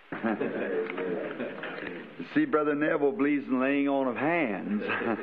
See, Brother Neville believes in laying on of hands.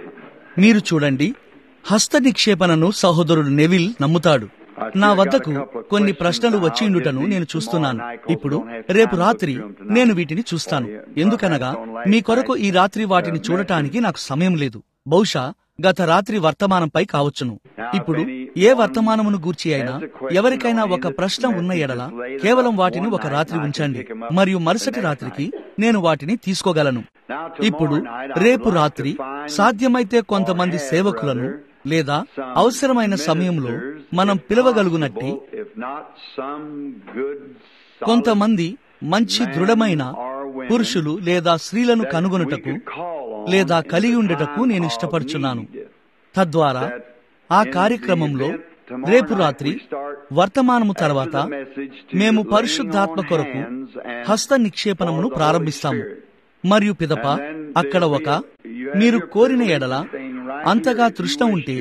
మీరు చూడండి హస్త నిక్షేపణను సహోదరుడు నెవిల్ నమ్ముతాడు నా వద్దకు కొన్ని ప్రశ్నలు వచ్చి ఉండుటను నేను చూస్తున్నాను ఇప్పుడు రేపు రాత్రి నేను వీటిని చూస్తాను ఎందుకనగా మీ కొరకు ఈ రాత్రి వాటిని చూడటానికి నాకు సమయం లేదు బహుశా గత రాత్రి వర్తమానంపై కావచ్చును ఇప్పుడు ఏ వర్తమానమును గూర్చి అయినా ఎవరికైనా ఒక ప్రశ్న ఉన్న ఎడల కేవలం వాటిని ఒక రాత్రి ఉంచండి మరియు మరుసటి రాత్రికి నేను వాటిని తీసుకోగలను ఇప్పుడు రేపు రాత్రి సాధ్యమైతే కొంతమంది సేవకులను లేదా అవసరమైన సమయంలో మనం పిలవగలుగునట్టి If not some good, solid కొంతమంది మంచి దృఢమైన పురుషులు లేదా స్త్రీలను that కనుగొనుటకు we could call on లేదా in కలిగి the ఉండటకు time నేను of ఇష్టపడుచున్నాను need. తద్వారా ఆ కార్యక్రమంలో రేపు రాత్రి వర్తమానము తర్వాత మేము పరిశుద్ధాత్మ కొరకు హస్త నిక్షేపణమును ప్రారంభిస్తాము మరియు పిదప అక్కడ ఒక మీరు కోరిన ఎడల అంతగా తృష్ణ ఉంటే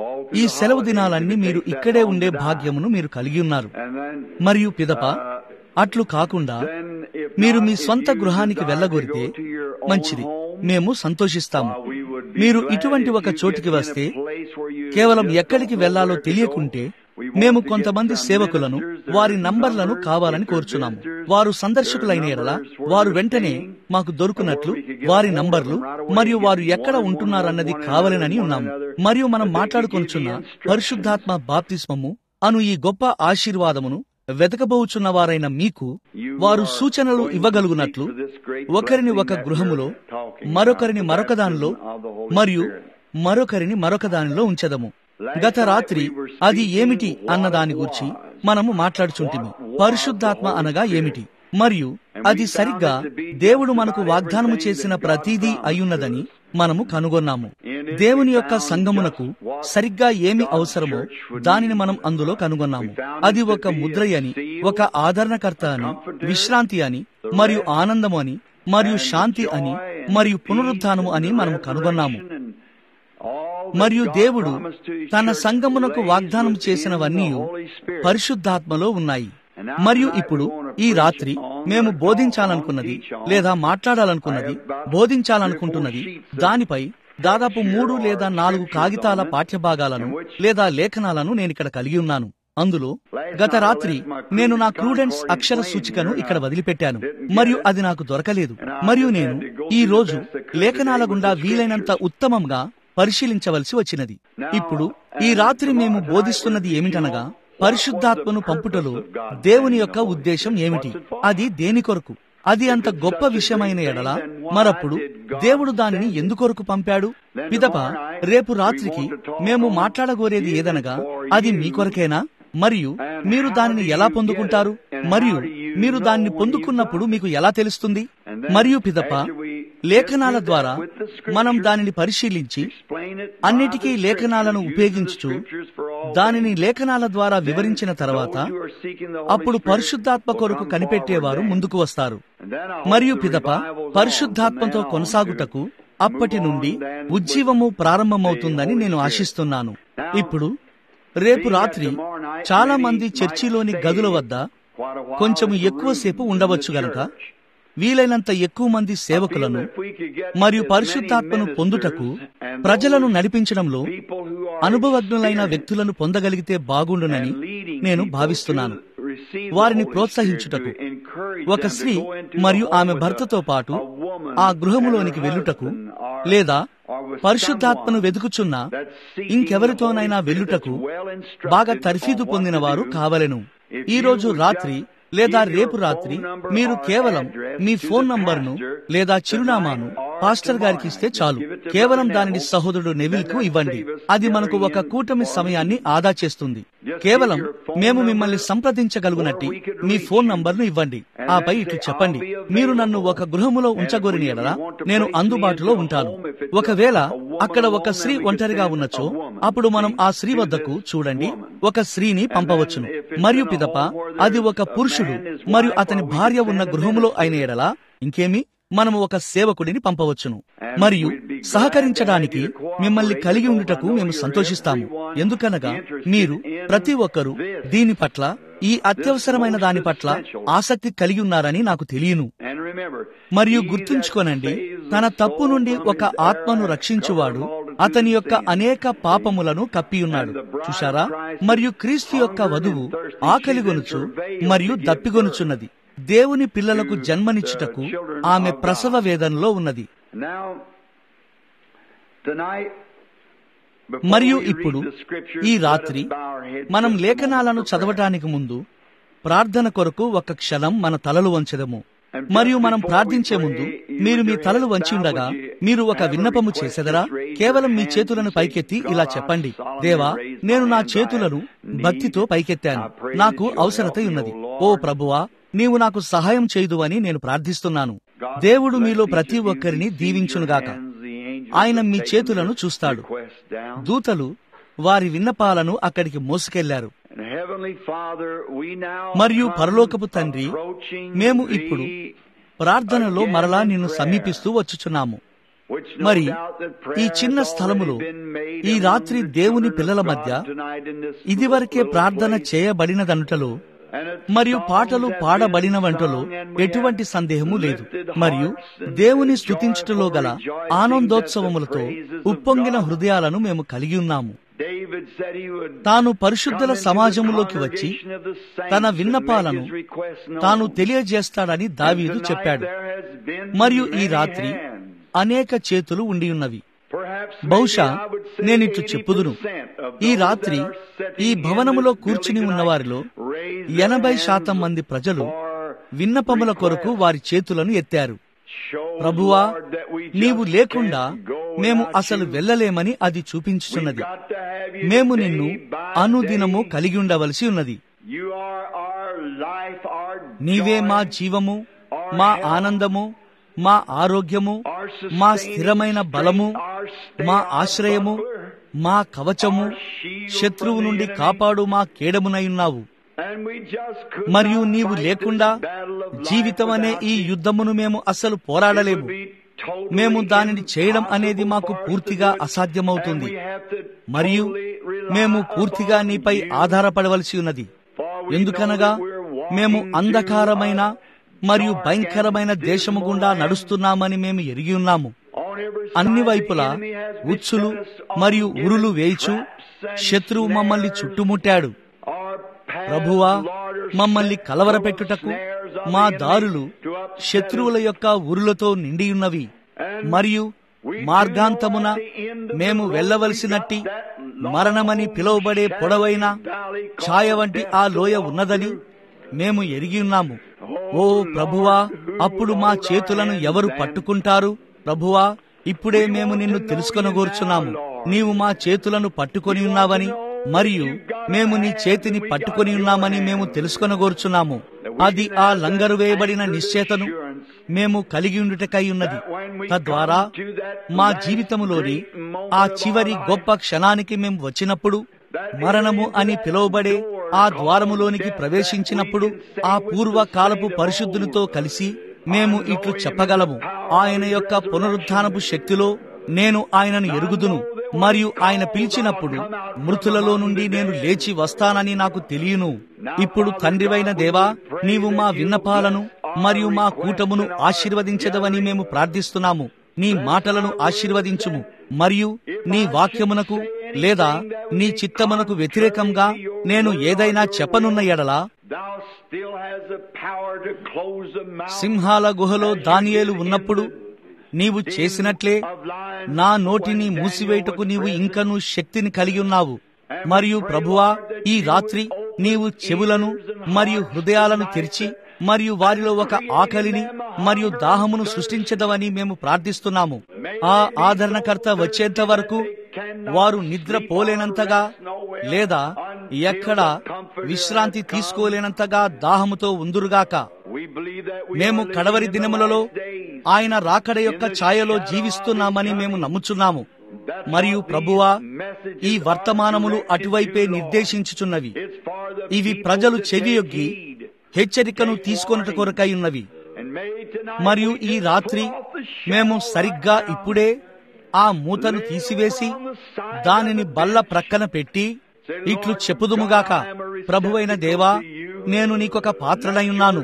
ఈ సెలవు దినాలన్నీ మీరు ఇక్కడే ఉండే భాగ్యమును మీరు కలిగి ఉన్నారు మరియు పిదప అట్లు కాకుండా మీరు మీ సొంత గృహానికి వెళ్ళగోరితే మంచిది మేము సంతోషిస్తాము మీరు ఇటువంటి ఒక చోటికి వస్తే కేవలం ఎక్కడికి వెళ్లాలో తెలియకుంటే మేము కొంతమంది సేవకులను వారి నంబర్లను కావాలని కోరుచున్నాము వారు సందర్శకులైన ఎడల వారు వెంటనే మాకు దొరుకునట్లు వారి నంబర్లు మరియు వారు ఎక్కడ ఉంటున్నారన్నది కావాలనని ఉన్నాము మరియు మనం మాట్లాడుకొనుచున్న పరిశుద్ధాత్మ బాప్తిస్మము అను ఈ గొప్ప ఆశీర్వాదమును వెతకబోచున్న వారైన మీకు వారు సూచనలు ఇవ్వగలుగునట్లు ఒకరిని ఒక గృహములో మరొకరిని మరొక దానిలో మరియు మరొకరిని మరొక దానిలో ఉంచెదము గత రాత్రి అది ఏమిటి అన్న దాని గురించి మనము మాట్లాడుచుంటిమి పరిశుద్ధాత్మ అనగా ఏమిటి మరియు అది సరిగ్గా దేవుడు మనకు వాగ్దానము చేసిన ప్రతిదీ అయ్యున్నదని మనము కనుగొన్నాము దేవుని యొక్క సంగమునకు సరిగ్గా ఏమి అవసరమో దానిని మనం అందులో కనుగొన్నాము అది ఒక ముద్ర అని ఒక ఆదరణకర్త అని విశ్రాంతి అని మరియు ఆనందము అని మరియు శాంతి అని మరియు పునరుద్ధానము అని మనము కనుగొన్నాము మరియు దేవుడు తన సంగమునకు వాగ్దానం చేసినవన్నీ పరిశుద్ధాత్మలో ఉన్నాయి మరియు ఇప్పుడు ఈ రాత్రి మేము బోధించాలనుకున్నది లేదా మాట్లాడాలనుకున్నది బోధించాలనుకుంటున్నది దానిపై దాదాపు మూడు లేదా నాలుగు కాగితాల పాఠ్యభాగాలను లేదా లేఖనాలను నేను ఇక్కడ కలిగి ఉన్నాను అందులో గత రాత్రి నేను నా క్రూడెన్స్ అక్షర సూచికను ఇక్కడ వదిలిపెట్టాను మరియు అది నాకు దొరకలేదు మరియు నేను ఈ రోజు లేఖనాల గుండా వీలైనంత ఉత్తమంగా పరిశీలించవలసి వచ్చినది ఇప్పుడు ఈ రాత్రి మేము బోధిస్తున్నది ఏమిటనగా పరిశుద్ధాత్మను పంపుటలో దేవుని యొక్క ఉద్దేశం ఏమిటి అది దేని కొరకు అది అంత గొప్ప విషయమైన ఎడల మరప్పుడు దేవుడు దానిని ఎందుకొరకు పంపాడు పిదప రేపు రాత్రికి మేము మాట్లాడగోరేది ఏదనగా అది మీ కొరకేనా మరియు మీరు దానిని ఎలా పొందుకుంటారు మరియు మీరు దాన్ని పొందుకున్నప్పుడు మీకు ఎలా తెలుస్తుంది మరియు పిదప లేఖనాల ద్వారా మనం దానిని పరిశీలించి అన్నిటికీ లేఖనాలను ఉపయోగించుచు దానిని లేఖనాల ద్వారా వివరించిన తర్వాత అప్పుడు పరిశుద్ధాత్మ కొరకు కనిపెట్టేవారు ముందుకు వస్తారు మరియు పిదప పరిశుద్ధాత్మతో కొనసాగుటకు అప్పటి నుండి ఉజ్జీవము ప్రారంభమవుతుందని నేను ఆశిస్తున్నాను ఇప్పుడు రేపు రాత్రి చాలా మంది చర్చిలోని గదుల వద్ద కొంచెం ఎక్కువసేపు ఉండవచ్చు గనక వీలైనంత ఎక్కువ మంది సేవకులను మరియు పరిశుద్ధాత్మను పొందుటకు ప్రజలను నడిపించడంలో అనుభవజ్ఞులైన వ్యక్తులను పొందగలిగితే బాగుండునని నేను భావిస్తున్నాను వారిని ప్రోత్సహించుటకు ఒక స్త్రీ మరియు ఆమె భర్తతో పాటు ఆ గృహములోనికి వెళ్ళుటకు లేదా పరిశుద్ధాత్మను వెతుకుచున్న ఇంకెవరితోనైనా వెళ్ళుటకు బాగా తర్ఫీదు పొందిన వారు కావలెను ఈ రోజు రాత్రి లేదా రేపు రాత్రి మీరు కేవలం మీ ఫోన్ నంబర్ను లేదా చిరునామాను పాస్టర్ గారికి ఇస్తే చాలు కేవలం దానిని సహోదరుడు నెవిల్ కు ఇవ్వండి అది మనకు ఒక కూటమి సమయాన్ని ఆదా చేస్తుంది కేవలం మేము మిమ్మల్ని సంప్రదించగలుగునట్టి మీ ఫోన్ నంబర్ను ఇవ్వండి ఆపై ఇట్లు చెప్పండి మీరు నన్ను ఒక గృహములో ఉంచగోరిని ఎడలా నేను అందుబాటులో ఉంటాను ఒకవేళ అక్కడ ఒక స్త్రీ ఒంటరిగా ఉన్నచో అప్పుడు మనం ఆ స్త్రీ వద్దకు చూడండి ఒక స్త్రీని పంపవచ్చును మరియు పిదప అది ఒక పురుషుడు మరియు అతని భార్య ఉన్న గృహములో అయిన ఎడలా ఇంకేమి మనము ఒక సేవకుడిని పంపవచ్చును మరియు సహకరించడానికి మిమ్మల్ని కలిగి ఉండుటకు మేము సంతోషిస్తాము ఎందుకనగా మీరు ప్రతి ఒక్కరూ దీని పట్ల ఈ అత్యవసరమైన దాని పట్ల ఆసక్తి కలిగి ఉన్నారని నాకు తెలియను మరియు గుర్తుంచుకోనండి తన తప్పు నుండి ఒక ఆత్మను రక్షించువాడు అతని యొక్క అనేక పాపములను కప్పియున్నాడు చూశారా మరియు క్రీస్తు యొక్క వధువు ఆకలిగొనుచు మరియు దప్పిగొనుచున్నది దేవుని పిల్లలకు జన్మనిచ్చుటకు ఆమె ప్రసవ వేదనలో ఉన్నది మరియు ఇప్పుడు ఈ రాత్రి మనం లేఖనాలను చదవటానికి ముందు ప్రార్థన కొరకు ఒక క్షణం మన తలలు వంచదము మరియు మనం ప్రార్థించే ముందు మీరు మీ తలలు వంచి ఉండగా మీరు ఒక విన్నపము చేసెదరా కేవలం మీ చేతులను పైకెత్తి ఇలా చెప్పండి దేవా నేను నా చేతులను భక్తితో పైకెత్తాను నాకు అవసరత ఉన్నది ఓ ప్రభువా నీవు నాకు సహాయం చేయదు అని నేను ప్రార్థిస్తున్నాను దేవుడు మీలో ప్రతి ఒక్కరిని దీవించునుగాక ఆయన మీ చేతులను చూస్తాడు దూతలు వారి విన్నపాలను అక్కడికి మోసుకెళ్లారు మరియు పరలోకపు తండ్రి మేము ఇప్పుడు ప్రార్థనలో మరలా నిన్ను సమీపిస్తూ వచ్చుచున్నాము మరి ఈ చిన్న స్థలములో ఈ రాత్రి దేవుని పిల్లల మధ్య ఇదివరకే ప్రార్థన చేయబడినదనుటలో మరియు పాటలు పాడబడిన వంటలో ఎటువంటి సందేహము లేదు మరియు దేవుని స్థుతించుటలో గల ఆనందోత్సవములతో ఉప్పొంగిన హృదయాలను మేము కలిగి ఉన్నాము తాను పరిశుద్ధుల సమాజంలోకి వచ్చి తన విన్నపాలను తాను తెలియజేస్తాడని దావీదు చెప్పాడు మరియు ఈ రాత్రి అనేక చేతులు ఉండి ఉన్నవి బహుశా నేనిట్లు చెప్పుదును ఈ రాత్రి ఈ భవనములో కూర్చుని ఉన్నవారిలో ఎనభై శాతం మంది ప్రజలు విన్నపముల కొరకు వారి చేతులను ఎత్తారు ప్రభువా నీవు లేకుండా మేము అసలు వెళ్ళలేమని అది చూపించుచున్నది మేము నిన్ను అనుదినము కలిగి ఉండవలసి ఉన్నది నీవే మా జీవము మా ఆనందము మా ఆరోగ్యము మా స్థిరమైన బలము మా ఆశ్రయము మా కవచము శత్రువు నుండి కాపాడు మా కేడమునయున్నావు మరియు నీవు లేకుండా జీవితం అనే ఈ యుద్ధమును మేము అస్సలు పోరాడలేము మేము దానిని చేయడం అనేది మాకు పూర్తిగా అసాధ్యమవుతుంది మరియు మేము పూర్తిగా నీపై ఆధారపడవలసి ఉన్నది ఎందుకనగా మేము అంధకారమైన మరియు భయంకరమైన దేశము గుండా నడుస్తున్నామని మేము ఎరిగి ఉన్నాము అన్ని వైపులా ఉచ్చులు మరియు ఉరులు వేయిచు శత్రువు మమ్మల్ని చుట్టుముట్టాడు ప్రభువా మమ్మల్ని కలవరపెట్టుటకు మా దారులు శత్రువుల యొక్క ఉరులతో నిండియున్నవి మరియు మార్గాంతమున మేము వెళ్ళవలసినట్టి మరణమని పిలువబడే పొడవైన ఛాయ వంటి ఆ లోయ ఉన్నదని మేము ఎరిగి ఉన్నాము ఓ ప్రభువా అప్పుడు మా చేతులను ఎవరు పట్టుకుంటారు ప్రభువా ఇప్పుడే మేము నిన్ను తెలుసుకొనగోర్చున్నాము నీవు మా చేతులను పట్టుకొని ఉన్నావని మరియు మేము నీ చేతిని పట్టుకొని ఉన్నామని మేము తెలుసుకొనగోర్చున్నాము అది ఆ లంగరు వేయబడిన నిశ్చేతను మేము కలిగి ఉండుటకై ఉన్నది తద్వారా మా జీవితములోని ఆ చివరి గొప్ప క్షణానికి మేము వచ్చినప్పుడు మరణము అని పిలువబడే ఆ ద్వారములోనికి ప్రవేశించినప్పుడు ఆ పూర్వకాలపు పరిశుద్ధునితో కలిసి మేము ఇట్లు చెప్పగలము ఆయన యొక్క పునరుద్ధానపు శక్తిలో నేను ఆయనను ఎరుగుదును మరియు ఆయన పిలిచినప్పుడు మృతులలో నుండి నేను లేచి వస్తానని నాకు తెలియను ఇప్పుడు తండ్రివైన దేవా నీవు మా విన్నపాలను మరియు మా కూటమును ఆశీర్వదించదవని మేము ప్రార్థిస్తున్నాము నీ మాటలను ఆశీర్వదించుము మరియు నీ వాక్యమునకు లేదా నీ చిత్తమునకు వ్యతిరేకంగా నేను ఏదైనా చెప్పనున్న ఎడలా సింహాల గుహలో దానియేలు ఉన్నప్పుడు నీవు చేసినట్లే నా నోటిని మూసివేయుటకు నీవు ఇంకనూ శక్తిని కలిగి ఉన్నావు మరియు ప్రభువా ఈ రాత్రి నీవు చెవులను మరియు హృదయాలను తెరిచి మరియు వారిలో ఒక ఆకలిని మరియు దాహమును సృష్టించదవని మేము ప్రార్థిస్తున్నాము ఆ ఆదరణకర్త వచ్చేంత వరకు వారు నిద్ర పోలేనంతగా లేదా ఎక్కడ విశ్రాంతి తీసుకోలేనంతగా దాహముతో ఉందురుగాక మేము కడవరి దినములలో ఆయన రాకడ యొక్క ఛాయలో జీవిస్తున్నామని మేము నమ్ముచున్నాము మరియు ప్రభువా ఈ వర్తమానములు అటువైపే నిర్దేశించుచున్నవి ఇవి ప్రజలు చెవియొగ్గి హెచ్చరికను తీసుకొనుట కొరకై ఉన్నవి మరియు ఈ రాత్రి మేము సరిగ్గా ఇప్పుడే ఆ మూతను తీసివేసి దానిని బల్ల ప్రక్కన పెట్టి ఇట్లు చెప్పుదుముగాక ప్రభువైన దేవా నేను నీకొక పాత్రనై ఉన్నాను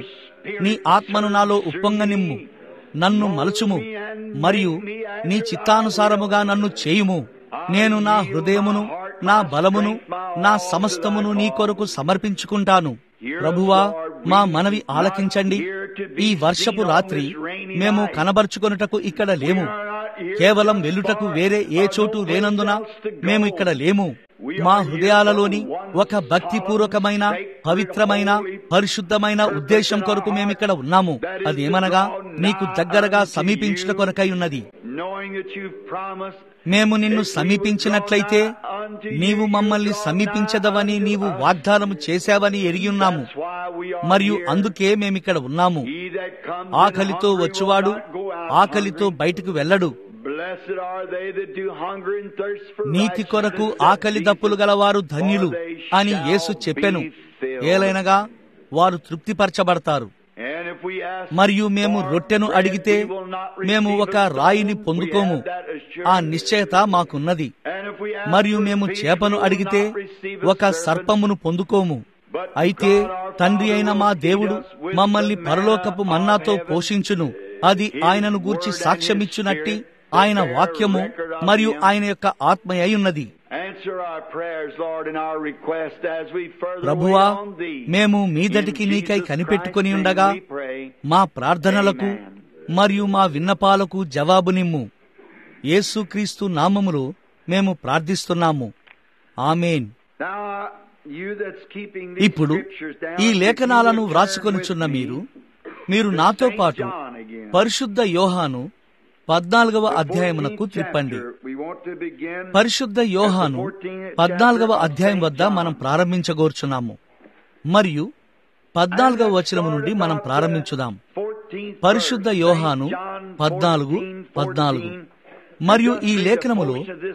నీ ఆత్మను నాలో ఉప్పొంగనిమ్ము నన్ను మలుచుము మరియు నీ చిత్తానుసారముగా నన్ను చేయుము నేను నా హృదయమును నా బలమును నా సమస్తమును నీ కొరకు సమర్పించుకుంటాను ప్రభువా మా మనవి ఆలకించండి ఈ వర్షపు రాత్రి మేము కనబరుచుకొనుటకు ఇక్కడ లేము కేవలం వెల్లుటకు వేరే ఏ చోటు లేనందున మేము ఇక్కడ లేము మా హృదయాలలోని ఒక భక్తిపూర్వకమైన పవిత్రమైన పరిశుద్ధమైన ఉద్దేశం కొరకు మేమిక్కడ ఉన్నాము అదేమనగా నీకు దగ్గరగా సమీపించుట కొరకై ఉన్నది knowing that you've promised మేము నిన్ను సమీపించినట్లయితే నీవు మమ్మల్ని సమీపించదవని నీవు వాగ్దానం చేశావని ఎరిగి ఉన్నాము That's why we are మరియు here. అందుకే మేమిక్కడ ఉన్నాము He that comes ఆకలితో in hungry వచ్చువాడు will not go out ఆకలితో hungry. బయటికి వెళ్ళడు Blessed are they that do hunger and thirst for నీతి కొరకు righteousness, ఆకలి దప్పులు గలవారు ధన్యులు అని యేసు చెప్పెను ఏలైనగా వారు తృప్తిపరచబడతారు And if we ask మరియు మేము for రొట్టెను bread, అడిగితే we will not మేము receive ఒక a stone. రాయిని We పొందుకోము have that assurance. ఆ నిశ్చయత మాకున్నది And if we ask మరియు for మేము fish, చేపను we will అడిగితే not receive a ఒక serpent. సర్పమును పొందుకోము But అయితే God our తండ్రి Father అయిన will మా feed దేవుడు us with మమ్మల్ని the పరలోకపు manna మన్నాతో of heaven. పోషించును అది His ఆయనను గూర్చి word and సాక్ష్యమిచ్చునట్టి his spirit ఆయన bear వాక్యము record of మరియు him. ఆయన యొక్క ఆత్మ అయి ఉన్నది Answer our prayers, Lord, and our request as we further ప్రభువా wait on thee. మేము మీదటికి In నీకై Jesus కనిపెట్టుకుని Christ's ఉండగా name we pray. మా ప్రార్థనలకు Amen. మరియు మా విన్నపాలకు జవాబునిమ్ము యేసుక్రీస్తు నామములో మేము ప్రార్థిస్తున్నాము amen Now, you that's keeping these ఇప్పుడు scriptures down, ఈ if you లేఖనాలను would వ్రాసుకొనుచున్న turn with మీరు me మీరు to నాతో Saint పాటు John again. పరిశుద్ధ యోహాను పద్నాలుగవ The అధ్యాయమునకు 14th త్రిప్పండి chapter, we want to begin పరిశుద్ధ యోహాను పద్నాలుగవ అధ్యాయం వద్ద మనం ప్రారంభించగోర్చున్నాము మరియు పద్నాలుగవ వచనము నుండి మనం ప్రారంభించుదాం పరిశుద్ధ యోహాను పద్నాలుగు పద్నాలుగు మరియు ఈ లేఖనములో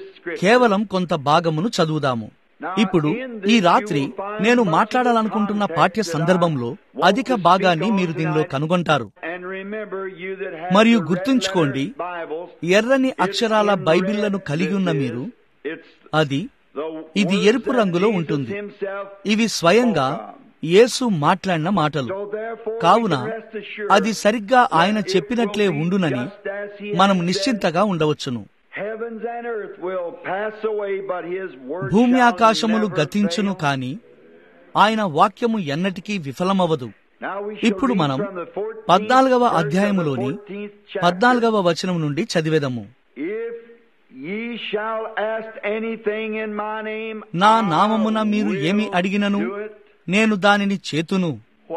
కేవలం కొంత భాగమును చదువుదాము ఇప్పుడు ఈ రాత్రి నేను మాట్లాడాలనుకుంటున్న పాఠ్య సందర్భంలో అధిక భాగాన్ని మీరు దీనిలో కనుగొంటారు మరియు గుర్తుంచుకోండి ఎర్రని అక్షరాల బైబిళ్లను కలిగి ఉన్న మీరు అది ఇది ఎరుపు రంగులో ఉంటుంది ఇవి స్వయంగా యేసు మాట్లాడిన మాటలు కావున అది సరిగ్గా ఆయన చెప్పినట్లే ఉండునని మనం నిశ్చింతగా ఉండవచ్చును భూమి ఆకాశములు గతించును కాని ఆయన వాక్యము ఎన్నటికీ విఫలమవదు ఇప్పుడు మనం పద్నాలుగవ అధ్యాయములోని పద్నాలుగవ వచనం నుండి చదివేదము నా నామమున మీరు ఏమి అడిగినను నేను దానిని చేతును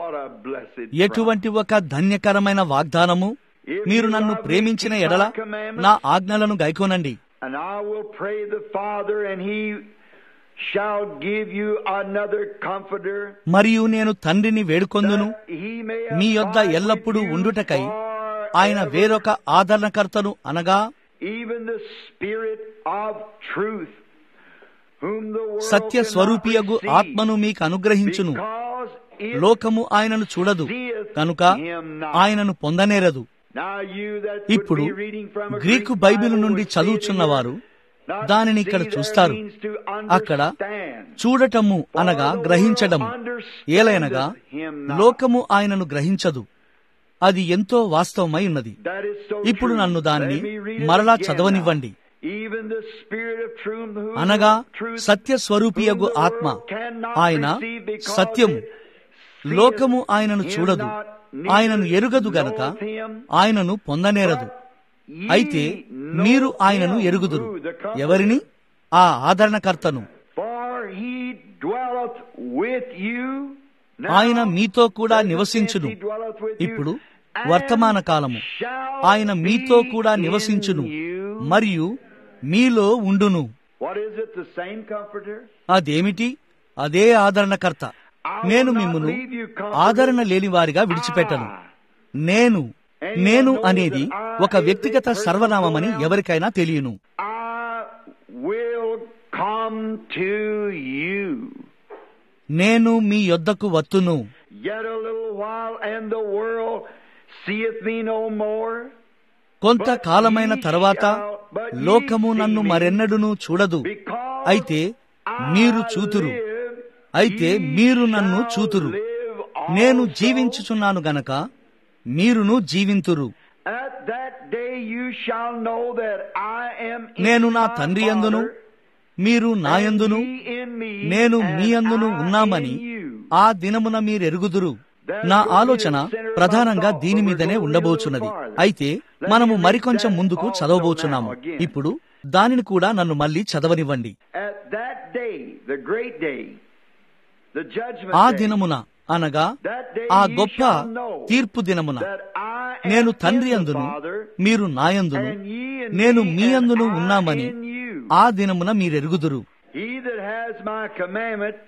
ఎటువంటి ఒక ధన్యకరమైన వాగ్దానము మీరు నన్ను ప్రేమించిన ఎడల నా ఆజ్ఞలను గైకోనండి And I will pray the Father, and He shall give you another comforter. మరియు నేను తండ్రిని వేడుకొందును that He may మీ యొద్ద abide ఎల్లప్పుడూ with you ఉండుటకై forever. ఆయన వేరొక ఆదరణకర్తను అనగా even the Spirit of truth, whom the world Satya cannot స్వరూపియగు receive, ఆత్మను మీకు అనుగ్రహించును because it లోకము ఆయనను చూడదు seeth కనుక him not. ఆయనను పొందనేరదు Now you that would ఇప్పుడు be reading from a Greek Greek Bible Bible నుండి would see చదువుచున్నవారు it here. Not దానిని see ఇక్కడ there చూస్తారు means to అక్కడ understand. చూడటము అనగా గ్రహించడము ఏలైనగా లోకము ఆయనను గ్రహించదు అది ఎంతో వాస్తవమై ఉన్నది That is so ఇప్పుడు true. నన్ను దానిని Let me read it మరలా again చదవనివ్వండి now. Even the Spirit of truth, who అనగా truth, సత్య స్వరూపియగు whom the ఆత్మ world cannot ఆయన receive because సత్యము it seeth లోకము ఆయనను him చూడదు not, neither ఆయనను ఎరుగదు గనక knoweth him. ఆయనను పొందనేరదు Ye అయితే know మీరు ఆయనను him, ఎరుగుదురు who the comforter, ఎవరిని ఆ ఆదరణకర్తను For he dwelleth with you. Now, ఆయన మీతో కూడా present నివసించును tense, he dwelleth with you, ఇప్పుడు and వర్తమాన కాలము shall ఆయన మీతో be కూడా in నివసించును you. మరియు మీలో ఉండును What is it? The same comforter? అదేమిటి అదే ఆదరణకర్త నేను మిమ్మును ఆదరణ లేని వారిగా విడిచిపెట్టను నేను నేను అనేది ఒక వ్యక్తిగత సర్వనామమని ఎవరికైనా తెలియను I will come to you. నేను మీ యొద్దకు వత్తును Yet a little while, and the world seeth me no more. కొంతకాలమైన తర్వాత లోకము నన్ను మరెన్నడును చూడదు Because అయితే మీరు చూతురు I live, అయితే ye మీరు నన్ను shall చూతురు live నేను జీవించుచున్నాను గనక మీరును జీవింతురు At that day you shall know that I am in నేను నా my తండ్రి యందును Father, మీరు నా and యందును ye in me, నేను and మీ యందును I ఉన్నామని in you. ఆ దినమున మీరెరుగుదురు నా ఆలోచన ప్రధానంగా దీని మీదనే ఉండబోచున్నది అయితే మనము మరికొంచెం ముందుకు చదవబోచున్నాము ఇప్పుడు దానిని కూడా నన్ను మళ్ళీ చదవనివ్వండి At that day, the great day, the judgment ఆ day, దినమున అనగా that day ఆ ye గొప్ప shall know తీర్పు దినమున that I am నేను తండ్రి in the యందును Father, మీరు నాయందును and ye in నేను me, మీ and యందును I ఉన్నామని in you. ఆ దినమున మీరెరుగుదురు He that has my commandment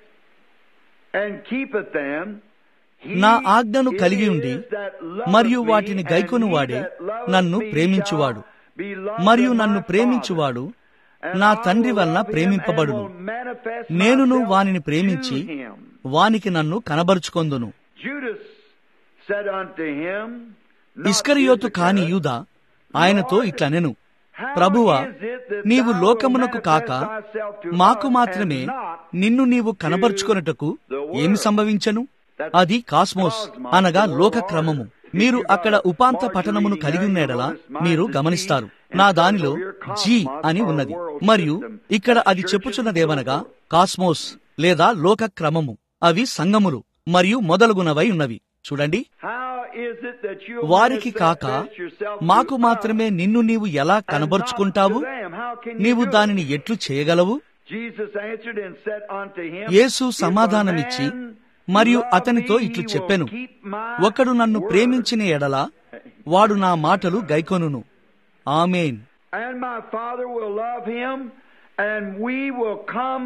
and keepeth them, he నా ఆజ్ఞను it కలిగి ఉండి is that loveth మరియు me, వాటిని and గైకొనువాడే he that loveth నన్ను me ప్రేమించువాడు shall be loved మరియు of my నన్ను Father. ప్రేమించువాడు And నా I తండ్రి will వలన love him ప్రేమింపబడును and will manifest నేనును myself వానిని to ప్రేమించి him. వానికి నన్ను కనబరుచుకొందును Judas said unto him, not ఇస్కరియోతు కాని Iscariot, యూదా ఆయనతో ఇట్లనెను How ప్రభువా is it that నీవు thou లోకమునకు wilt కాక manifest thyself to మాకు us మాత్రమే and not నిన్ను నీవు కనబరుచుకొనుటకు ఏమి సంభవించను అది కాస్మోస్ అనగా లోక క్రమము మీరు అక్కడ ఉపాంత పఠనమును కలిగి ఉన్నేడలా మీరు గమనిస్తారు నా దానిలో జీ అని ఉన్నది మరియు ఇక్కడ అది చెప్పుచున్నదేమనగా కాస్మోస్ లేదా లోక క్రమము అవి సంగములు మరియు మొదలగునవై ఉన్నవి చూడండి How is it that you వారికి కాక manifest yourself to మాకు us మాత్రమే నిన్ను నీవు ఎలా and not కనబరుచుకుంటావు to them? How can you నీవు do దానిని it? ఎట్లు చేయగలవు Jesus answered and said unto him, Yesu If a సమాధానమిచ్చి man మరియు love అతనితో me, ఇట్లు he will చెప్పెను keep my ఒకడు నన్ను word. ప్రేమించిన ఎడల వాడు నా మాటలు గైకొనును amen And my Father will love him, and we will come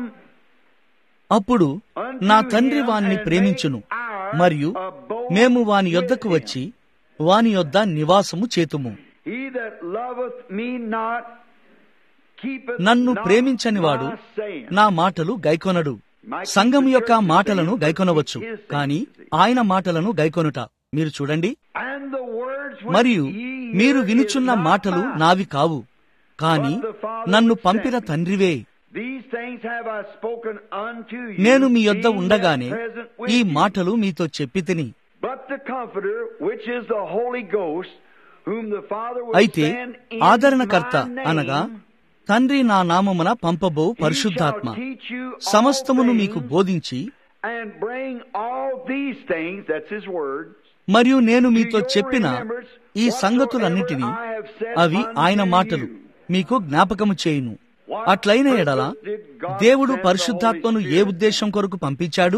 అప్పుడు నా తండ్రి వానిని ప్రేమించును మరియు మేము వాని యొద్దకు వచ్చి వాని యొద్ద నివాసము చేతుము He that loveth me not keepeth నన్ను not ప్రేమించనివాడు my saying. నా మాటలు గైకొనడు సంఘం యొక్క మాటలను గైకొనవచ్చు కాని ఆయన మాటలను గైకొనుట మీరు చూడండి And the words which మరియు ye మీరు hear వినుచున్న is not మాటలు mine. నావి కావు కాని నన్ను పంపిన తండ్రివే These things have I spoken unto you, నేను మీ యొద్ద being ఉండగానే yet present with ఈ you. మాటలు మీతో చెప్పి తిని But the Comforter, which is the Holy Ghost, whom the Father will అయితే send in ఆదరణకర్త my name, అనగా తండ్రి నా నామమున పంపబో he పరిశుద్ధాత్మ shall teach you all సమస్తమును things మీకు బోధించి and bring all these things, that's his word, మరియు నేను to మీతో your చెప్పిన remembrance ఈ whatsoever సంగతులన్నిటినీ I have said అవి ఆయన unto మాటలు you. మీకు జ్ఞాపకము చేయును What అట్లైన ఎడల purpose did God దేవుడు send the పరిశుద్ధాత్మను Holy ఏ Spirit? ఉద్దేశం కొరకు పంపించాడు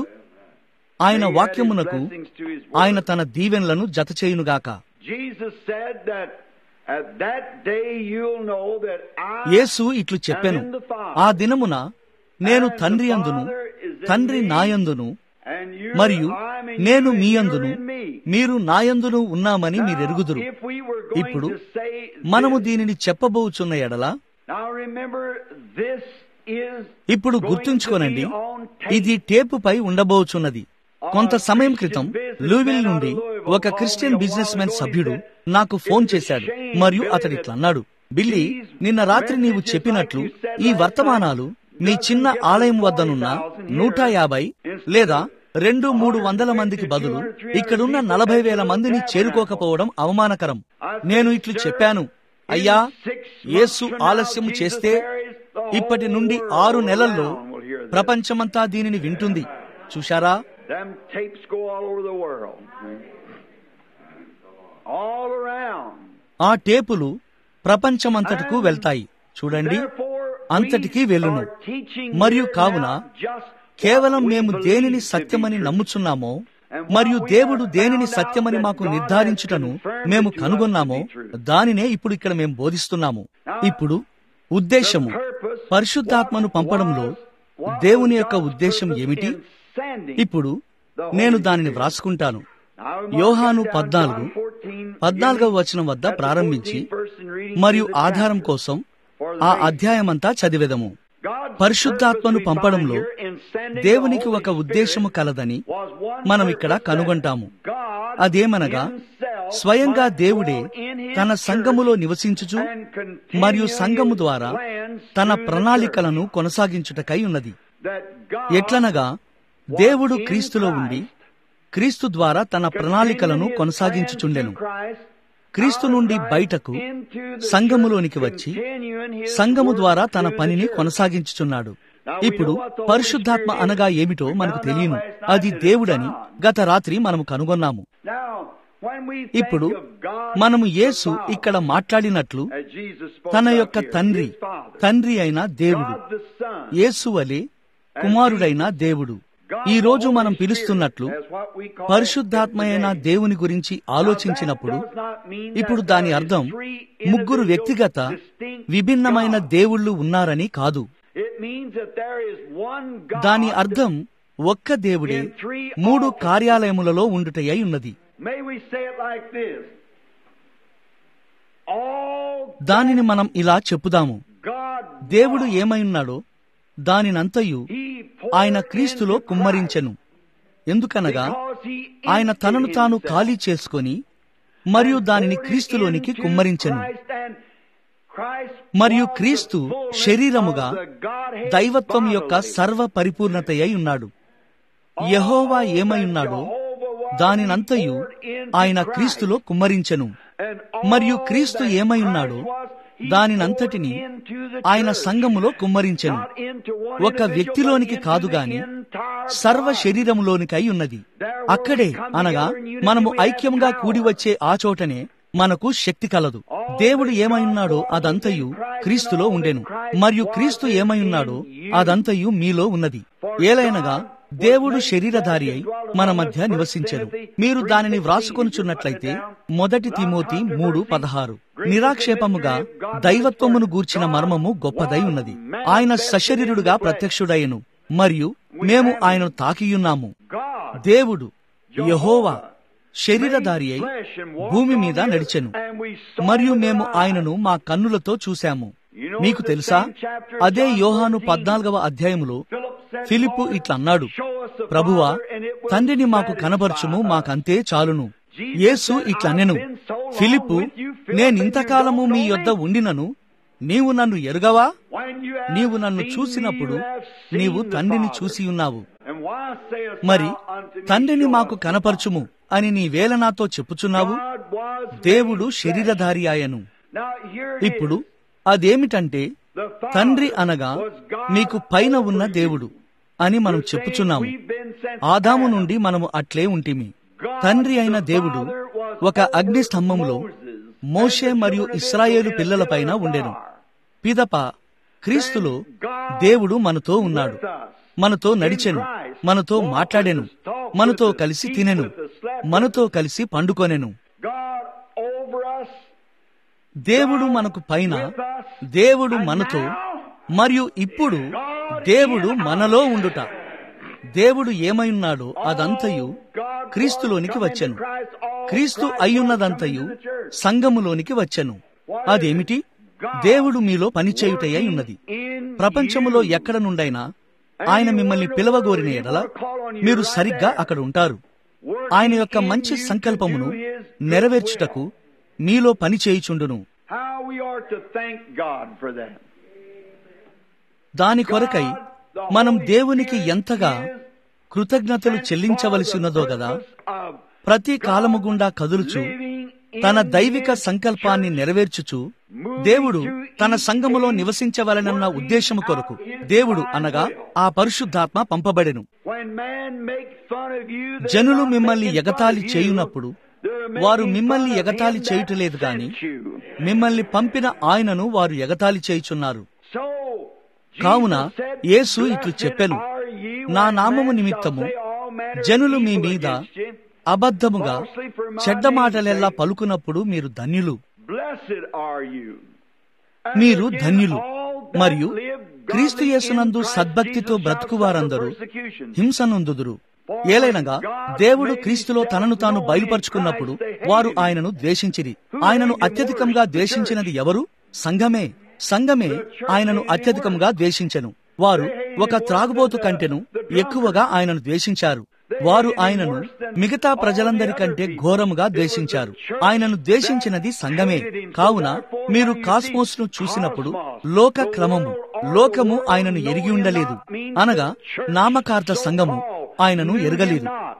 ఆయన May he add his వాక్యమునకు blessings to his word. ఆయన తన దీవెనలను జతచేయునుగాక Jesus said that at that day you'll know that I యేసు ఇట్లు చెప్పెను am in the Father, ఆ దినమున నేను and తండ్రి the యందును Father is in తండ్రి me, నాయందును and you మరియు I'm in నేను you, me and యందును you're in me. మీరు నాయందును ఉన్నామని Now, మీరెరుగుదురు if we were going ఇప్పుడు to say మనము this, దీనిని చెప్పబోచున్న ఎడల now remember this is ఇప్పుడు going గుర్తుంచుకోనండి to be on tape. ఇది టేపుపై ఉండబోచున్నది కొంత సమయం క్రితం లూవిల్ నుండి ఒక క్రిస్టియన్ బిజినెస్ మ్యాన్ సభ్యుడు నాకు ఫోన్ చేశాడు మరియు అతడు ఇట్లా అన్నాడు బిల్లీ నిన్న రాత్రి నీవు చెప్పినట్లు ఈ వర్తమానాలు మీ చిన్న ఆలయం వద్దనున్న నూట యాభై లేదా రెండు మూడు వందల మందికి బదులు ఇక్కడున్న నలభై వేల మందిని చేరుకోకపోవడం అవమానకరం నేను ఇట్లు చెప్పాను అయ్యా యేసు ఆలస్యం చేస్తే ఇప్పటి నుండి ఆరు నెలల్లో ప్రపంచమంతా దీనిని వింటుంది చూశారా Them tapes go all over the world. All around. ఆ టేపులు ప్రపంచమంతటకు వెళ్తాయి చూడండి Therefore, అంతటికీ we వెళ్ళును are teaching మరియు here కావున now just కేవలం what we మేము believe దేనిని to be సత్యమని true. నమ్ముచున్నామో మరియు దేవుడు దేనిని సత్యమని మాకు నిర్ధారించుటను మేము కనుగొన్నామో దానినే ఇప్పుడు ఇక్కడ మేము బోధిస్తున్నాము ఇప్పుడు ఉద్దేశము పరిశుద్ధాత్మను పంపడంలో దేవుని యొక్క ఉద్దేశం ఏమిటి ఇప్పుడు నేను దానిని వ్రాసుకుంటాను యోహాను పద్నాలుగు పద్నాలుగవ వచనం వద్ద ప్రారంభించి మరియు ఆధారం కోసం ఆ అధ్యాయమంతా చదివెదము పరిశుద్ధాత్మను పంపడంలో దేవునికి ఒక ఉద్దేశము కలదని మనం ఇక్కడ కనుగొంటాము అదేమనగా స్వయంగా దేవుడే తన సంఘములో నివసించుచు మరియు సంఘము ద్వారా తన ప్రణాళికలను కొనసాగించుటకై ఉన్నది ఎట్లనగా దేవుడు క్రీస్తులో ఉండి క్రీస్తు ద్వారా తన ప్రణాళికలను కొనసాగించుచుండెను క్రీస్తు నుండి బయటకు సంఘములోనికి వచ్చి సంఘము ద్వారా తన పనిని కొనసాగించుచున్నాడు ఇప్పుడు పరిశుద్ధాత్మ అనగా ఏమిటో మనకు తెలియను అది దేవుడని గత రాత్రి మనము కనుగొన్నాము ఇప్పుడు మనము యేసు ఇక్కడ మాట్లాడినట్లు తన యొక్క తండ్రి తండ్రి అయిన దేవుడు యేసు వలె కుమారుడైన దేవుడు ఈ రోజు మనం పిలుస్తున్నట్లు పరిశుద్ధాత్మ అయిన దేవుని గురించి ఆలోచించినప్పుడు ఇప్పుడు దాని అర్థం ముగ్గురు వ్యక్తిగత విభిన్నమైన దేవుళ్ళు ఉన్నారని కాదు దాని అర్థం ఒక్క దేవుడే మూడు కార్యాలయములలో ఉండుటయ్యి ఉన్నది దానిని మనం ఇలా చెప్పుదాము దేవుడు ఏమై ఉన్నాడో దానినంతయు ఆయన క్రీస్తులో కుమ్మరించెను ఎందుకనగా ఆయన తనను తాను ఖాళీ చేసుకొని మరియు దానిని క్రీస్తులోనికి కుమ్మరించెను మరియు క్రీస్తు శరీరముగా దైవత్వం యొక్క సర్వ పరిపూర్ణత అయి ఉన్నాడు యహోవా ఏమై ఉన్నాడో దానినంతయు ఆయన క్రీస్తులో కుమ్మరించెను మరియు క్రీస్తు ఏమై ఉన్నాడో దానినంతటిని ఆయన సంఘములో కుమ్మరించెను ఒక వ్యక్తిలోనికి కాదు గాని సర్వ శరీరములోనికై ఉన్నది అక్కడే అనగా మనము ఐక్యంగా కూడి వచ్చే ఆ చోటనే మనకు శక్తి కలదు దేవుడు ఏమై ఉన్నాడో అదంతయు క్రీస్తులో ఉండెను మరియు క్రీస్తు ఏమై ఉన్నాడో అదంతయు మీలో ఉన్నది ఏలైనగా దేవుడు శరీరధారి అయి మన మధ్య నివసించరు మీరు దానిని వ్రాసుకొనుచున్నట్లయితే మొదటి తిమోతి మూడు పదహారు నిరాక్షేపముగా దైవత్వమును గూర్చిన మర్మము గొప్పదై ఉన్నది ఆయన సశరీరుడుగా ప్రత్యక్షుడయ్యను మరియు మేము ఆయనను తాకియున్నాము దేవుడు యహోవా శరీరధారి అయి భూమి మీద నడిచెను మరియు మేము ఆయనను మా కన్నులతో చూశాము మీకు తెలుసా అదే యోహాను పద్నాలుగవ అధ్యాయములో ఫిలిప్పు ఇట్లన్నాడు ప్రభువా తండ్రిని మాకు కనబరచుము మాకంతే చాలును యేసు ఇట్లనెను ఫిలిప్పు నేనింతకాలము మీ యొద్ద ఉండినను నీవు నన్ను ఎరుగవా నీవు నన్ను చూసినప్పుడు నీవు తండ్రిని చూసి ఉన్నావు మరి తండ్రిని మాకు కనపరచుము అని నీ వేల నాతో చెప్పుచున్నావు దేవుడు శరీరధారి ఆయను ఇప్పుడు అదేమిటంటే తండ్రి అనగా మీకు పైన ఉన్న దేవుడు అని మనం చెప్పుచున్నాము ఆదాము నుండి మనము అట్లే ఉంటిమి తండ్రి అయిన దేవుడు ఒక అగ్ని స్తంభములో మోషే మరియు ఇస్రాయేలు పిల్లలపైన ఉండెను పిదప క్రీస్తులో దేవుడు మనతో ఉన్నాడు మనతో నడిచెను మనతో మాట్లాడెను మనతో కలిసి తినెను మనతో కలిసి పండుకొనెను దేవుడు మనకు పైన దేవుడు మనతో మరియు ఇప్పుడు దేవుడు మనలో ఉండుట దేవుడు ఏమై ఉన్నాడో అదంతయు క్రీస్తులోనికి వచ్చెను క్రీస్తు అయ్యున్నదంతయు సంఘములోనికి వచ్చెను అదేమిటి దేవుడు మీలో పనిచేయుటయ్యై ఉన్నది ప్రపంచములో ఎక్కడ నుండైనా ఆయన మిమ్మల్ని పిలవగోరిన ఎడల మీరు సరిగ్గా అక్కడ ఉంటారు ఆయన యొక్క మంచి సంకల్పమును నెరవేర్చుటకు మీలో పని చేయుచుండును దాని కొరకై మనం దేవునికి ఎంతగా కృతజ్ఞతలు చెల్లించవలసి ఉన్నదో గదా ప్రతి కాలము గుండా కదులుచు తన దైవిక సంకల్పాన్ని నెరవేర్చుచు దేవుడు తన సంఘములో నివసించవలనన్న ఉద్దేశము కొరకు దేవుడు అనగా ఆ పరిశుద్ధాత్మ పంపబడెను జనులు మిమ్మల్ని ఎగతాళి చేయునప్పుడు వారు మిమ్మల్ని ఎగతాళి చేయుటలేదు గాని మిమ్మల్ని పంపిన ఆయనను వారు ఎగతాళి చేయుచున్నారు కావున యేసు ఇట్లు చెప్పెను నా నామము నిమిత్తము జనులు మీ మీద అబద్ధముగా చెడ్డ మాటలెల్లా పలుకునప్పుడు మీరు ధన్యులు మీరు ధన్యులు మరియు క్రీస్తు యేసునందు సద్భక్తితో బ్రతుకువారందరూ హింసనందుదురు ఏలైనగా దేవుడు క్రీస్తులో తనను తాను బయలుపరుచుకున్నప్పుడు వారు ఆయనను ద్వేషించిరి ఆయనను అత్యధికంగా ద్వేషించినది ఎవరు సంఘమే సంఘమే ఆయనను అత్యధికంగా ద్వేషించెను వారు ఒక త్రాగుబోతు కంటెను ఎక్కువగా ఆయనను ద్వేషించారు వారు ఆయనను మిగతా ప్రజలందరికంటే ఘోరముగా ద్వేషించారు ఆయనను ద్వేషించినది సంఘమే కావున మీరు కాస్మోస్ ను చూసినప్పుడు లోక క్రమము లోకము ఆయనను ఎరిగి ఉండలేదు అనగా నామకార్థ సంఘము ఆయనను ఎరగలేదు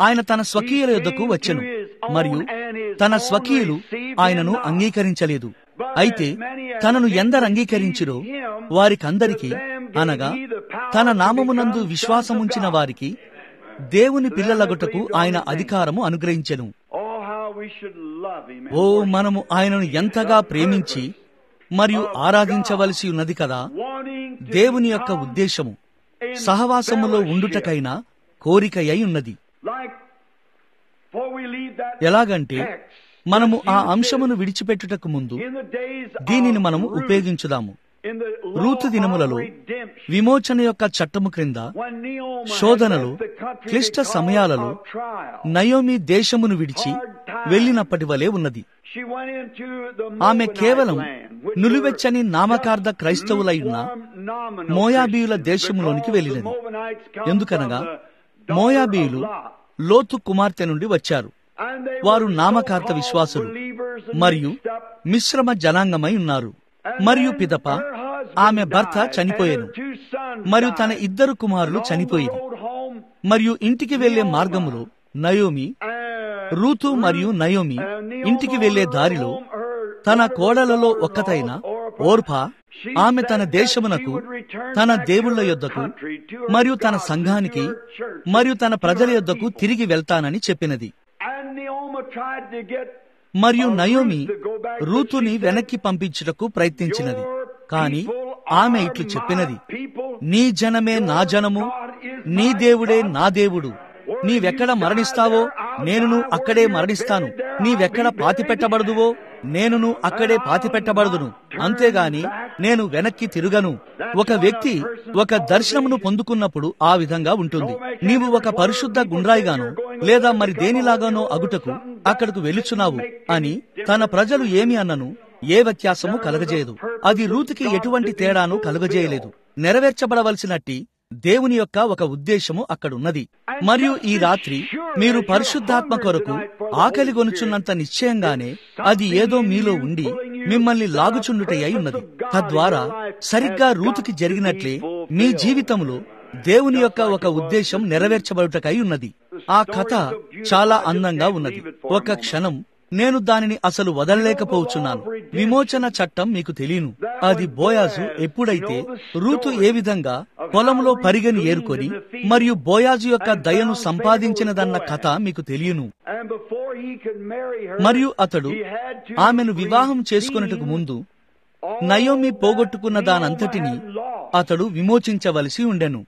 ఆయన తన స్వకీయుల యొద్దకు వచ్చెను మరియు తన స్వకీయులు ఆయనను అంగీకరించలేదు అయితే తనను ఎందరు అంగీకరించిరో వారికందరికి అనగా తన నామమునందు విశ్వాసముంచిన వారికి దేవుని పిల్లలగుటకు ఆయన అధికారము అనుగ్రహించెను Oh, how we should love him. and ఓ మనము ఆయనను ఎంతగా ప్రేమించి మరియు ఆరాధించవలసి ఉన్నది కదా wanting to దేవుని యొక్క ఉద్దేశము సహవాసములో ఉండుటకైనా కోరికయై ఉన్నది like before we leave that ఎలాగంటే text, మనము ఆ అంశమును విడిచిపెట్టుటకు ముందు in the days దీనిని of మనము Ruth, ఉపయోగించుదాము in the law రూతు దినములలో of redemption, విమోచన యొక్క చట్టము క్రింద when Naomi had శోధనలు left the country క్లిష్ట because సమయాలలో of trial, నయోమి దేశమును విడిచి వెళ్ళినప్పటి వలె ఉన్నది she went into the ఆమె Moabite కేవలం land, which నులివెచ్చని were నామకార్థ just క్రైస్తవులై ఉన్న lukewarm nominal మోయాబీయుల Christians, దేశములోనికి because వెళ్ళినది. the Moabites come ఎందుకనగా from the daughter మోయాబీయులు of Lot. లోతు కుమార్తె నుండి వచ్చారు And they వారు were నామకార్థ so-called విశ్వాసులు believers and మరియు mixed up. మిశ్రమ జనాంగమై ఉన్నారు మరియు పిదప ఆమె భర్త చనిపోయాను మరియు తన ఇద్దరు కుమారులు చనిపోయింది మరియు ఇంటికి వెళ్లే మార్గములో నయోమి రూతు మరియు నయోమి ఇంటికి వెళ్లే దారిలో తన కోడలలో ఒక్కతైన ఓర్పా ఆమె తన దేశమునకు తన దేవుళ్ళ యొద్దకు మరియు తన సంఘానికి మరియు తన ప్రజల యొద్దకు తిరిగి వెళ్తానని చెప్పినది మరియు నయోమి రూతుని వెనక్కి పంపించుటకు ప్రయత్నించినది కాని ఆమె ఇట్లు చెప్పినది నీ జనమే నా జనము నీ దేవుడే నా దేవుడు నీవెక్కడ మరణిస్తావో నేనును అక్కడే మరణిస్తాను నీవెక్కడ పాతి పెట్టబడదువో నేనును అక్కడే పాతి పెట్టబడదును అంతేగాని నేను వెనక్కి తిరుగను ఒక వ్యక్తి ఒక దర్శనమును పొందుకున్నప్పుడు ఆ విధంగా ఉంటుంది నీవు ఒక పరిశుద్ధ గుండ్రాయిగానో లేదా మరి దేనిలాగానో అగుటకు అక్కడకు వెలుచున్నావు అని తన ప్రజలు ఏమి అన్నను ఏ వ్యత్యాసము కలగజేయదు అది రూతికి ఎటువంటి తేడాను కలుగజేయలేదు నెరవేర్చబడవలసినట్టి దేవుని యొక్క ఒక ఉద్దేశము అక్కడున్నది మరియు ఈ రాత్రి మీరు పరిశుద్ధాత్మ కొరకు ఆకలి గొనుచున్నంత నిశ్చయంగానే అది ఏదో మీలో ఉండి మిమ్మల్ని లాగుచుండుటై ఉన్నది తద్వారా సరిగ్గా రూతుకి జరిగినట్లే మీ జీవితంలో దేవుని యొక్క ఒక ఉద్దేశం నెరవేర్చబడుటకై ఉన్నది ఆ కథ చాలా అందంగా ఉన్నది ఒక క్షణం నేను దానిని అసలు వదలలేకపోవచ్చున్నాను విమోచన చట్టం మీకు తెలియను అది బోయాజు ఎప్పుడైతే రూతు ఏ విధంగా పొలంలో పరిగని ఏరుకొని మరియు బోయాజు యొక్క దయను సంపాదించినదన్న కథ మీకు తెలియను మరియు అతడు ఆమెను వివాహం చేసుకున్నట్టుకు ముందు నయోమి పోగొట్టుకున్న దానంతటిని అతడు విమోచించవలసి ఉండెను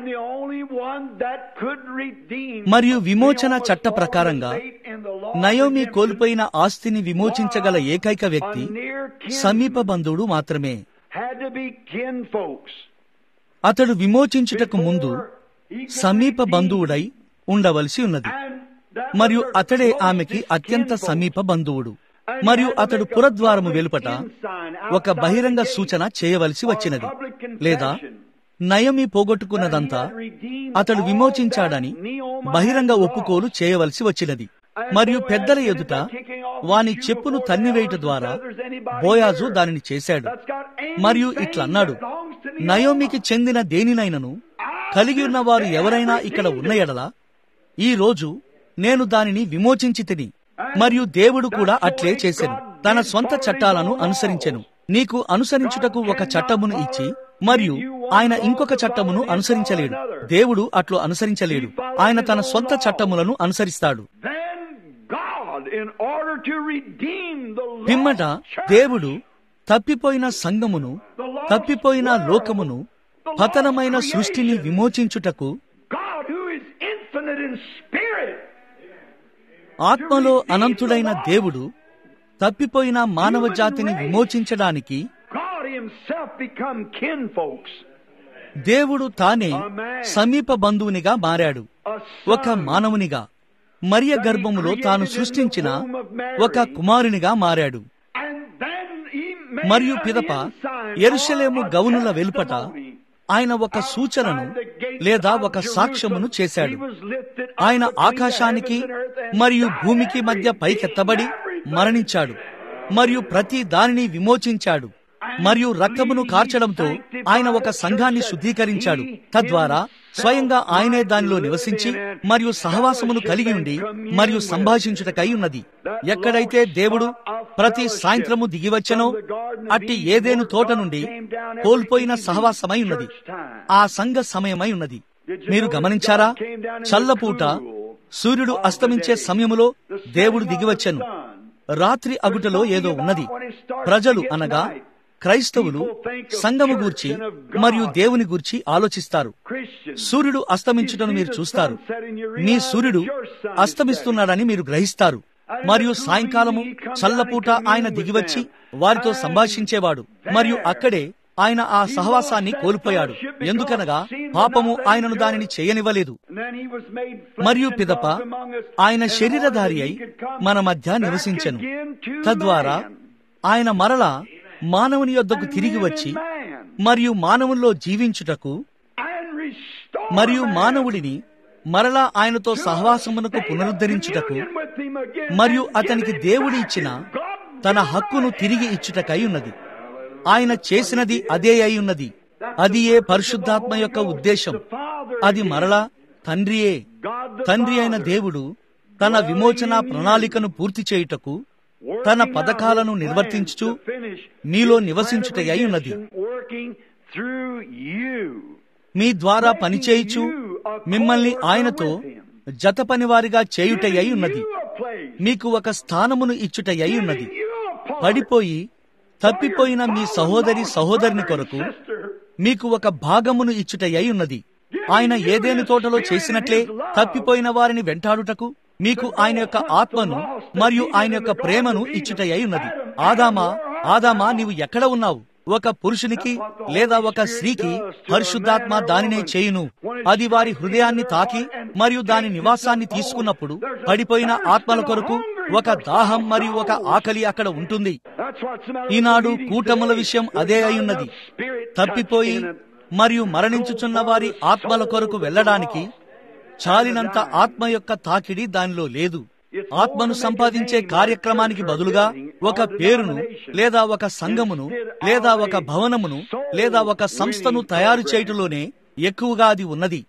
మరియు విమోచన చట్ట ప్రకారంగా నయోమి కోల్పోయిన ఆస్తిని విమోచించగల ఏకైక వ్యక్తి సమీప బంధువుడు మాత్రమే అతడు విమోచించుటకు ముందు సమీప బంధువుడై ఉండవలసి ఉన్నది మరియు అతడే ఆమెకి అత్యంత సమీప బంధువుడు మరియు అతడు పురద్వారము వెలుపట ఒక బహిరంగ సూచన చేయవలసి వచ్చినది లేదా నయమి పోగొట్టుకున్నదంతా అతడు విమోచించాడని బహిరంగ ఒప్పుకోలు చేయవలసి వచ్చినది మరియు పెద్దల ఎదుట వాని చెప్పును తన్నివేయుట ద్వారా బోయాజు దానిని చేశాడు మరియు ఇట్లన్నాడు నయోమికి చెందిన దేనినైనను కలిగి ఉన్న వారు ఎవరైనా ఇక్కడ ఉన్న ఎడల ఈ రోజు నేను దానిని విమోచించి తిని మరియు దేవుడు కూడా అట్లే చేశాను తన సొంత చట్టాలను అనుసరించెను నీకు అనుసరించుటకు ఒక చట్టమును ఇచ్చి మరియు ఆయన ఇంకొక చట్టమును అనుసరించలేడు దేవుడు అట్లు అనుసరించలేడు ఆయన తన సొంత చట్టములను అనుసరిస్తాడు పిమ్మట దేవుడు తప్పిపోయిన సంఘమును తప్పిపోయిన లోకమును పతనమైన సృష్టిని విమోచించుటకు ఆత్మలో అనంతుడైన దేవుడు తప్పిపోయిన మానవ జాతిని విమోచించడానికి దేవుడు తానే సమీప బంధువునిగా మారాడు ఒక మానవునిగా మరియ గర్భములో తాను సృష్టించిన ఒక కుమారునిగా మారాడు మరియు పిదప ఎరుషలేము గౌనుల వెలుపట ఆయన ఒక సూచనను లేదా ఒక సాక్ష్యమును చేశాడు ఆయన ఆకాశానికి మరియు భూమికి మధ్య పైకెత్తబడి మరణించాడు మరియు ప్రతి దానిని విమోచించాడు మరియు రక్తమును కార్చడంతో ఆయన ఒక సంఘాన్ని శుద్ధీకరించాడు తద్వారా స్వయంగా ఆయనే దానిలో నివసించి మరియు సహవాసమును కలిగి ఉండి మరియు సంభాషించుటకై ఉన్నది ఎక్కడైతే దేవుడు ప్రతి సాయంత్రము దిగివచ్చనో అట్టి ఏదేను తోట నుండి కోల్పోయిన సహవాసమై ఉన్నది ఆ సంఘ సమయమై ఉన్నది మీరు గమనించారా చల్లపూట సూర్యుడు అస్తమించే సమయములో దేవుడు దిగివచ్చెను రాత్రి అగుటలో ఏదో ఉన్నది ప్రజలు అనగా క్రైస్తవులు సంఘము గూర్చి మరియు దేవుని గూర్చి ఆలోచిస్తారు సూర్యుడు అస్తమించుటను మీరు చూస్తారు మీ సూర్యుడు అస్తమిస్తున్నాడని మీరు గ్రహిస్తారు మరియు సాయంకాలము చల్లపూట ఆయన దిగివచ్చి వారితో సంభాషించేవాడు మరియు అక్కడే ఆయన ఆ సహవాసాన్ని కోల్పోయాడు ఎందుకనగా పాపము ఆయనను దానిని చేయనివ్వలేదు మరియు పిదప ఆయన శరీరధారి అయి మన మధ్య నివసించెను తద్వారా ఆయన మరల మానవుని యొద్దకు తిరిగి వచ్చి మరియు మానవుల్లో జీవించుటకు మరియు మానవుడిని మరలా ఆయనతో సహవాసమునకు పునరుద్ధరించుటకు మరియు అతనికి దేవుడి ఇచ్చిన తన హక్కును తిరిగి ఇచ్చుటకై ఉన్నది ఆయన చేసినది అదే అయి ఉన్నది అది ఏ పరిశుద్ధాత్మ యొక్క ఉద్దేశం అది మరలా తండ్రియే తండ్రి అయిన దేవుడు తన విమోచన ప్రణాళికను పూర్తి చేయుటకు తన పథకాలను నిర్వర్తించుచు మీలో నివసించుటై ఉన్నది మీ ద్వారా పనిచేయుచు మిమ్మల్ని ఆయనతో జత పనివారిగా చేయుటై ఉన్నది మీకు ఒక స్థానమును ఇచ్చుటై ఉన్నది పడిపోయి తప్పిపోయిన మీ సహోదరి సహోదరుని కొరకు మీకు ఒక భాగమును ఇచ్చుటై ఉన్నది ఆయన ఏదేని తోటలో చేసినట్లే తప్పిపోయిన వారిని వెంటాడుటకు మీకు ఆయన యొక్క ఆత్మను మరియు ఆయన యొక్క ప్రేమను ఇచ్చుటై ఉన్నది ఆదామా ఆదామా నీవు ఎక్కడ ఉన్నావు ఒక పురుషునికి లేదా ఒక స్త్రీకి పరిశుద్ధాత్మ దానినే చేయును అది వారి హృదయాన్ని తాకి మరియు దాని నివాసాన్ని తీసుకున్నప్పుడు పడిపోయిన ఆత్మల కొరకు ఒక దాహం మరియు ఒక ఆకలి అక్కడ ఉంటుంది ఈనాడు కూటముల విషయం అదే అయున్నది తప్పిపోయి మరియు మరణించుచున్న వారి ఆత్మల కొరకు వెళ్ళడానికి చాలినంత ఆత్మ యొక్క తాకిడి దానిలో లేదు ఆత్మను సంపాదించే కార్యక్రమానికి బదులుగా ఒక పేరును లేదా ఒక సంఘమును లేదా ఒక భవనమును లేదా ఒక సంస్థను తయారు చేయటంలోనే ఎక్కువగా అది ఉన్నది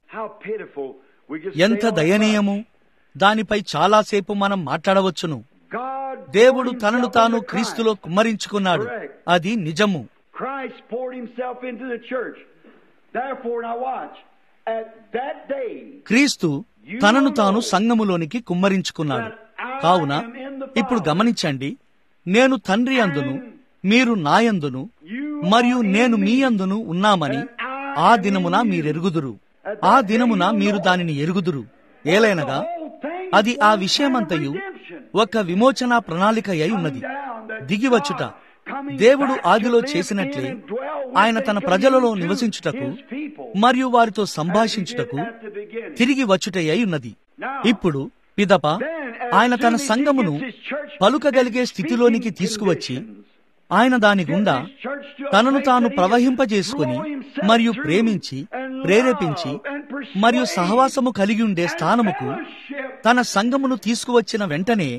ఎంత దయనీయము దానిపై చాలాసేపు మనం మాట్లాడవచ్చును దేవుడు తనను తాను క్రీస్తులో కుమ్మరించుకున్నాడు అది నిజము Christ poured himself into the church. Therefore, now watch. At that day, క్రీస్తు తనను తాను సంఘములోనికి కుమ్మరించుకున్నాడు కావున ఇప్పుడు గమనించండి నేను తండ్రి అందును మీరు నాయందును మరియు నేను మీ అందును ఉన్నామని ఆ దినమున మీరెరుగుదురు ఆ దినమున మీరు దానిని ఎరుగుదురు ఏలైనగా అది ఆ విషయమంతయు ఒక విమోచన ప్రణాళిక అయి ఉన్నది దిగివచ్చుట దేవుడు ఆదిలో చేసినట్లే ఆయన తన ప్రజలలో నివసించుటకు మరియు వారితో సంభాషించుటకు తిరిగి వచ్చుటయ్యి ఉన్నది ఇప్పుడు పిదప ఆయన తన సంఘమును పలుకగలిగే స్థితిలోనికి తీసుకువచ్చి ఆయన దాని గుండా తనను తాను ప్రవహింపజేసుకుని మరియు ప్రేమించి ప్రేరేపించి మరియు సహవాసము కలిగి ఉండే స్థానముకు తన సంఘమును తీసుకువచ్చిన వెంటనే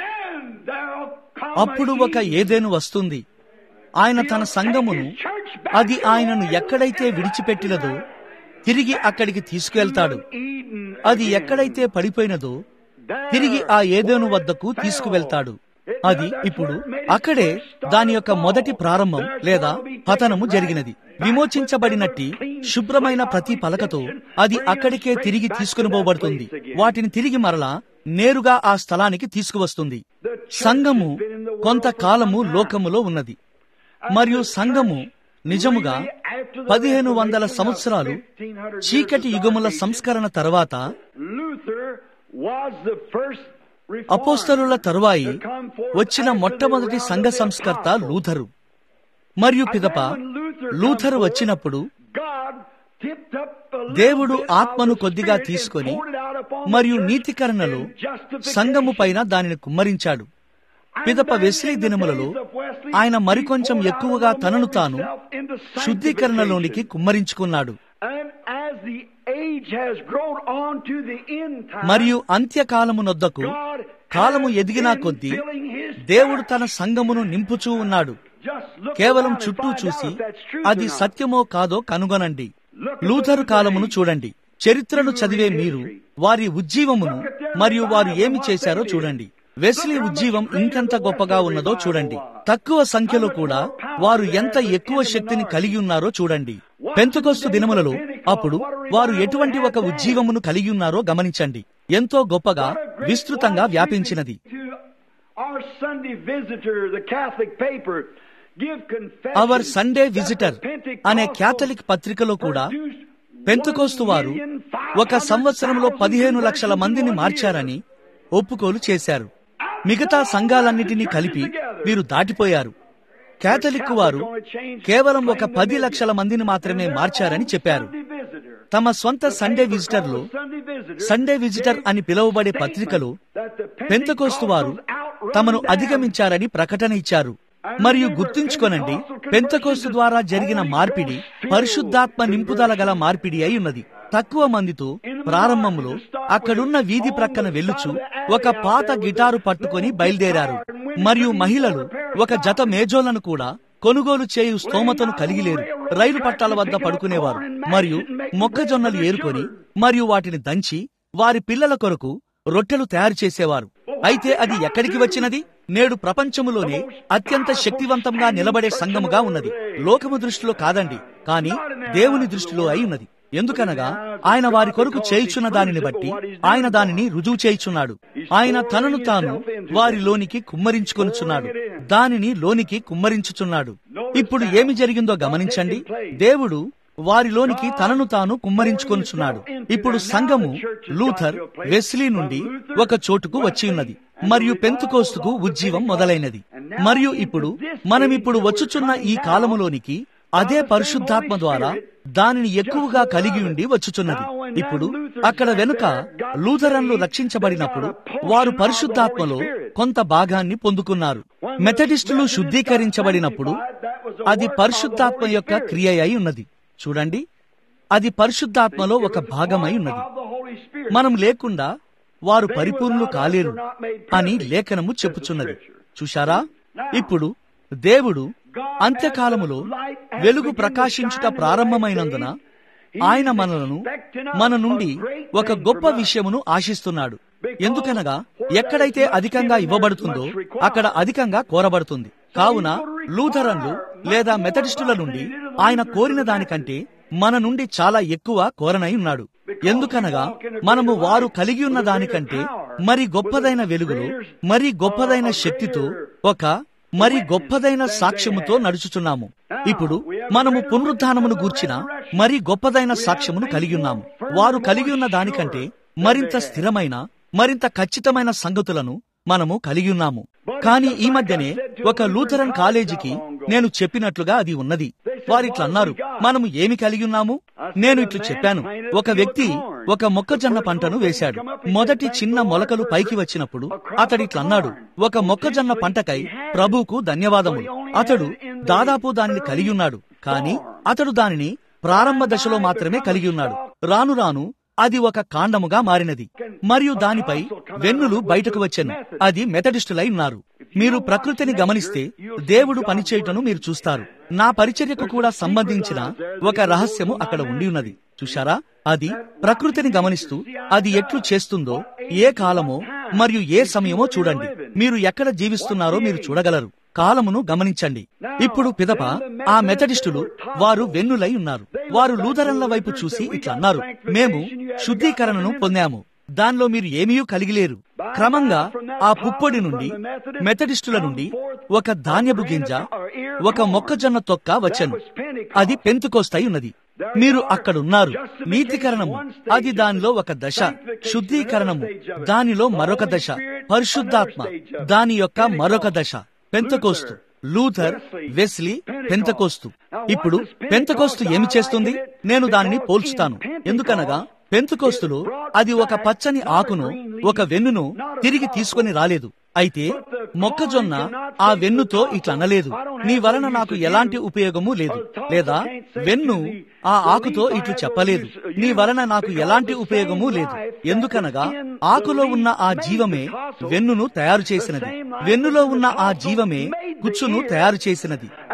అప్పుడు ఒక ఏదేను వస్తుంది ఆయన తన సంఘమును అది ఆయనను ఎక్కడైతే విడిచిపెట్టినదో తిరిగి అక్కడికి తీసుకువెళ్తాడు అది ఎక్కడైతే పడిపోయినదో తిరిగి ఆ ఏదేను వద్దకు తీసుకువెళ్తాడు అది ఇప్పుడు అక్కడే దాని యొక్క మొదటి ప్రారంభం లేదా పతనము జరిగినది విమోచించబడినట్టి శుభ్రమైన ప్రతి పలకతో అది అక్కడికే తిరిగి తీసుకుని పోబడుతుంది వాటిని తిరిగి మరలా నేరుగా ఆ స్థలానికి తీసుకువస్తుంది సంఘము కొంతకాలము లోకములో ఉన్నది మరియు సంఘము నిజముగా పదిహేను వందల సంవత్సరాలు చీకటి యుగముల సంస్కరణ తర్వాత అపోస్తలుల తరువాయి వచ్చిన మొట్టమొదటి సంఘ సంస్కర్త లూథరు మరియు పిదప లూథరు వచ్చినప్పుడు దేవుడు ఆత్మను కొద్దిగా తీసుకొని మరియు నీతికరణలో సంఘము పైన దానిని కుమ్మరించాడు పిదప వెస్లీ దినములలో ఆయన మరికొంచెం ఎక్కువగా తనను తాను శుద్ధీకరణలోనికి కుమ్మరించుకున్నాడు మరియు అంత్యకాలమునొద్దకు కాలము ఎదిగినా కొద్దీ దేవుడు తన సంఘమును నింపుచూ ఉన్నాడు కేవలం చుట్టూ చూసి అది సత్యమో కాదో కనుగొనండి లూథరు కాలమును చూడండి చరిత్రను చదివే మీరు వారి ఉజ్జీవమును మరియు వారు ఏమి చేశారో చూడండి వెస్లీ ఉజ్జీవం ఇంకెంత గొప్పగా ఉన్నదో చూడండి తక్కువ సంఖ్యలో కూడా వారు ఎంత ఎక్కువ శక్తిని కలిగి ఉన్నారో చూడండి పెంతకొస్తు దినములలో అప్పుడు వారు ఎటువంటి ఒక ఉజ్జీవమును కలిగి ఉన్నారో గమనించండి ఎంతో గొప్పగా విస్తృతంగా వ్యాపించినది అవర్ సండే విజిటర్ అనే క్యాథలిక్ పత్రికలో కూడా పెంతకోస్తు వారు ఒక సంవత్సరంలో పదిహేను లక్షల మందిని మార్చారని ఒప్పుకోలు చేశారు మిగతా సంఘాలన్నిటినీ కలిపి వీరు దాటిపోయారు కేథలిక్ వారు కేవలం ఒక పది లక్షల మందిని మాత్రమే మార్చారని చెప్పారు తమ స్వంత సండే విజిటర్లు సండే విజిటర్ అని పిలువబడే పత్రికలు పెంతకోస్తు వారు తమను అధిగమించారని ప్రకటన ఇచ్చారు మరియు గుర్తుంచుకోనండి పెంతకోస్తు ద్వారా జరిగిన మార్పిడి పరిశుద్ధాత్మ నింపుదల గల మార్పిడి అయి ఉన్నది తక్కువ మందితో ప్రారంభంలో అక్కడున్న వీధి ప్రక్కన వెళ్ళుచు ఒక పాత గిటారు పట్టుకొని బయలుదేరారు మరియు మహిళలు ఒక జత మేజోలను కూడా కొనుగోలు చేయు స్తోమతను కలిగి లేరు రైలు పట్టాల వద్ద పడుకునేవారు మరియు మొక్కజొన్నలు ఏరుకొని మరియు వాటిని దంచి వారి పిల్లల కొరకు రొట్టెలు తయారు చేసేవారు అయితే అది ఎక్కడికి వచ్చినది నేడు ప్రపంచములోనే అత్యంత శక్తివంతంగా నిలబడే సంఘముగా ఉన్నది లోకము దృష్టిలో కాదండి కానీ దేవుని దృష్టిలో అయి ఉన్నది ఎందుకనగా ఆయన వారి కొరకు చేయుచున్న దానిని బట్టి ఆయన దానిని రుజువు చేయుచున్నాడు ఆయన తనను తాను వారిలోనికి కుమ్మరించుకొనుచున్నాడు దానిని లోనికి కుమ్మరించుచున్నాడు ఇప్పుడు ఏమి జరిగిందో గమనించండి దేవుడు వారిలోనికి తనను తాను కుమ్మరించుకొనుచున్నాడు ఇప్పుడు సంఘము లూథర్ వెస్లీ నుండి ఒక చోటుకు వచ్చి ఉన్నది మరియు పెంతుకోస్తుకు ఉజ్జీవం మొదలైనది మరియు ఇప్పుడు మనమిప్పుడు వచ్చుచున్న ఈ కాలములోనికి అదే పరిశుద్ధాత్మ ద్వారా దానిని ఎక్కువగా కలిగి ఉండి వచ్చుచున్నది ఇప్పుడు అక్కడ వెనుక లూథరన్లు రక్షించబడినప్పుడు వారు పరిశుద్ధాత్మలో కొంత భాగాన్ని పొందుకున్నారు మెథడిస్టులు శుద్ధీకరించబడినప్పుడు అది పరిశుద్ధాత్మ యొక్క క్రియ అయి ఉన్నది చూడండి అది పరిశుద్ధాత్మలో ఒక భాగమై ఉన్నది మనం లేకుండా వారు పరిపూర్ణులు కాలేరు అని లేఖనము చెప్పుచున్నది చూశారా ఇప్పుడు దేవుడు అంత్యకాలములో వెలుగు ప్రకాశించుట ప్రారంభమైనందున ఆయన మనలను మన నుండి ఒక గొప్ప విషయమును ఆశిస్తున్నాడు ఎందుకనగా ఎక్కడైతే అధికంగా ఇవ్వబడుతుందో అక్కడ అధికంగా కోరబడుతుంది కావున లూథరన్లు లేదా మెథడిస్టుల నుండి ఆయన కోరిన దానికంటే మన నుండి చాలా ఎక్కువ కోరనై ఉన్నాడు ఎందుకనగా మనము వారు కలిగి ఉన్న దానికంటే మరి గొప్పదైన వెలుగులో మరి గొప్పదైన శక్తితో ఒక మరి గొప్పదైన సాక్ష్యముతో నడుచుచున్నాము ఇప్పుడు మనము పునరుద్ధానమును గూర్చిన మరి గొప్పదైన సాక్ష్యమును కలిగి ఉన్నాము వారు కలిగి ఉన్న దానికంటే మరింత స్థిరమైన మరింత ఖచ్చితమైన సంగతులను మనము కలిగి ఉన్నాము కానీ ఈ మధ్యనే ఒక లూథరన్ కాలేజీకి నేను చెప్పినట్లుగా అది ఉన్నది వారిట్లా అన్నారు మనము ఏమి కలిగి ఉన్నాము నేను ఇట్లు చెప్పాను ఒక వ్యక్తి ఒక మొక్కజొన్న పంటను వేశాడు మొదటి చిన్న మొలకలు పైకి వచ్చినప్పుడు అతడిట్లా అన్నాడు ఒక మొక్కజొన్న పంటకై ప్రభువుకు ధన్యవాదములు అతడు దాదాపు దానిని కలిగి ఉన్నాడు కానీ అతడు దానిని ప్రారంభ దశలో మాత్రమే కలిగి ఉన్నాడు రాను రాను అది ఒక కాండముగా మారినది మరియు దానిపై వెన్నులు బయటకు వచ్చాను అది మెథడిస్టులై ఉన్నారు మీరు ప్రకృతిని గమనిస్తే దేవుడు పనిచేయటను మీరు చూస్తారు నా పరిచర్యకు కూడా సంబంధించిన ఒక రహస్యము అక్కడ ఉండి ఉన్నది చూశారా అది ప్రకృతిని గమనిస్తూ అది ఎట్లు చేస్తుందో ఏ కాలమో మరియు ఏ సమయమో చూడండి మీరు ఎక్కడ జీవిస్తున్నారో మీరు చూడగలరు కాలమును గమనించండి ఇప్పుడు పిదప ఆ మెథడిస్టులు వారు వెన్నులై ఉన్నారు వారు లూథరన్ల వైపు చూసి ఇట్లా అన్నారు మేము శుద్ధీకరణను పొందాము దానిలో మీరు ఏమీ కలిగి లేరు క్రమంగా ఆ పుప్పొడి నుండి మెథడిస్టుల నుండి ఒక ధాన్యపు గింజ ఒక మొక్కజొన్న తొక్క వచ్చను అది పెంతుకొస్తాయి ఉన్నది మీరు అక్కడున్నారు నీతికరణము అది దానిలో ఒక దశ శుద్ధీకరణము దానిలో మరొక దశ పరిశుద్ధాత్మ దాని యొక్క మరొక దశ పెంతకోస్తు లూథర్ వెస్లీ పెంతకోస్తు ఇప్పుడు పెంతకోస్తు ఏమి చేస్తుంది నేను దానిని పోల్చుతాను ఎందుకనగా పెంతుకోస్తులు అది ఒక పచ్చని ఆకును ఒక వెన్నును తిరిగి తీసుకొని రాలేదు అయితే మొక్కజొన్న ఆ వెన్నుతో ఇట్లా అనలేదు నీ వలన నాకు ఎలాంటి ఉపయోగము లేదు లేదా వెన్ను ఆ ఆకుతో ఇట్లు చెప్పలేదు నీ వలన నాకు ఎలాంటి ఉపయోగము లేదు ఎందుకనగా ఆకులో ఉన్న ఆ జీవమే వెన్నును తయారు చేసినది వెన్నులో ఉన్న ఆ జీవమే కుచ్చును తయారు చేసినది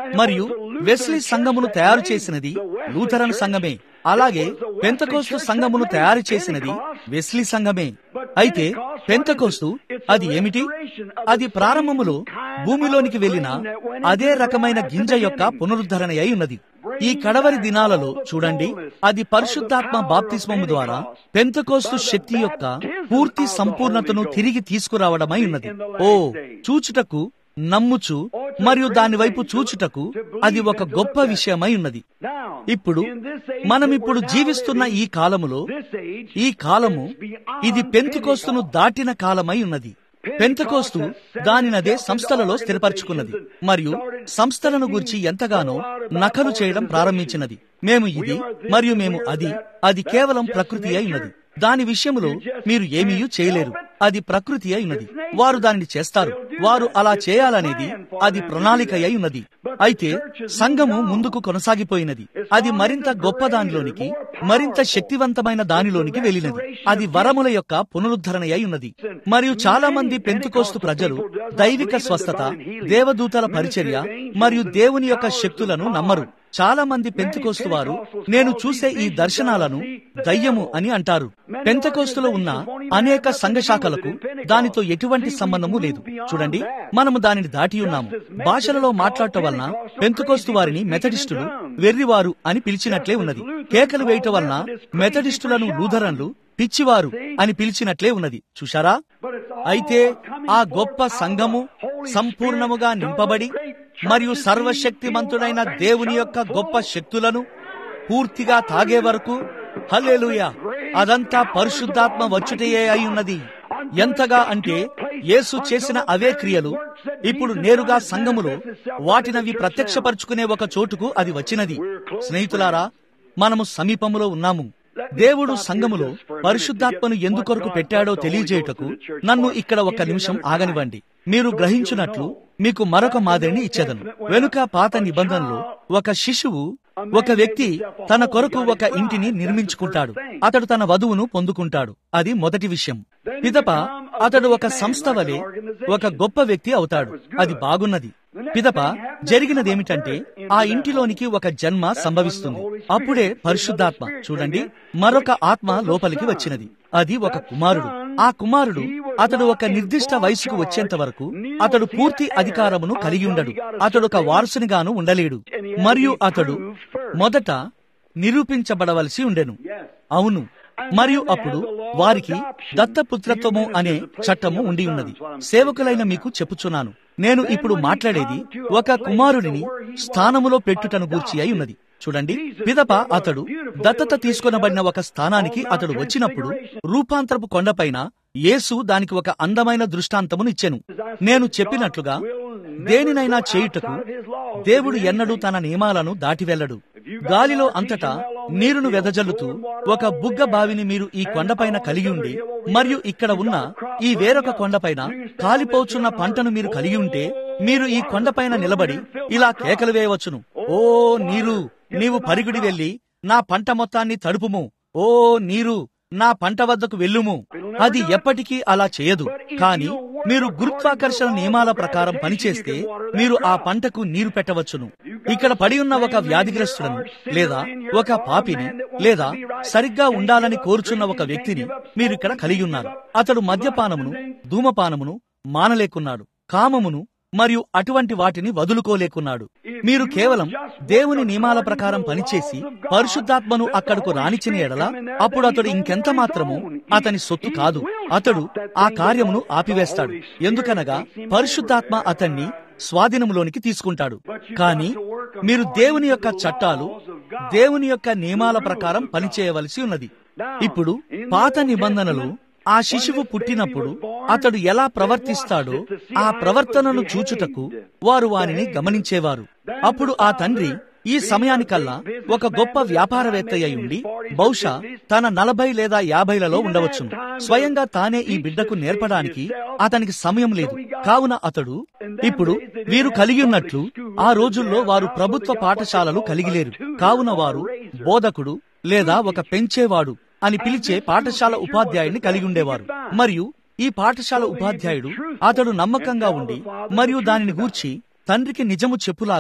మరియు వెస్లీ సంఘమును తయారు చేసినది లూథరన్ సంఘమే అలాగే పెంతకోస్తు సంఘమును తయారు చేసినది వెస్లీ సంఘమే అయితే పెంతకోస్తు అది ఏమిటి అది ప్రారంభములో భూమిలోనికి వెళ్లిన అదే రకమైన గింజ యొక్క పునరుద్ధరణ అయి ఉన్నది ఈ కడవరి దినాలలో చూడండి అది పరిశుద్ధాత్మ బాప్తిస్మము ద్వారా పెంతకోస్తు శక్తి యొక్క పూర్తి సంపూర్ణతను తిరిగి తీసుకురావడమై ఉన్నది ఓ చూచుటకు నమ్ముచు మరియు దాని వైపు చూచుటకు అది ఒక గొప్ప విషయమై ఉన్నది ఇప్పుడు మనమిప్పుడు జీవిస్తున్న ఈ కాలములో ఈ కాలము ఇది పెంతుకోస్తును దాటిన కాలమై ఉన్నది పెంతకోస్తు దానినదే సంస్థలలో స్థిరపరచుకున్నది మరియు సంస్థలను గురించి ఎంతగానో నకలు చేయడం ప్రారంభించినది మేము ఇది మరియు మేము అది అది కేవలం ప్రకృతి అయి ఉన్నది దాని విషయంలో మీరు ఏమీ చేయలేరు అది ప్రకృతి అయి ఉన్నది వారు దానిని చేస్తారు వారు అలా చేయాలనేది అది ప్రణాళిక అయి ఉన్నది అయితే సంఘము ముందుకు కొనసాగిపోయినది అది మరింత గొప్ప దానిలోనికి మరింత శక్తివంతమైన దానిలోనికి వెళ్ళినది అది వరముల యొక్క పునరుద్ధరణ అయి ఉన్నది మరియు చాలా మంది పెంతుకోస్తు ప్రజలు దైవిక స్వస్థత దేవదూతల పరిచర్య మరియు దేవుని యొక్క శక్తులను నమ్మరు చాలా మంది పెంతుకోస్తు వారు నేను చూసే ఈ దర్శనాలను దయ్యము అని అంటారు పెంతకోస్తులో ఉన్న అనేక సంఘ శాఖలకు దానితో ఎటువంటి సంబంధము లేదు చూడండి మనము దానిని దాటి ఉన్నాము భాషలలో మాట్లాడటం వలన పెంతుకోస్తు వారిని మెథడిస్టులు వెర్రివారు అని పిలిచినట్లే ఉన్నది కేకలు వేయటం వలన మెథడిస్టులను లూథరన్లు పిచ్చివారు అని పిలిచినట్లే ఉన్నది చూశారా అయితే ఆ గొప్ప సంఘము సంపూర్ణముగా నింపబడి మరియు సర్వశక్తిమంతుడైన దేవుని యొక్క గొప్ప శక్తులను పూర్తిగా తాగే వరకు హల్లేలుయ అదంతా పరిశుద్ధాత్మ వచ్చుటయే అయి ఉన్నది ఎంతగా అంటే యేసు చేసిన అవే క్రియలు ఇప్పుడు నేరుగా సంఘములో వాటినవి ప్రత్యక్షపరుచుకునే ఒక చోటుకు అది వచ్చినది స్నేహితులారా మనము సమీపములో ఉన్నాము దేవుడు సంఘములో పరిశుద్ధాత్మను ఎందుకొరకు పెట్టాడో తెలియజేయుటకు నన్ను ఇక్కడ ఒక నిమిషం ఆగనివ్వండి మీరు గ్రహించున్నట్లు మీకు మరొక మాదిరిని ఇచ్చేదను వెనుక పాత నిబంధనలో ఒక శిశువు ఒక వ్యక్తి తన కొరకు ఒక ఇంటిని నిర్మించుకుంటాడు అతడు తన వధువును పొందుకుంటాడు అది మొదటి విషయం పిదప అతడు ఒక సంస్థ వలె ఒక గొప్ప వ్యక్తి అవుతాడు అది బాగున్నది పిదప జరిగినదేమిటంటే ఆ ఇంటిలోనికి ఒక జన్మ సంభవిస్తుంది అప్పుడే పరిశుద్ధాత్మ చూడండి మరొక ఆత్మ లోపలికి వచ్చినది అది ఒక కుమారుడు ఆ కుమారుడు అతడు ఒక నిర్దిష్ట వయసుకు వచ్చేంత వరకు అతడు పూర్తి అధికారమును కలిగి ఉండడు అతడు ఒక వారసునిగాను ఉండలేడు మరియు అతడు మొదట నిరూపించబడవలసి ఉండెను అవును మరియు అప్పుడు వారికి దత్తపుత్రత్వము అనే చట్టము ఉండి ఉన్నది సేవకులైన మీకు చెప్పుచున్నాను నేను ఇప్పుడు మాట్లాడేది ఒక కుమారుడిని స్థానములో పెట్టుటను గూర్చి అయి ఉన్నది చూడండి పిదప అతడు దత్తత తీసుకొనబడిన ఒక స్థానానికి అతడు వచ్చినప్పుడు రూపాంతరపు కొండపైన యేసు దానికి ఒక అందమైన దృష్టాంతమును ఇచ్చెను నేను చెప్పినట్లుగా దేనినైనా చేయుటకు దేవుడు ఎన్నడూ తన నియమాలను దాటి వెళ్ళడు గాలిలో అంతటా నీరును వెదజల్లుతూ ఒక బుగ్గ బావిని మీరు ఈ కొండపైన కలిగి ఉండి మరియు ఇక్కడ ఉన్న ఈ వేరొక కొండపైన కాలిపోచున్న పంటను మీరు కలిగి ఉంటే మీరు ఈ కొండపైన నిలబడి ఇలా కేకలు వేయవచ్చును ఓ నీరు నీవు పరిగుడి వెళ్లి నా పంట మొత్తాన్ని తడుపుము ఓ నీరు నా పంట వద్దకు వెళ్ళుము అది ఎప్పటికీ అలా చేయదు కానీ మీరు గురుత్వాకర్షణ నియమాల ప్రకారం పనిచేస్తే మీరు ఆ పంటకు నీరు పెట్టవచ్చును ఇక్కడ పడి ఉన్న ఒక వ్యాధిగ్రస్తులను లేదా ఒక పాపిని లేదా సరిగ్గా ఉండాలని కోరుచున్న ఒక వ్యక్తిని మీరు ఇక్కడ కలిగి ఉన్నారు అతడు మద్యపానమును ధూమపానమును మానలేకున్నాడు కామమును మరియు అటువంటి వాటిని వదులుకోలేకున్నాడు మీరు కేవలం దేవుని నియమాల ప్రకారం పనిచేసి పరిశుద్ధాత్మను అక్కడకు రానిచ్చిన ఎడల అప్పుడు అతడు ఇంకెంత మాత్రము అతని సొత్తు కాదు అతడు ఆ కార్యమును ఆపివేస్తాడు ఎందుకనగా పరిశుద్ధాత్మ అతన్ని స్వాధీనములోనికి తీసుకుంటాడు కానీ మీరు దేవుని యొక్క చట్టాలు దేవుని యొక్క నియమాల ప్రకారం పనిచేయవలసి ఉన్నది ఇప్పుడు పాత నిబంధనలు ఆ శిశువు పుట్టినప్పుడు అతడు ఎలా ప్రవర్తిస్తాడో ఆ ప్రవర్తనను చూచుటకు వారు వారిని గమనించేవారు అప్పుడు ఆ తండ్రి ఈ సమయానికల్లా ఒక గొప్ప వ్యాపారవేత్త అయి ఉండి బహుశా తన నలభై లేదా యాభైలలో ఉండవచ్చును స్వయంగా తానే ఈ బిడ్డకు నేర్పడానికి అతనికి సమయం లేదు కావున అతడు ఇప్పుడు వీరు కలిగి ఉన్నట్లు ఆ రోజుల్లో వారు ప్రభుత్వ పాఠశాలలు కలిగిలేరు కావున వారు బోధకుడు లేదా ఒక పెంచేవాడు అని పిలిచే పాఠశాల ఉపాధ్యాయుడిని కలిగి ఉండేవారు మరియు ఈ పాఠశాల ఉపాధ్యాయుడు అతడు నమ్మకంగా ఉండి మరియు దానిని గూర్చి తండ్రికి నిజము చెప్పులాగున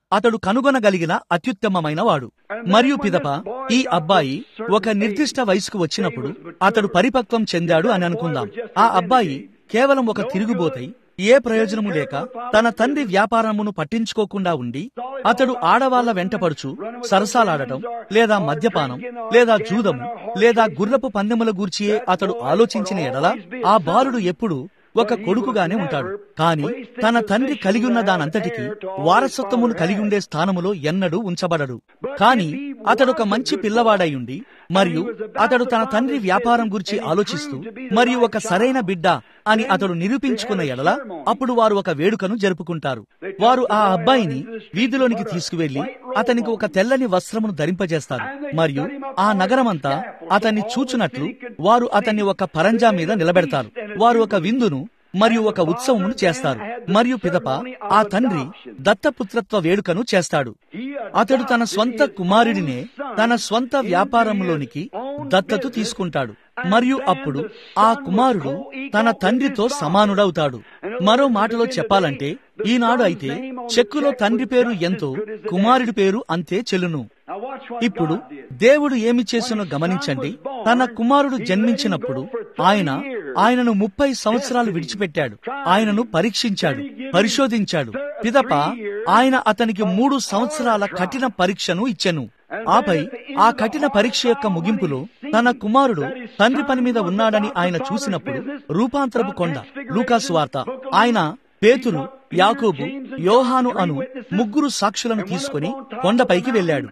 అతడు కనుగొనగలిగిన అత్యుత్తమమైన వాడు మరియు పిదప ఈ అబ్బాయి ఒక నిర్దిష్ట వయసుకు వచ్చినప్పుడు అతడు పరిపక్వం చెందాడు అని అనుకుందాం ఆ అబ్బాయి కేవలం ఒక తిరుగుబోతై ఏ ప్రయోజనము లేక తన తండ్రి వ్యాపారమును పట్టించుకోకుండా ఉండి అతడు ఆడవాళ్ల వెంటపడుచు సరసాలాడటం లేదా మద్యపానం లేదా జూదము లేదా గుర్రపు పందెముల గూర్చియే అతడు ఆలోచించిన ఎడల ఆ బాలుడు ఎప్పుడు ఒక కొడుకుగానే ఉంటాడు కాని తన తండ్రి కలిగి ఉన్న దానంతటికి వారసత్వమును కలిగి ఉండే స్థానములో ఎన్నడూ ఉంచబడడు కాని అతడొక మంచి పిల్లవాడై ఉండి మరియు అతడు తన తండ్రి వ్యాపారం గురించి ఆలోచిస్తూ మరియు ఒక సరైన బిడ్డ అని అతడు నిరూపించుకున్న ఎడల అప్పుడు వారు ఒక వేడుకను జరుపుకుంటారు వారు ఆ అబ్బాయిని వీధిలోనికి తీసుకువెళ్లి అతనికి ఒక తెల్లని వస్త్రమును ధరింపజేస్తారు మరియు ఆ నగరమంతా అతన్ని చూచునట్లు వారు అతన్ని ఒక పరంజా మీద నిలబెడతారు వారు ఒక విందును మరియు ఒక ఉత్సవమును చేస్తారు మరియు పిదప ఆ తండ్రి దత్తపుత్రత్వ వేడుకను చేస్తాడు అతడు తన స్వంత కుమారుడినే తన స్వంత వ్యాపారంలోనికి దత్తత తీసుకుంటాడు మరియు అప్పుడు ఆ కుమారుడు తన తండ్రితో సమానుడవుతాడు మరో మాటలో చెప్పాలంటే ఈనాడు అయితే చెక్కులో తండ్రి పేరు ఎంతో కుమారుడి పేరు అంతే చెల్లును ఇప్పుడు దేవుడు ఏమి చేసినో గమనించండి తన కుమారుడు జన్మించినప్పుడు ఆయన ఆయనను ముప్పై సంవత్సరాలు విడిచిపెట్టాడు ఆయనను పరీక్షించాడు పరిశోధించాడు పిదప ఆయన అతనికి మూడు సంవత్సరాల కఠిన పరీక్షను ఇచ్చెను ఆపై ఆ కఠిన పరీక్ష యొక్క ముగింపులో తన కుమారుడు తండ్రి పని మీద ఉన్నాడని ఆయన చూసినప్పుడు రూపాంతరపు కొండ లూకాసు వార్త ఆయన పేతురు యాకోబు యోహాను అను ముగ్గురు సాక్షులను తీసుకుని కొండపైకి వెళ్ళాడు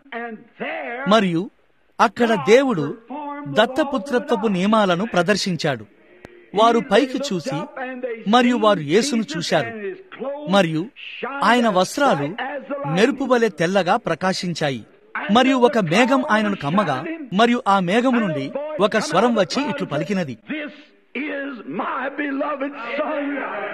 మరియు అక్కడ దేవుడు దత్తపుత్రత్వపు నియమాలను ప్రదర్శించాడు వారు పైకి చూసి మరియు వారు యేసును చూశారు మరియు ఆయన వస్త్రాలు మెరుపు వలె తెల్లగా ప్రకాశించాయి మరియు ఒక మేఘం ఆయనను కమ్మగా మరియు ఆ మేఘము నుండి ఒక స్వరం వచ్చి ఇట్లు పలికినది This is my beloved Son.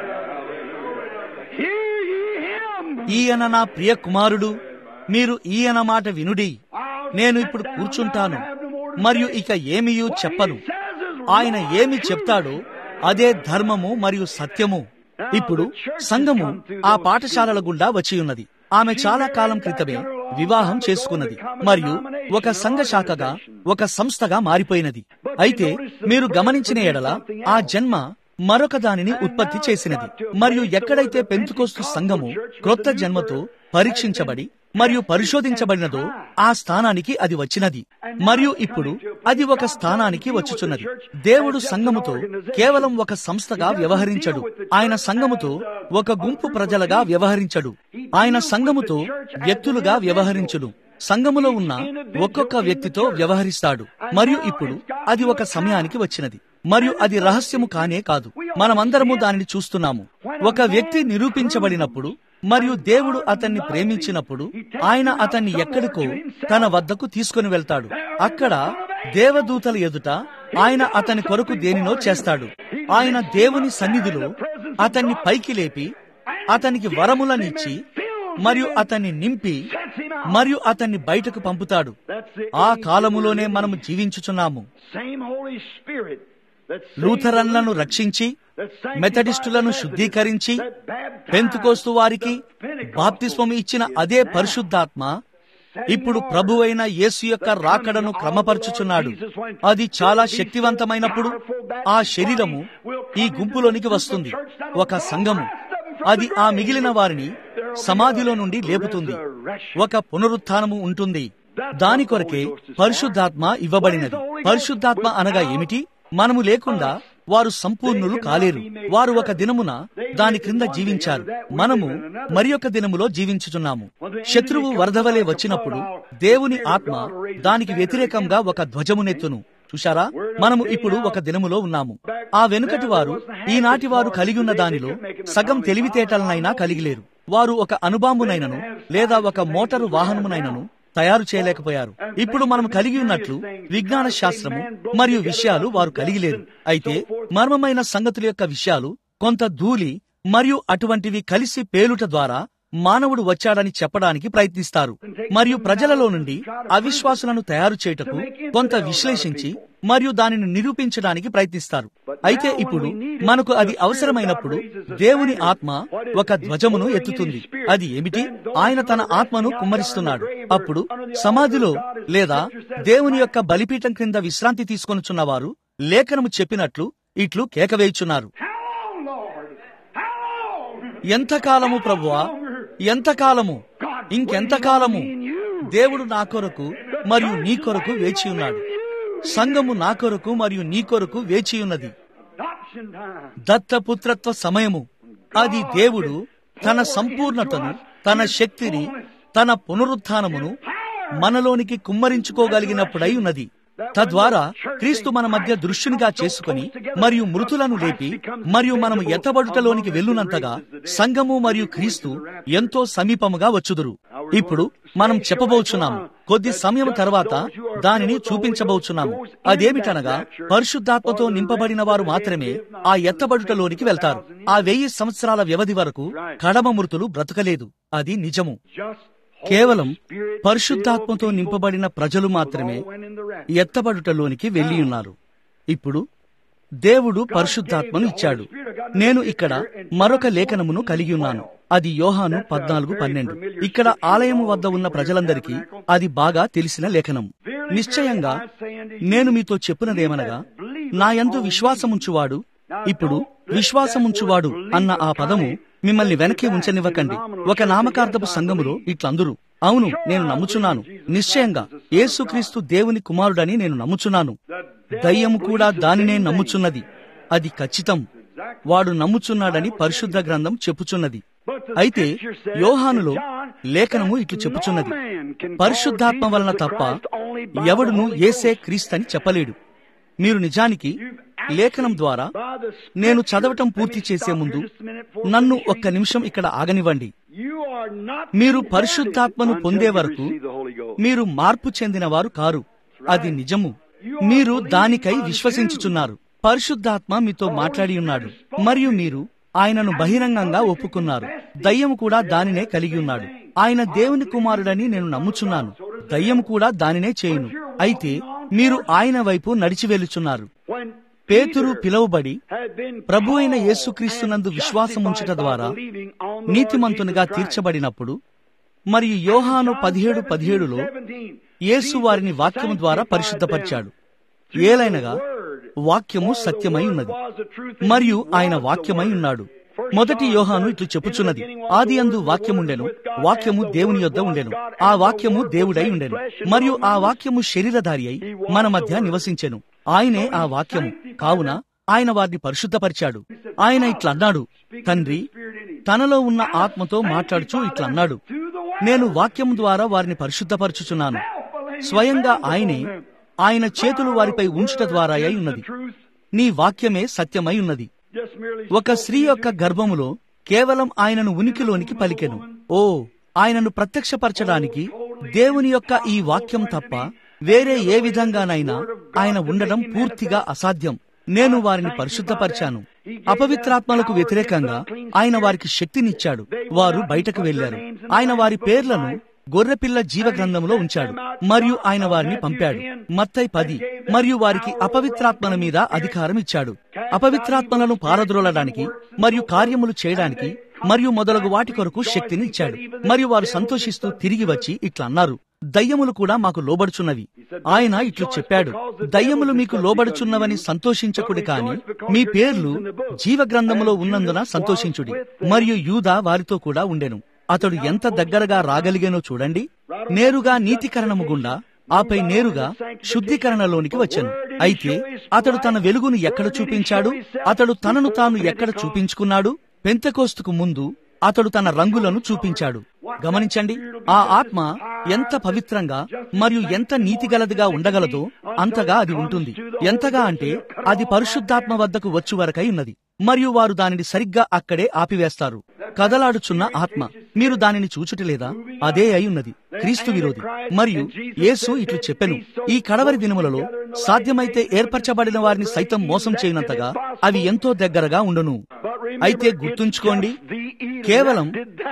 Hear ye him. ఈయన నా ప్రియ కుమారుడు మీరు ఈయన మాట వినుడి నేను ఇప్పుడు కూర్చుంటాను మరియు ఇక ఏమియూ చెప్పను ఆయన ఏమి చెప్తాడో అదే ధర్మము మరియు సత్యము ఇప్పుడు సంఘము ఆ పాఠశాలల గుండా వచ్చి ఉన్నది ఆమె చాలా కాలం క్రితమే వివాహం చేసుకున్నది మరియు ఒక సంఘ శాఖగా ఒక సంస్థగా మారిపోయినది అయితే మీరు గమనించిన ఎడల ఆ జన్మ మరొక దానిని ఉత్పత్తి చేసినది మరియు ఎక్కడైతే పెంతుకోస్తు సంఘము క్రొత్త జన్మతో పరీక్షించబడి మరియు పరిశోధించబడినదో ఆ స్థానానికి అది వచ్చినది మరియు ఇప్పుడు అది ఒక స్థానానికి వచ్చుచున్నది దేవుడు సంఘముతో కేవలం ఒక సంస్థగా వ్యవహరించడు ఆయన సంఘముతో ఒక గుంపు ప్రజలుగా వ్యవహరించడు ఆయన సంఘముతో వ్యక్తులుగా వ్యవహరించుడు సంఘములో ఉన్న ఒక్కొక్క వ్యక్తితో వ్యవహరిస్తాడు మరియు ఇప్పుడు అది ఒక సమయానికి వచ్చినది మరియు అది రహస్యము కానే కాదు మనమందరము దానిని చూస్తున్నాము ఒక వ్యక్తి నిరూపించబడినప్పుడు మరియు దేవుడు అతన్ని ప్రేమించినప్పుడు ఆయన అతన్ని ఎక్కడికో తన వద్దకు తీసుకుని వెళ్తాడు అక్కడ దేవదూతల ఎదుట ఆయన అతని కొరకు దేనినో చేస్తాడు ఆయన దేవుని సన్నిధిలో అతన్ని పైకి లేపి అతనికి వరములనిచ్చి మరియు అతన్ని నింపి మరియు అతన్ని బయటకు పంపుతాడు ఆ కాలములోనే మనము జీవించుచున్నాము Same Holy Spirit that saved లూథరన్లను రక్షించి మెథడిస్టులను శుద్ధీకరించి పెంతుకోస్తు వారికి బాప్తిస్మం ఇచ్చిన అదే పరిశుద్ధాత్మ ఇప్పుడు ప్రభువైన యేసు యొక్క రాకడను క్రమపరచుచున్నాడు అది చాలా శక్తివంతమైనప్పుడు ఆ శరీరము ఈ గుంపులోనికి వస్తుంది ఒక సంఘము అది ఆ మిగిలిన వారిని సమాధిలో నుండి లేపుతుంది ఒక పునరుత్థానము ఉంటుంది దాని కొరకే పరిశుద్ధాత్మ ఇవ్వబడినది పరిశుద్ధాత్మ అనగా ఏమిటి మనము లేకుండా వారు సంపూర్ణులు కాలేరు వారు ఒక దినమున దాని క్రింద జీవించారు మనము మరి ఒక దినములో జీవించుచున్నాము శత్రువు వరదవలే వచ్చినప్పుడు దేవుని ఆత్మ దానికి వ్యతిరేకంగా ఒక ధ్వజమునెత్తును చూశారా మనము ఇప్పుడు ఒక దినములో ఉన్నాము ఆ వెనుకటి వారు ఈనాటి వారు కలిగి ఉన్న దానిలో సగం తెలివితేటలనైనా కలిగిలేరు వారు ఒక అనుబాంబునైనను లేదా ఒక మోటారు వాహనమునైనను తయారు చేయలేకపోయారు ఇప్పుడు మనం కలిగి ఉన్నట్లు విజ్ఞాన శాస్త్రము మరియు విషయాలు వారు కలిగి లేరు అయితే మర్మమైన సంగతుల యొక్క విషయాలు కొంత ధూళి మరియు అటువంటివి కలిసి పేలుట ద్వారా మానవుడు వచ్చాడని చెప్పడానికి ప్రయత్నిస్తారు మరియు ప్రజలలో నుండి అవిశ్వాసులను తయారు చేయుటకు కొంత విశ్లేషించి మరియు దానిని నిరూపించడానికి ప్రయత్నిస్తారు అయితే ఇప్పుడు మనకు అది అవసరమైనప్పుడు దేవుని ఆత్మ ఒక ధ్వజమును ఎత్తుతుంది అది ఏమిటి ఆయన తన ఆత్మను కుమ్మరిస్తున్నాడు అప్పుడు సమాధిలో లేదా దేవుని యొక్క బలిపీఠం క్రింద విశ్రాంతి తీసుకొనుచున్న వారు లేఖనము చెప్పినట్లు ఇట్లు కేకవేయుచున్నారు ఎంతకాలము ప్రభువా ఎంతకాలము ఇంకెంతకాలము దేవుడు నా కొరకు మరియు నీ కొరకు వేచి ఉన్నాడు సంఘము నా కొరకు మరియు నీ కొరకు వేచి ఉన్నది దత్తపుత్రత్వ సమయము అది దేవుడు తన సంపూర్ణతను తన శక్తిని తన పునరుత్నమును మనలోనికి కుమ్మరించుకోగలిగినప్పుడై ఉన్నది తద్వారా క్రీస్తు మన మధ్య దృశ్యునిగా చేసుకుని మరియు మృతులను లేపి మరియు మనము ఎత్తబడుటలోనికి వెళ్ళునంతగా సంఘము మరియు క్రీస్తు ఎంతో సమీపముగా వచ్చుదురు ఇప్పుడు మనం చెప్పబోచున్నాము కొద్ది సమయం తర్వాత దానిని చూపించబోచున్నాము అదేమిటనగా పరిశుద్ధాత్మతో నింపబడిన వారు మాత్రమే ఆ ఎత్తబడుటలోనికి వెళ్తారు ఆ వెయ్యి సంవత్సరాల వ్యవధి వరకు కడమ మృతులు బ్రతకలేదు అది నిజము కేవలం పరిశుద్ధాత్మతో నింపబడిన ప్రజలు మాత్రమే ఎత్తబడుటలోనికి వెళ్లి ఉన్నారు ఇప్పుడు దేవుడు పరిశుద్ధాత్మను ఇచ్చాడు నేను ఇక్కడ మరొక లేఖనమును కలిగి ఉన్నాను అది యోహాను పద్నాలుగు పన్నెండు ఇక్కడ ఆలయము వద్ద ఉన్న ప్రజలందరికీ అది బాగా తెలిసిన లేఖనం నిశ్చయంగా నేను మీతో చెప్పినదేమనగా నా యందు విశ్వాసముంచువాడు ఇప్పుడు విశ్వాసముంచువాడు అన్న ఆ పదము మిమ్మల్ని వెనక్కి ఉంచనివ్వకండి ఒక నామకార్థపు సంఘములో ఇట్లందరూ అవును నేను నమ్ముచున్నాను నిశ్చయంగా యేసుక్రీస్తు దేవుని కుమారుడని నేను నమ్ముచున్నాను దయ్యము కూడా దానినే నమ్ముచున్నది అది ఖచ్చితం వాడు నమ్ముచున్నాడని పరిశుద్ధ గ్రంథం చెప్పుచున్నది అయితే యోహానులో లేఖనము ఇట్లు చెప్పుచున్నది పరిశుద్ధాత్మ వలన తప్ప ఎవడును ఏసే క్రీస్తని చెప్పలేడు మీరు నిజానికి లేఖనం ద్వారా నేను చదవటం పూర్తి చేసే ముందు నన్ను ఒక్క నిమిషం ఇక్కడ ఆగనివ్వండి మీరు పరిశుద్ధాత్మను పొందే వరకు మీరు మార్పు చెందిన వారు కారు అది నిజము మీరు దానికై విశ్వసించుచున్నారు పరిశుద్ధాత్మ మీతో మాట్లాడి ఉన్నాడు మరియు మీరు ఆయనను బహిరంగంగా ఒప్పుకున్నారు దయ్యం కూడా దానినే కలిగి ఉన్నాడు ఆయన దేవుని కుమారుడని నేను నమ్ముచున్నాను దయ్యం కూడా దానినే చేయును అయితే మీరు ఆయన వైపు నడిచి వెళ్చున్నారు పేతురు పిలువబడి ప్రభు అయిన యేసుక్రీస్తునందు విశ్వాసముంచుట ద్వారా నీతిమంతునిగా తీర్చబడినప్పుడు మరియు యోహాను పదిహేడు పదిహేడులో యేసు వారిని వాక్యము ద్వారా పరిశుద్ధపరిచాడు ఏలైనగా వాక్యము సత్యమై ఉన్నది మరియు ఆయన వాక్యమై ఉన్నాడు మొదటి యోహాను ఇట్లు చెప్పుచున్నది ఆది అందు వాక్యముండెను వాక్యము దేవుని యొద్ద ఉండెను ఆ వాక్యము దేవుడై ఉండెను మరియు ఆ వాక్యము శరీరధారి అయి మన మధ్య నివసించెను ఆయనే ఆ వాక్యము కావున ఆయన వారిని పరిశుద్ధపరిచాడు ఆయన ఇట్లన్నాడు తండ్రి తనలో ఉన్న ఆత్మతో మాట్లాడుచూ ఇట్లన్నాడు నేను వాక్యం ద్వారా వారిని పరిశుద్ధపరచుచున్నాను స్వయంగా ఆయనే ఆయన చేతులు వారిపై ఉంచుట ద్వారా అయి ఉన్నది నీ వాక్యమే సత్యమై ఉన్నది ఒక స్త్రీ యొక్క గర్భములో కేవలం ఆయనను ఉనికిలోనికి పలికెను ఓ ఆయనను ప్రత్యక్షపరచడానికి దేవుని యొక్క ఈ వాక్యం తప్ప వేరే ఏ విధంగానైనా ఆయన ఉండడం పూర్తిగా అసాధ్యం నేను వారిని పరిశుద్ధపరిచాను అపవిత్రాత్మలకు వ్యతిరేకంగా ఆయన వారికి శక్తినిచ్చాడు వారు బయటకు వెళ్లారు ఆయన వారి పేర్లను గొర్రెపిల్ల జీవ గ్రంథంలో ఉంచాడు మరియు ఆయన వారిని పంపాడు మత్తై పది మరియు వారికి అపవిత్రాత్మల మీద అధికారం ఇచ్చాడు అపవిత్రాత్మలను పారద్రోలడానికి మరియు కార్యములు చేయడానికి మరియు మొదలగు వాటి కొరకు శక్తిని ఇచ్చాడు మరియు వారు సంతోషిస్తూ తిరిగి వచ్చి ఇట్లా అన్నారు దయ్యములు కూడా మాకు లోబడుచున్నవి ఆయన ఇట్లు చెప్పాడు దయ్యములు మీకు లోబడుచున్నవని సంతోషించకుడి కాని మీ పేర్లు జీవ గ్రంథములో ఉన్నందున సంతోషించుడి మరియు యూదా వారితో కూడా ఉండెను అతడు ఎంత దగ్గరగా రాగలిగానో చూడండి నేరుగా నీతికరణము గుండా ఆపై నేరుగా శుద్ధీకరణలోనికి వచ్చాను అయితే అతడు తన వెలుగును ఎక్కడ చూపించాడు అతడు తనను తాను ఎక్కడ చూపించుకున్నాడు పెంతకోస్తుకు ముందు అతడు తన రంగులను చూపించాడు గమనించండి ఆ ఆత్మ ఎంత పవిత్రంగా మరియు ఎంత నీతిగలదిగా ఉండగలదో అంతగా అది ఉంటుంది ఎంతగా అంటే అది పరిశుద్ధాత్మ వద్దకు వచ్చు వరకై ఉన్నది మరియు వారు దానిని సరిగ్గా అక్కడే ఆపివేస్తారు కదలాడుచున్న ఆత్మ మీరు దానిని చూచుటలేదా అదే అయి ఉన్నది క్రీస్తు విరోధి మరియు యేసు ఇట్లు చెప్పెను ఈ కడవరి దినములలో సాధ్యమైతే ఏర్పరచబడిన వారిని సైతం మోసం చేయనంతగా అవి ఎంతో దగ్గరగా ఉండును అయితే గుర్తుంచుకోండి కేవలం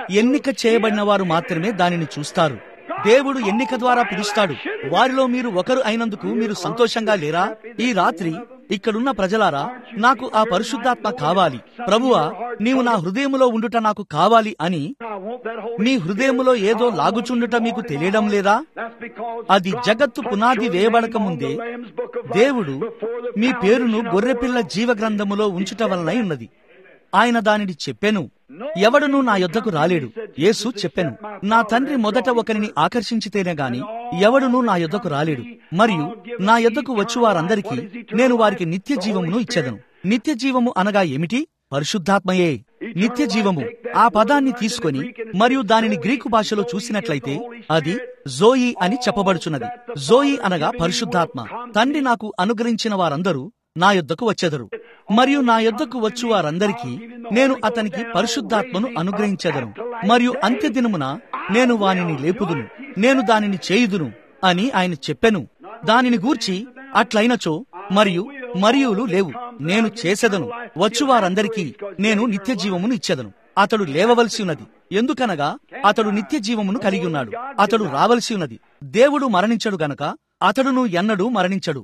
ఎన్నిక చేయబడిన వారు మాత్రమే దానిని చూస్తారు దేవుడు ఎన్నిక ద్వారా పిలుస్తాడు వారిలో మీరు ఒకరు అయినందుకు మీరు సంతోషంగా లేరా ఈ రాత్రి ఇక్కడున్న ప్రజలారా నాకు ఆ పరిశుద్ధాత్మ కావాలి ప్రభువా నీవు నా హృదయములో ఉండుట నాకు కావాలి అని మీ హృదయములో ఏదో లాగుచుండుట మీకు తెలియడం లేదా అది జగత్తు పునాది వేయబడక ముందే దేవుడు మీ పేరును గొర్రెపిల్ల జీవ గ్రంథములో ఉంచుట వలనై ఉన్నది ఆయన దానిని చెప్పెను ఎవడునూ నా యొద్దకు రాలేడు యేసు చెప్పెను నా తండ్రి మొదట ఒకరిని ఆకర్షించితేనే గాని ఎవడునూ నా యొద్దకు రాలేడు మరియు నా యొద్దకు వచ్చు వారందరికీ నేను వారికి నిత్య జీవమును ఇచ్చెదను నిత్య జీవము అనగా ఏమిటి పరిశుద్ధాత్మయే నిత్య జీవము ఆ పదాన్ని తీసుకొని మరియు దానిని గ్రీకు భాషలో చూసినట్లయితే అది జోయి అని చెప్పబడుచున్నది జోయి అనగా పరిశుద్ధాత్మ తండ్రి నాకు అనుగ్రహించిన వారందరూ నా యొద్దకు వచ్చెదరు మరియు నా యొద్దకు వచ్చు వారందరికీ నేను అతనికి పరిశుద్ధాత్మను అనుగ్రహించెదను మరియు అంత్యదినమున నేను వానిని లేపుదును నేను దానిని చేయుదును అని ఆయన చెప్పెను దానిని గూర్చి అట్లయినచో మరియు మరియులు లేవు నేను చేసెదను వచ్చు వారందరికీ నేను నిత్య జీవమును ఇచ్చెదను అతడు లేవవలసి ఉన్నది ఎందుకనగా అతడు నిత్య జీవమును కలిగి ఉన్నాడు అతడు రావలసి ఉన్నది దేవుడు మరణించడు గనక అతడును ఎన్నడూ మరణించడు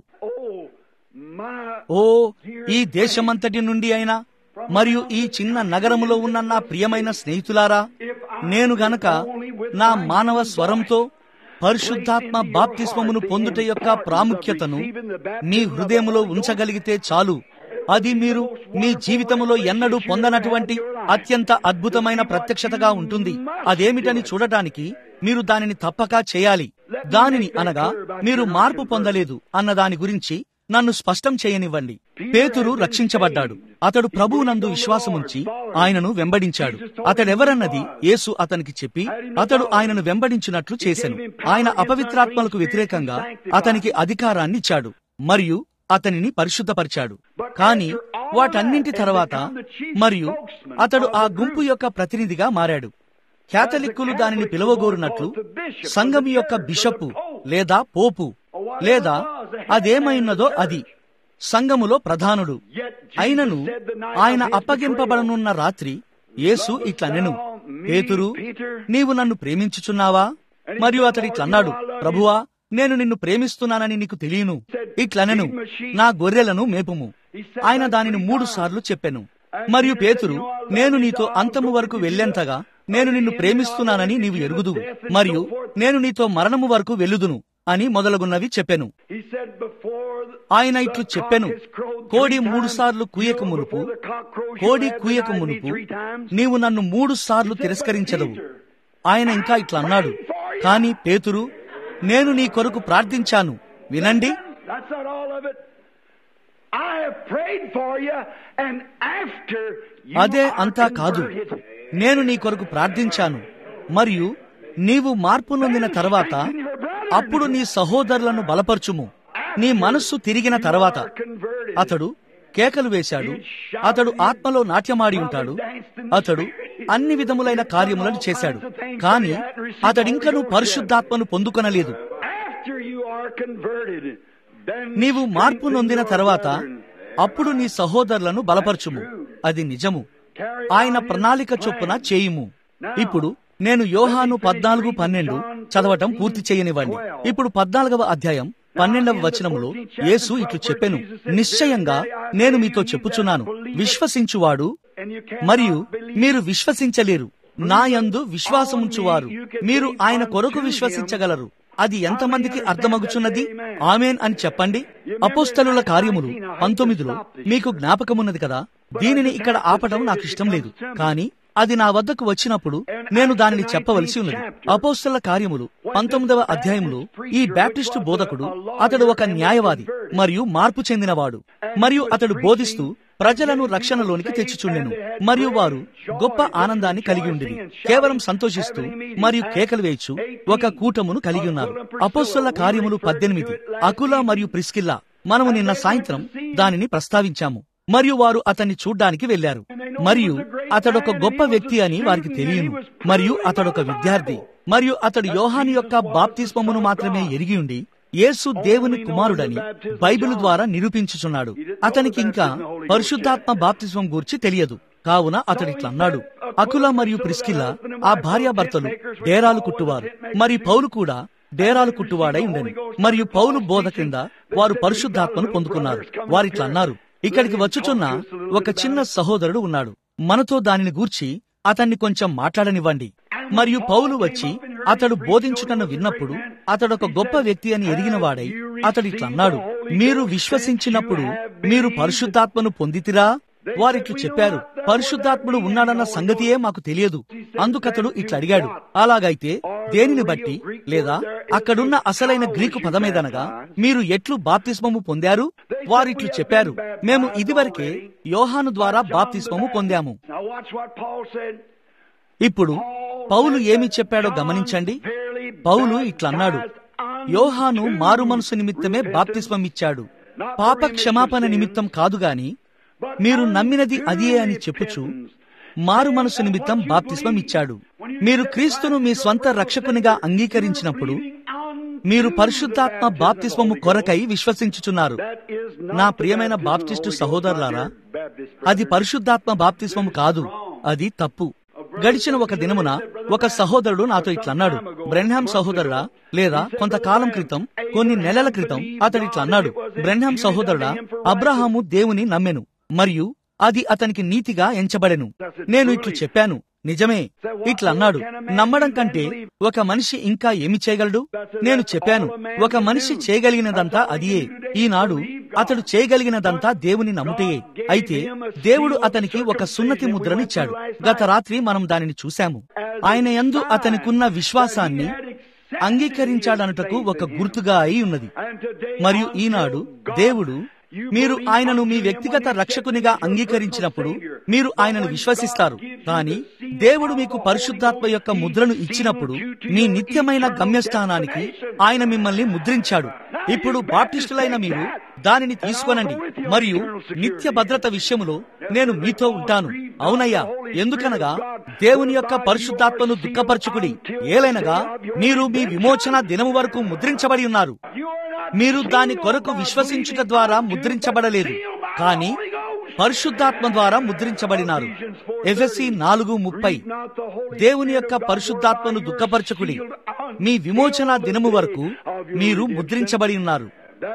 ఓ ఈ దేశమంతటి నుండి అయినా మరియు ఈ చిన్న నగరములో ఉన్న నా ప్రియమైన స్నేహితులారా నేను గనక నా మానవ స్వరంతో పరిశుద్ధాత్మ బాప్తిస్మమును పొందుట యొక్క ప్రాముఖ్యతను మీ హృదయములో ఉంచగలిగితే చాలు అది మీరు మీ జీవితములో ఎన్నడూ పొందనటువంటి అత్యంత అద్భుతమైన ప్రత్యక్షతగా ఉంటుంది అదేమిటని చూడటానికి మీరు దానిని తప్పక చేయాలి దానిని అనగా మీరు మార్పు పొందలేదు అన్న దాని గురించి నన్ను స్పష్టం చేయనివ్వండి పేతురు రక్షించబడ్డాడు అతడు ప్రభువునందు విశ్వాసముంచి ఆయనను వెంబడించాడు అతడెవరన్నది యేసు అతనికి చెప్పి అతడు ఆయనను వెంబడించినట్లు చేశాను ఆయన అపవిత్రాత్మలకు వ్యతిరేకంగా అతనికి అధికారాన్ని ఇచ్చాడు మరియు అతనిని పరిశుద్ధపరిచాడు కాని వాటన్నింటి తర్వాత మరియు అతడు ఆ గుంపు యొక్క ప్రతినిధిగా మారాడు క్యాథలిక్కులు దానిని పిలువగోరునట్లు సంఘం యొక్క బిషపు లేదా పోపు లేదా అదేమైనదో అది సంఘములో ప్రధానుడు అయినను ఆయన అప్పగింపబడనున్న రాత్రి యేసు ఇట్లనెను పేతురు నీవు నన్ను ప్రేమించుచున్నావా మరియు అతడిట్లన్నాడు ప్రభువా నేను నిన్ను ప్రేమిస్తున్నానని నీకు తెలియను ఇట్లనెను నా గొర్రెలను మేపుము ఆయన దానిని మూడు సార్లు చెప్పెను మరియు పేతురు నేను నీతో అంతము వరకు వెళ్ళేంతగా నేను నిన్ను ప్రేమిస్తున్నానని నీవు ఎరుగుదు మరియు నేను నీతో మరణము వరకు వెళ్ళుదును అని మొదలగున్నవి చెప్పెను ఆయన ఇట్లు చెప్పెను కోడి మూడు సార్లు కూయక మునుపు కోడి కూయక మునుపు నీవు నన్ను మూడు సార్లు తిరస్కరించదవు ఆయన ఇంకా ఇట్లా అన్నాడు కాని పేతురు నేను నీ కొరకు ప్రార్థించాను వినండి అదే అంతా కాదు నేను నీ కొరకు ప్రార్థించాను మరియు నీవు మార్పు నొందిన తర్వాత అప్పుడు నీ సహోదరులను బలపరచుము నీ మనస్సు తిరిగిన తర్వాత అతడు కేకలు వేశాడు అతడు ఆత్మలో నాట్యమాడి ఉంటాడు అతడు అన్ని విధములైన కార్యములను చేశాడు కాని అతడింకను పరిశుద్ధాత్మను పొందుకొనలేదు నీవు మార్పు నొందిన తర్వాత అప్పుడు నీ సహోదరులను బలపరచుము అది నిజము ఆయన ప్రణాళిక చొప్పున చేయుము ఇప్పుడు నేను యోహాను పద్నాలుగు పన్నెండు చదవటం పూర్తి చేయనివ్వండి ఇప్పుడు పద్నాలుగవ అధ్యాయం పన్నెండవ వచనములో యేసు ఇట్లు చెప్పెను నిశ్చయంగా నేను మీతో చెప్పుచున్నాను విశ్వసించువాడు మరియు మీరు విశ్వసించలేరు నాయందు విశ్వాసముంచువారు మీరు ఆయన కొరకు విశ్వసించగలరు అది ఎంతమందికి అర్థమగుచున్నది ఆమెన్ అని చెప్పండి అపోస్తలుల కార్యములు పంతొమ్మిదిలో మీకు జ్ఞాపకమున్నది కదా దీనిని ఇక్కడ ఆపటం నాకు ఇష్టం లేదు కానీ అది నా వద్దకు వచ్చినప్పుడు నేను దానిని చెప్పవలసి ఉన్నది అపోస్తల కార్యములు పంతొమ్మిదవ అధ్యాయంలో ఈ బ్యాప్టిస్టు బోధకుడు అతడు ఒక న్యాయవాది మరియు మార్పు చెందినవాడు మరియు అతడు బోధిస్తూ ప్రజలను రక్షణలోనికి తెచ్చిచుండెను మరియు వారు గొప్ప ఆనందాన్ని కలిగి ఉండేది కేవలం సంతోషిస్తూ మరియు కేకలు వేయచ్చు ఒక కూటమును కలిగి ఉన్నారు అపోస్తుల కార్యములు పద్దెనిమిది అకుల మరియు ప్రిస్కిల్లా మనము నిన్న సాయంత్రం దానిని ప్రస్తావించాము మరియు వారు అతన్ని చూడ్డానికి వెళ్లారు మరియు అతడొక గొప్ప వ్యక్తి అని వారికి తెలియను మరియు అతడొక విద్యార్థి మరియు అతడు యోహాని యొక్క బాప్తిస్మమును మాత్రమే ఎరిగి ఉండి యేసు దేవుని కుమారుడని బైబిల్ ద్వారా నిరూపించుచున్నాడు అతనికి ఇంకా పరిశుద్ధాత్మ బాప్తిస్మం గూర్చి తెలియదు కావున అతడిట్లా అన్నాడు అకుల మరియు ప్రిస్కిల్ల ఆ భార్యాభర్తలు డేరాలు కుట్టువారు మరి పౌలు కూడా డేరాలు కుట్టువాడై ఉండని మరియు పౌలు బోధ క్రింద వారు పరిశుద్ధాత్మను పొందుకున్నారు వారిట్లా అన్నారు ఇక్కడికి వచ్చుచున్న ఒక చిన్న సహోదరుడు ఉన్నాడు మనతో దానిని గూర్చి అతన్ని కొంచెం మాట్లాడనివ్వండి మరియు పౌలు వచ్చి అతడు బోధించుటను విన్నప్పుడు అతడు ఒక గొప్ప వ్యక్తి అని ఎరిగిన వాడై అతడు ఇట్లా అన్నాడు మీరు విశ్వసించినప్పుడు మీరు పరిశుద్ధాత్మను పొందితిరా వారిట్లు చెప్పారు పరిశుద్ధాత్ముడు ఉన్నాడన్న సంగతియే మాకు తెలియదు అందుకతడు ఇట్లా అడిగాడు అలాగైతే దేనిని బట్టి లేదా అక్కడున్న అసలైన గ్రీకు పదమేదనగా మీరు ఎట్లు బాప్తిస్మము పొందారు వారిట్లు చెప్పారు మేము ఇదివరకే యోహాను ద్వారా బాప్తిస్మము పొందాము ఇప్పుడు పౌలు ఏమి చెప్పాడో గమనించండి పౌలు ఇట్లా అన్నాడు యోహాను మారు మనసు నిమిత్తమే బాప్తిస్మం ఇచ్చాడు పాప క్షమాపణ నిమిత్తం కాదు గాని మీరు నమ్మినది అదియే అని చెప్పుచు మారు మనసు నిమిత్తం బాప్తిస్మం ఇచ్చాడు మీరు క్రీస్తును మీ స్వంత రక్షకునిగా అంగీకరించినప్పుడు మీరు పరిశుద్ధాత్మ బాప్తిస్మము కొరకై విశ్వసించుచున్నారు నా ప్రియమైన బాప్టిస్టు సహోదరులారా అది పరిశుద్ధాత్మ బాప్తిస్మము కాదు అది తప్పు గడిచిన ఒక దినమున ఒక సహోదరుడు నాతో ఇట్లన్నాడు బ్రెన్హాం సహోదరుడా లేదా కొంతకాలం క్రితం కొన్ని నెలల క్రితం అతడు ఇట్లా అన్నాడు బ్రెన్హాం సహోదరుడా అబ్రహాము దేవుని నమ్మెను మరియు అది అతనికి నీతిగా ఎంచబడెను నేను ఇట్లు చెప్పాను నిజమే ఇట్లా అన్నాడు నమ్మడం కంటే ఒక మనిషి ఇంకా ఏమి చేయగలడు నేను చెప్పాను ఒక మనిషి చేయగలిగినదంతా అదియే ఈనాడు అతడు చేయగలిగినదంతా దేవుని నమ్ముటయే అయితే దేవుడు అతనికి ఒక సున్నతి ముద్రను ఇచ్చాడు గత రాత్రి మనం దానిని చూశాము ఆయన యందు అతనికున్న విశ్వాసాన్ని అంగీకరించాడనుటకు ఒక గుర్తుగా అయి ఉన్నది మరియు ఈనాడు దేవుడు మీరు ఆయనను మీ వ్యక్తిగత రక్షకునిగా అంగీకరించినప్పుడు మీరు ఆయనను విశ్వసిస్తారు కానీ దేవుడు మీకు పరిశుద్ధాత్మ యొక్క ముద్రను ఇచ్చినప్పుడు మీ నిత్యమైన గమ్యస్థానానికి ఆయన మిమ్మల్ని ముద్రించాడు ఇప్పుడు బాప్టిస్టులైన మీరు దానిని తీసుకొనండి మరియు నిత్య భద్రత విషయములో నేను మీతో ఉంటాను అవునయ్యా ఎందుకనగా దేవుని యొక్క పరిశుద్ధాత్మను దుఃఖపరచుకుడి ఏలైనగా మీరు మీ విమోచన దినము వరకు ముద్రించబడి ఉన్నారు మీరు దాని కొరకు విశ్వసించుట ద్వారా ముద్రించబడలేదు కానీ పరిశుద్ధాత్మ ద్వారా ముద్రించబడినారు ఎఫ్ఎస్సి నాలుగు ముప్పై దేవుని యొక్క పరిశుద్ధాత్మను దుఃఖపరచుకుడి మీ విమోచన దినము వరకు మీరు ముద్రించబడి ఉన్నారు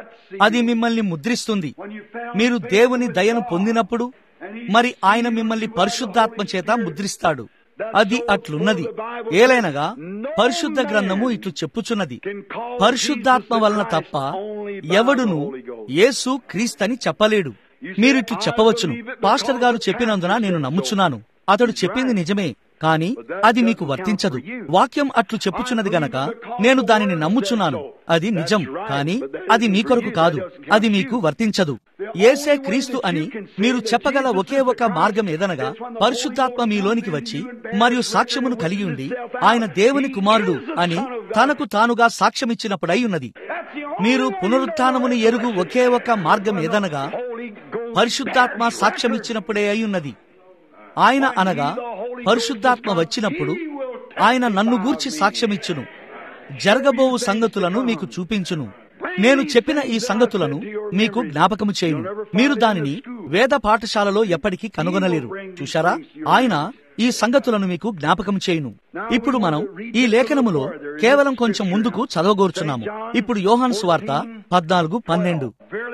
అది మిమ్మల్ని ముద్రిస్తుంది మీరు దేవుని దయను పొందినప్పుడు మరి ఆయన మిమ్మల్ని పరిశుద్ధాత్మ చేత ముద్రిస్తాడు అది అట్లున్నది ఏలైనగా పరిశుద్ధ గ్రంథము ఇట్లు చెప్పుచున్నది పరిశుద్ధాత్మ వలన తప్ప ఎవడును యేసు క్రీస్తని చెప్పలేడు మీరిట్లు చెప్పవచ్చును పాస్టర్ గారు చెప్పినందున నేను నమ్ముచున్నాను అతడు చెప్పింది నిజమే కానీ అది మీకు వర్తించదు వాక్యం అట్లు చెప్పుచున్నది గనక నేను దానిని నమ్ముచున్నాను అది నిజం కానీ అది మీ కొరకు కాదు అది మీకు వర్తించదు ఏసే క్రీస్తు అని మీరు చెప్పగల ఒకే ఒక మార్గం ఏదనగా పరిశుద్ధాత్మ మీలోనికి వచ్చి మరియు సాక్ష్యమును కలిగి ఉండి ఆయన దేవుని కుమారుడు అని తనకు తానుగా సాక్ష్యమిచ్చినప్పుడై ఉన్నది మీరు పునరుత్నమును ఎరుగు ఒకే ఒక మార్గం ఏదనగా పరిశుద్ధాత్మ సాక్ష్యమిచ్చినప్పుడే అయి ఉన్నది ఆయన అనగా పరిశుద్ధాత్మ వచ్చినప్పుడు ఆయన నన్ను గూర్చి సాక్ష్యమిచ్చును జరగబోవు సంగతులను మీకు చూపించును నేను చెప్పిన ఈ సంగతులను మీకు జ్ఞాపకము చేయును మీరు దానిని వేద పాఠశాలలో ఎప్పటికీ కనుగొనలేరు చూశారా ఆయన ఈ సంగతులను మీకు జ్ఞాపకం చేయును ఇప్పుడు మనం ఈ లేఖనములో కేవలం కొంచెం ముందుకు చదవగోరుచున్నాము ఇప్పుడు యోహాన్ స్వార్త పద్నాలుగు పన్నెండు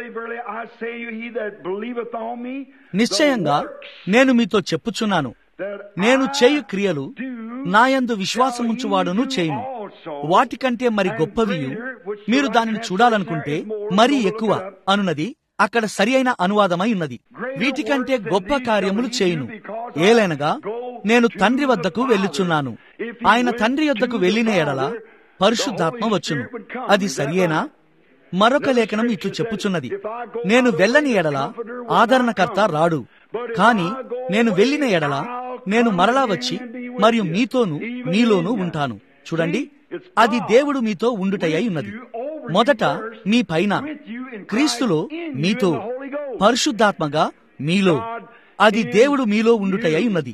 నిశ్చయంగా నేను మీతో చెప్పుచున్నాను నేను చేయు క్రియలు నాయందు విశ్వాసముంచువాడును చేయును వాటికంటే మరి గొప్పవియు మీరు దానిని చూడాలనుకుంటే మరీ ఎక్కువ అనున్నది అక్కడ సరి అయిన అనువాదమై ఉన్నది వీటికంటే గొప్ప కార్యములు చేయును ఏలైనగా నేను తండ్రి వద్దకు వెళ్ళుచున్నాను ఆయన తండ్రి వద్దకు వెళ్లిన ఎడల పరిశుద్ధాత్మ వచ్చును అది సరియేనా మరొక లేఖనం ఇట్లు చెప్పుచున్నది నేను వెళ్ళని ఎడల ఆదరణకర్త రాడు కాని నేను వెళ్ళిన ఎడల నేను మరలా వచ్చి మరియు మీతోను మీలోనూ ఉంటాను చూడండి అది దేవుడు మీతో ఉండుటయ్యి ఉన్నది మొదట మీ పైన క్రీస్తులో మీతో పరిశుద్ధాత్మగా మీలో అది దేవుడు మీలో ఉండుటయ్యి ఉన్నది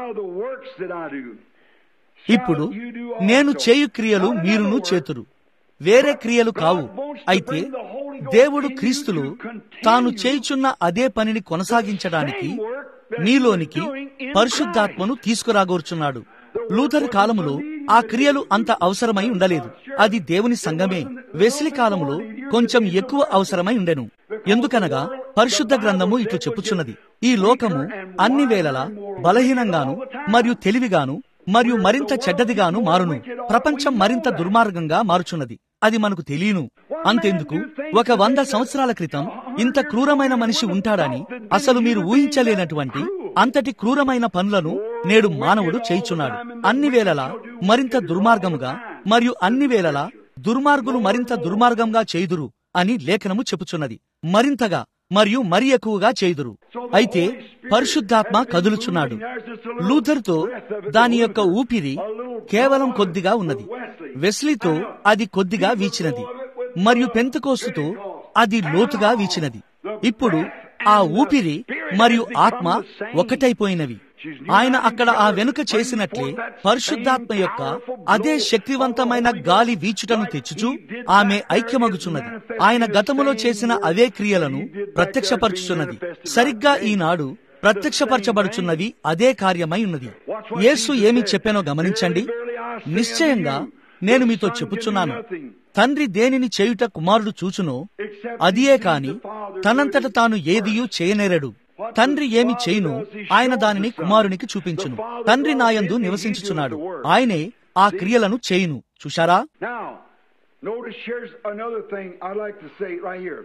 ఇప్పుడు నేను చేయు క్రియలు మీరును చేతురు వేరే క్రియలు కావు అయితే దేవుడు క్రీస్తులు తాను చేయుచున్న అదే పనిని కొనసాగించడానికి మీలోనికి పరిశుద్ధాత్మను తీసుకురాగోర్చున్నాడు లూథర్ కాలములో ఆ క్రియలు అంత అవసరమై ఉండలేదు అది దేవుని సంఘమే వెస్లి కాలములో కొంచెం ఎక్కువ అవసరమై ఉండెను ఎందుకనగా పరిశుద్ధ గ్రంథము ఇట్లు చెప్పుచున్నది ఈ లోకము అన్ని వేళలా బలహీనంగాను మరియు తెలివిగాను మరియు మరింత చెడ్డదిగాను మారును ప్రపంచం మరింత దుర్మార్గంగా మారుచున్నది అది మనకు తెలియను అంతెందుకు ఒక వంద సంవత్సరాల క్రితం ఇంత క్రూరమైన మనిషి ఉంటాడని అసలు మీరు ఊహించలేనటువంటి అంతటి క్రూరమైన పనులను నేడు మానవుడు చేయుచున్నాడు అన్ని వేళలా మరింత దుర్మార్గముగా మరియు అన్ని వేళలా దుర్మార్గులు మరింత దుర్మార్గంగా చేయుదురు అని లేఖనము చెప్పుచున్నది మరింతగా మరియు మరి ఎక్కువగా చేయుదురు అయితే పరిశుద్ధాత్మ కదులుచున్నాడు లూథర్తో దాని యొక్క ఊపిరి కేవలం కొద్దిగా ఉన్నది వెస్లీతో అది కొద్దిగా వీచినది మరియు పెంతకోస్తుతో అది లోతుగా వీచినది ఇప్పుడు ఆ ఊపిరి మరియు ఆత్మ ఒకటైపోయినవి ఆయన అక్కడ ఆ వెనుక చేసినట్లే పరిశుద్ధాత్మ యొక్క అదే శక్తివంతమైన గాలి వీచుటను తెచ్చుచు ఆమె ఐక్యమగుచున్నది ఆయన గతములో చేసిన అవే క్రియలను ప్రత్యక్షపరచుచున్నది సరిగ్గా ఈనాడు ప్రత్యక్షపరచబడుచున్నవి అదే కార్యమై ఉన్నది యేసు ఏమి చెప్పానో గమనించండి నిశ్చయంగా నేను మీతో చెప్పుచున్నాను తండ్రి దేనిని చేయుట కుమారుడు చూచునో అదియే కాని తనంతట తాను ఏదియూ చేయనేరడు తండ్రి ఏమి చేయును ఆయన దానిని కుమారునికి చూపించును తండ్రి నాయందు నివసించుచున్నాడు ఆయనే ఆ క్రియలను చేయును చూశారా Now, notice here's another thing I'd like to say right here.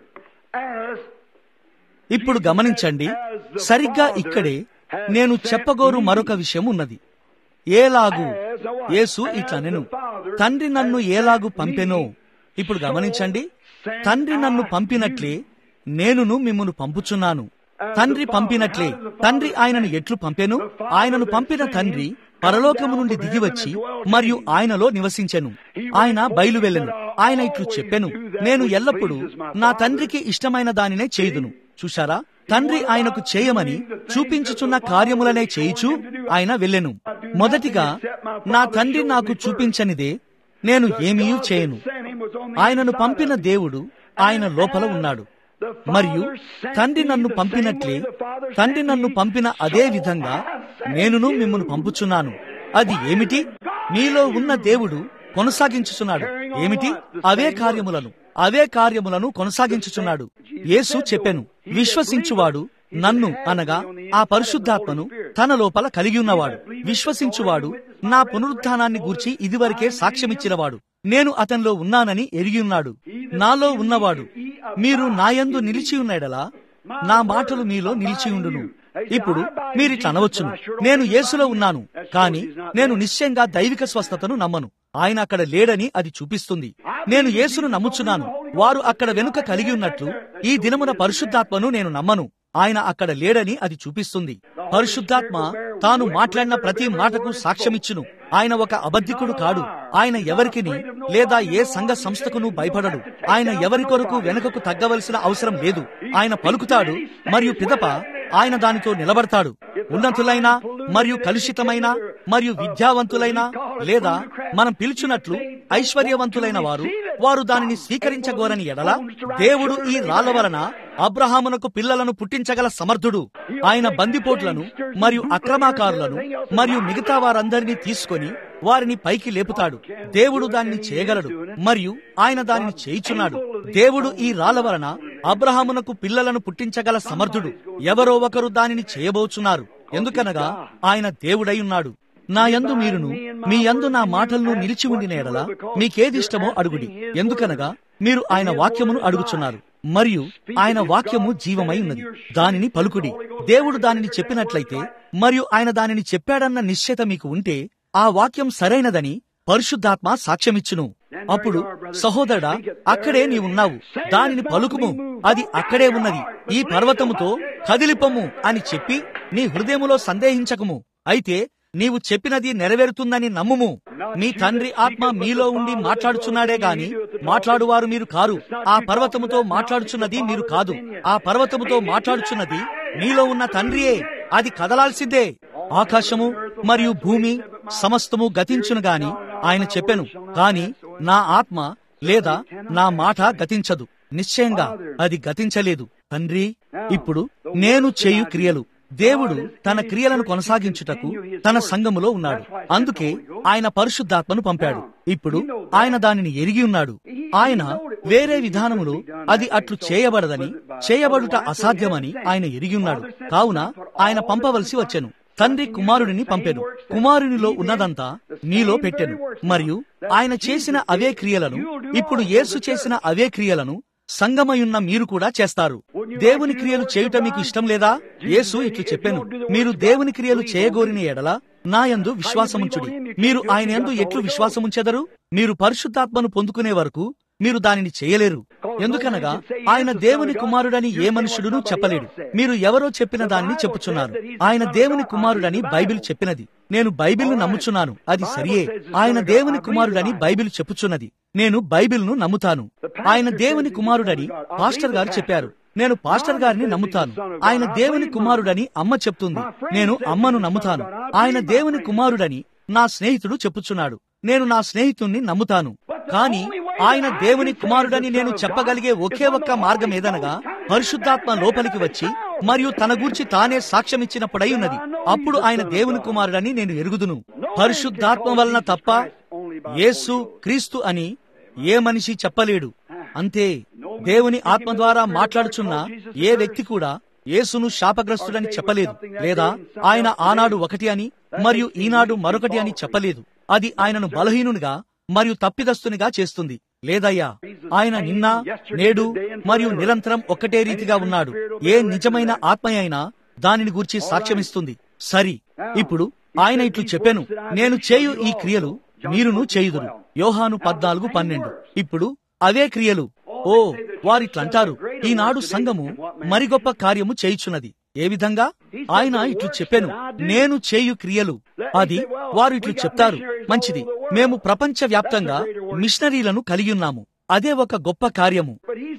As ఇప్పుడు గమనించండి సరిగ్గా ఇక్కడే నేను చెప్పగోరు మరొక విషయం ఉన్నది ఏలాగు యేసు ఇట్లనెను తండ్రి నన్ను ఏలాగు పంపెనో ఇప్పుడు గమనించండి తండ్రి నన్ను పంపినట్లే నేనును మిమ్మును పంపుచున్నాను తండ్రి పంపినట్లే తండ్రి ఆయనను ఎట్లు పంపెను ఆయనను పంపిన తండ్రి పరలోకము నుండి దిగివచ్చి మరియు ఆయనలో నివసించెను ఆయన బయలువెళ్ళెను ఆయన ఇట్లు చెప్పెను నేను ఎల్లప్పుడూ నా తండ్రికి ఇష్టమైన దానినే చేయుదును చూశారా తండ్రి ఆయనకు చేయమని చూపించుచున్న కార్యములనే చేయుచు ఆయన వెళ్ళెను మొదటిగా నా తండ్రి నాకు చూపించనిదే నేను ఏమీ చేయను ఆయనను పంపిన దేవుడు ఆయన లోపల ఉన్నాడు మరియు తండ్రి నన్ను పంపినట్లే తండ్రి నన్ను పంపిన అదే విధంగా నేనును మిమ్మల్ని పంపుచున్నాను అది ఏమిటి మీలో ఉన్న దేవుడు కొనసాగించుచున్నాడు ఏమిటి అవే కార్యములను అవే కార్యములను కొనసాగించుచున్నాడు యేసు చెప్పెను విశ్వసించువాడు నన్ను అనగా ఆ పరిశుద్ధాత్మను తన లోపల కలిగి ఉన్నవాడు విశ్వసించువాడు నా పునరుత్థానాన్ని గూర్చి ఇదివరకే సాక్ష్యమిచ్చినవాడు నేను అతనిలో ఉన్నానని ఎరిగి ఉన్నాడు నాలో ఉన్నవాడు మీరు నాయందు నిలిచి ఉన్నడలా నా మాటలు మీలో నిలిచి ఉండును ఇప్పుడు మీరిట్లా అనవచ్చును నేను యేసులో ఉన్నాను కాని నేను నిశ్చయంగా దైవిక స్వస్థతను నమ్మను ఆయన అక్కడ లేడని అది చూపిస్తుంది నేను యేసును నమ్ముచున్నాను వారు అక్కడ వెనుక కలిగి ఉన్నట్లు ఈ దినమున పరిశుద్ధాత్మను నేను నమ్మను ఆయన అక్కడ లేడని అది చూపిస్తుంది పరిశుద్ధాత్మ తాను మాట్లాడిన ప్రతి మాటకు సాక్ష్యమిచ్చును ఆయన ఒక అబద్ధికుడు కాడు ఆయన ఎవరికిని లేదా ఏ సంఘ సంస్థకును భయపడడు ఆయన ఎవరి కొరకు వెనుకకు తగ్గవలసిన అవసరం లేదు ఆయన పలుకుతాడు మరియు పిదప ఆయన దానితో నిలబడతాడు ఉన్నతులైన మరియు కలుషితమైన మరియు విద్యావంతులైన లేదా మనం పిలుచున్నట్లు ఐశ్వర్యవంతులైన వారు వారు దానిని స్వీకరించగోరని ఎడల దేవుడు ఈ రాళ్ల వలన అబ్రహామునకు పిల్లలను పుట్టించగల సమర్థుడు ఆయన బందిపోట్లను మరియు అక్రమాకారులను మరియు మిగతా వారందరినీ తీసుకొని వారిని పైకి లేపుతాడు దేవుడు దానిని చేయగలడు మరియు ఆయన దానిని చేయుచున్నాడు దేవుడు ఈ రాళ్ల వలన అబ్రహామునకు పిల్లలను పుట్టించగల సమర్థుడు ఎవరో ఒకరు దానిని చేయబోచున్నారు ఎందుకనగా ఆయన దేవుడై ఉన్నాడు నా యందు మీరును మీ యందు నా మాటలను నిలిచి ఉండిన ఎడల మీకేది ఇష్టమో అడుగుడి ఎందుకనగా మీరు ఆయన వాక్యమును అడుగుచున్నారు మరియు ఆయన వాక్యము జీవమై ఉన్నది దానిని పలుకుడి దేవుడు దానిని చెప్పినట్లయితే మరియు ఆయన దానిని చెప్పాడన్న నిశ్చయత మీకు ఉంటే ఆ వాక్యం సరైనదని పరిశుద్ధాత్మ సాక్ష్యమిచ్చును అప్పుడు సహోదరుడా అక్కడే నీవున్నావు దానిని పలుకుము అది అక్కడే ఉన్నది ఈ పర్వతముతో కదిలిపొమ్ము అని చెప్పి నీ హృదయములో సందేహించకుము అయితే నీవు చెప్పినది నెరవేరుతుందని నమ్ముము మీ తండ్రి ఆత్మ మీలో ఉండి మాట్లాడుచున్నాడే గాని మాట్లాడువారు మీరు కారు ఆ పర్వతముతో మాట్లాడుచున్నది మీరు కాదు ఆ పర్వతముతో మాట్లాడుచున్నది మీలో ఉన్న తండ్రియే అది కదలాల్సిందే ఆకాశము మరియు భూమి సమస్తము గతించును గాని ఆయన చెప్పెను కాని నా ఆత్మ లేదా నా మాట గతించదు నిశ్చయంగా అది గతించలేదు తండ్రి ఇప్పుడు నేను చేయు క్రియలు దేవుడు తన క్రియలను కొనసాగించుటకు తన సంఘములో ఉన్నాడు అందుకే ఆయన పరిశుద్ధాత్మను పంపాడు ఇప్పుడు ఆయన దానిని ఎరిగి ఉన్నాడు ఆయన వేరే విధానములో అది అట్లు చేయబడదని చేయబడుట అసాధ్యమని ఆయన ఎరిగి ఉన్నాడు కావున ఆయన పంపవలసి వచ్చెను తండ్రి కుమారుడిని పంపెను కుమారునిలో ఉన్నదంతా మీలో పెట్టెను మరియు ఆయన చేసిన అవే క్రియలను ఇప్పుడు యేసు చేసిన అవే క్రియలను సంగమయున్న మీరు కూడా చేస్తారు దేవుని క్రియలు చేయుట మీకు ఇష్టం లేదా యేసు ఇట్లు చెప్పాను మీరు దేవుని క్రియలు చేయగోరిన ఎడల నాయందు విశ్వాసముంచుడి మీరు ఆయన యందు ఎట్లు విశ్వాసముంచెదరు మీరు పరిశుద్ధాత్మను పొందుకునే వరకు మీరు దానిని చేయలేరు ఎందుకనగా ఆయన దేవుని కుమారుడని ఏ మనుషుడును చెప్పలేడు మీరు ఎవరో చెప్పిన దానిని చెప్పుచున్నారు ఆయన దేవుని కుమారుడని బైబిల్ చెప్పినది నేను బైబిల్ను నమ్ముచున్నాను అది సరియే ఆయన దేవుని కుమారుడని బైబిల్ చెప్పుచున్నది నేను బైబిల్ను నమ్ముతాను ఆయన దేవుని కుమారుడని పాస్టర్ గారు చెప్పారు నేను పాస్టర్ గారిని నమ్ముతాను ఆయన దేవుని కుమారుడని అమ్మ చెప్తుంది నేను అమ్మను నమ్ముతాను ఆయన దేవుని కుమారుడని నా స్నేహితుడు చెప్పుచున్నాడు నేను నా స్నేహితుణ్ణి నమ్ముతాను కానీ ఆయన దేవుని కుమారుడని నేను చెప్పగలిగే ఒకే ఒక్క మార్గం ఏదనగా పరిశుద్ధాత్మ లోపలికి వచ్చి మరియు తన గూర్చి తానే సాక్ష్యమిచ్చినప్పుడై ఉన్నది అప్పుడు ఆయన దేవుని కుమారుడని నేను ఎరుగుదును పరిశుద్ధాత్మ వలన తప్ప యేసు క్రీస్తు అని ఏ మనిషి చెప్పలేడు అంతే దేవుని ఆత్మ ద్వారా మాట్లాడుచున్న ఏ వ్యక్తి కూడా యేసును శాపగ్రస్తుడని చెప్పలేదు లేదా ఆయన ఆనాడు ఒకటి అని మరియు ఈనాడు మరొకటి అని చెప్పలేదు అది ఆయనను బలహీనునిగా మరియు తప్పిదస్తునిగా చేస్తుంది లేదయ్యా ఆయన నిన్న నేడు మరియు నిరంతరం ఒక్కటే రీతిగా ఉన్నాడు ఏ నిజమైన ఆత్మ అయినా దానిని గూర్చి సాక్ష్యమిస్తుంది సరి ఇప్పుడు ఆయన ఇట్లు చెప్పాను నేను చేయు ఈ క్రియలు మీరును చేయుదురు యోహాను పద్నాలుగు పన్నెండు ఇప్పుడు అవే క్రియలు ఓ వారిట్లంటారు ఈనాడు సంఘము మరి గొప్ప కార్యము చేయుచున్నది ఏ విధంగా ఆయన ఇట్లు చెప్పాను నేను చేయు క్రియలు అది వారు ఇట్లు చెప్తారు మంచిది మేము ప్రపంచ వ్యాప్తంగా మిషనరీలను కలిగి ఉన్నాము అదే ఒక గొప్ప కార్యము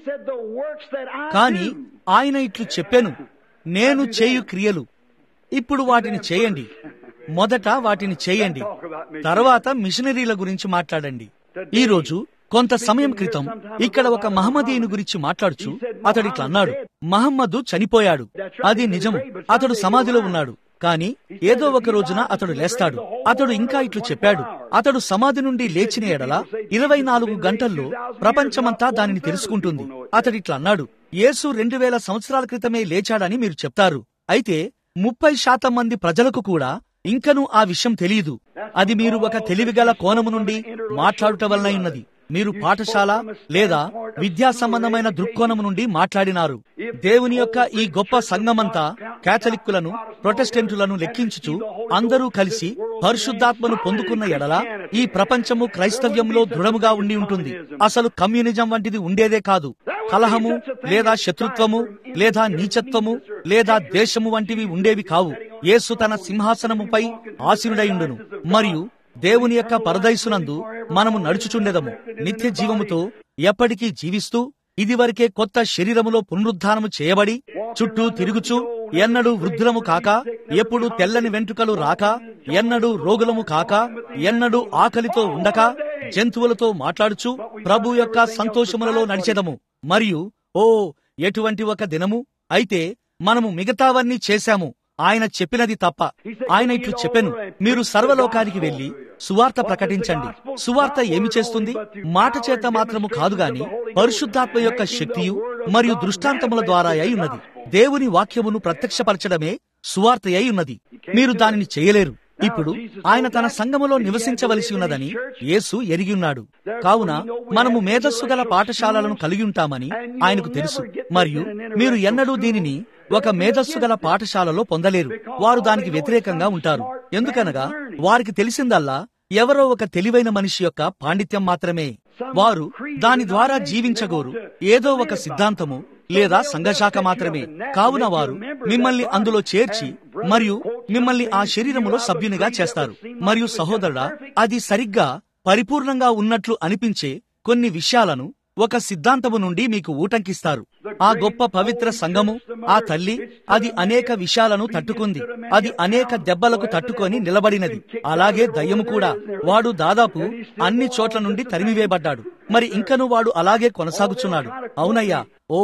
కాని ఆయన ఇట్లు చెప్పాను నేను చేయు క్రియలు ఇప్పుడు వాటిని చేయండి మొదట వాటిని చేయండి తర్వాత మిషనరీల గురించి మాట్లాడండి ఈ రోజు కొంత సమయం క్రితం ఇక్కడ ఒక మహమ్మదీయుని గురించి మాట్లాడుచు అతడు ఇట్లా అన్నాడు మహమ్మదు చనిపోయాడు అది నిజము అతడు సమాధిలో ఉన్నాడు కాని ఏదో ఒక రోజున అతడు లేస్తాడు అతడు ఇంకా ఇట్లు చెప్పాడు అతడు సమాధి నుండి లేచిన ఎడల ఇరవై నాలుగు గంటల్లో ప్రపంచమంతా దానిని తెలుసుకుంటుంది అతడు ఇట్లా అన్నాడు యేసు రెండు వేల సంవత్సరాల క్రితమే లేచాడని మీరు చెప్తారు అయితే ముప్పై శాతం మంది ప్రజలకు కూడా ఇంకనూ ఆ విషయం తెలియదు అది మీరు ఒక తెలివిగల కోణము నుండి మాట్లాడుట వలన ఉన్నది మీరు పాఠశాల లేదా విద్యా సంబంధమైన దృక్కోణం నుండి మాట్లాడినారు దేవుని యొక్క ఈ గొప్ప సంఘమంతా కేథలిక్కులను ప్రొటెస్టెంటులను లెక్కించుచు అందరూ కలిసి పరిశుద్ధాత్మను పొందుకున్న ఎడల ఈ ప్రపంచము క్రైస్తవ్యంలో దృఢముగా ఉండి ఉంటుంది అసలు కమ్యూనిజం వంటిది ఉండేదే కాదు కలహము లేదా శత్రుత్వము లేదా నీచత్వము లేదా దేశము వంటివి ఉండేవి కావు యేసు తన సింహాసనముపై ఆసీనుడైండును మరియు దేవుని యొక్క పరదైసునందు మనము నడుచుచుండెదము నిత్య జీవముతో ఎప్పటికీ జీవిస్తూ ఇదివరకే కొత్త శరీరములో పునరుద్ధానము చేయబడి చుట్టూ తిరుగుచు ఎన్నడూ వృద్ధులము కాక ఎప్పుడు తెల్లని వెంట్రుకలు రాక ఎన్నడూ రోగులము కాక ఎన్నడూ ఆకలితో ఉండక జంతువులతో మాట్లాడుచు ప్రభు యొక్క సంతోషములలో నడిచెదము మరియు ఓ ఎటువంటి ఒక దినము అయితే మనము మిగతావన్నీ చేశాము ఆయన చెప్పినది తప్ప ఆయన ఇట్లు చెప్పెను మీరు సర్వలోకానికి వెళ్లి సువార్త ప్రకటించండి సువార్త ఏమి చేస్తుంది మాట చేత మాత్రము కాదు గాని పరిశుద్ధాత్మ యొక్క శక్తియు మరియు దృష్టాంతముల ద్వారా అయి ఉన్నది దేవుని వాక్యమును ప్రత్యక్షపరచడమే సువార్త అయి ఉన్నది మీరు దానిని చేయలేరు ఇప్పుడు ఆయన తన సంఘములో నివసించవలసి ఉన్నదని యేసు ఎరిగి ఉన్నాడు కావున మనము మేధస్సు గల పాఠశాలలను కలిగి ఉంటామని ఆయనకు తెలుసు మరియు మీరు ఎన్నడూ దీనిని ఒక మేధస్సు గల పాఠశాలలో పొందలేరు వారు దానికి వ్యతిరేకంగా ఉంటారు ఎందుకనగా వారికి తెలిసిందల్లా ఎవరో ఒక తెలివైన మనిషి యొక్క పాండిత్యం మాత్రమే వారు దాని ద్వారా జీవించగోరు ఏదో ఒక సిద్ధాంతము లేదా సంఘశాఖ మాత్రమే కావున వారు మిమ్మల్ని అందులో చేర్చి మరియు మిమ్మల్ని ఆ శరీరములో సభ్యునిగా చేస్తారు మరియు సహోదరుడా అది సరిగ్గా పరిపూర్ణంగా ఉన్నట్లు అనిపించే కొన్ని విషయాలను ఒక సిద్ధాంతము నుండి మీకు ఊటంకిస్తారు ఆ గొప్ప పవిత్ర సంఘము ఆ తల్లి అది అనేక విషయాలను తట్టుకుంది అది అనేక దెబ్బలకు తట్టుకొని నిలబడినది అలాగే దయ్యము కూడా వాడు దాదాపు అన్ని చోట్ల నుండి తరిమివేయబడ్డాడు మరి ఇంకను వాడు అలాగే కొనసాగుచున్నాడు అవునయ్యా ఓ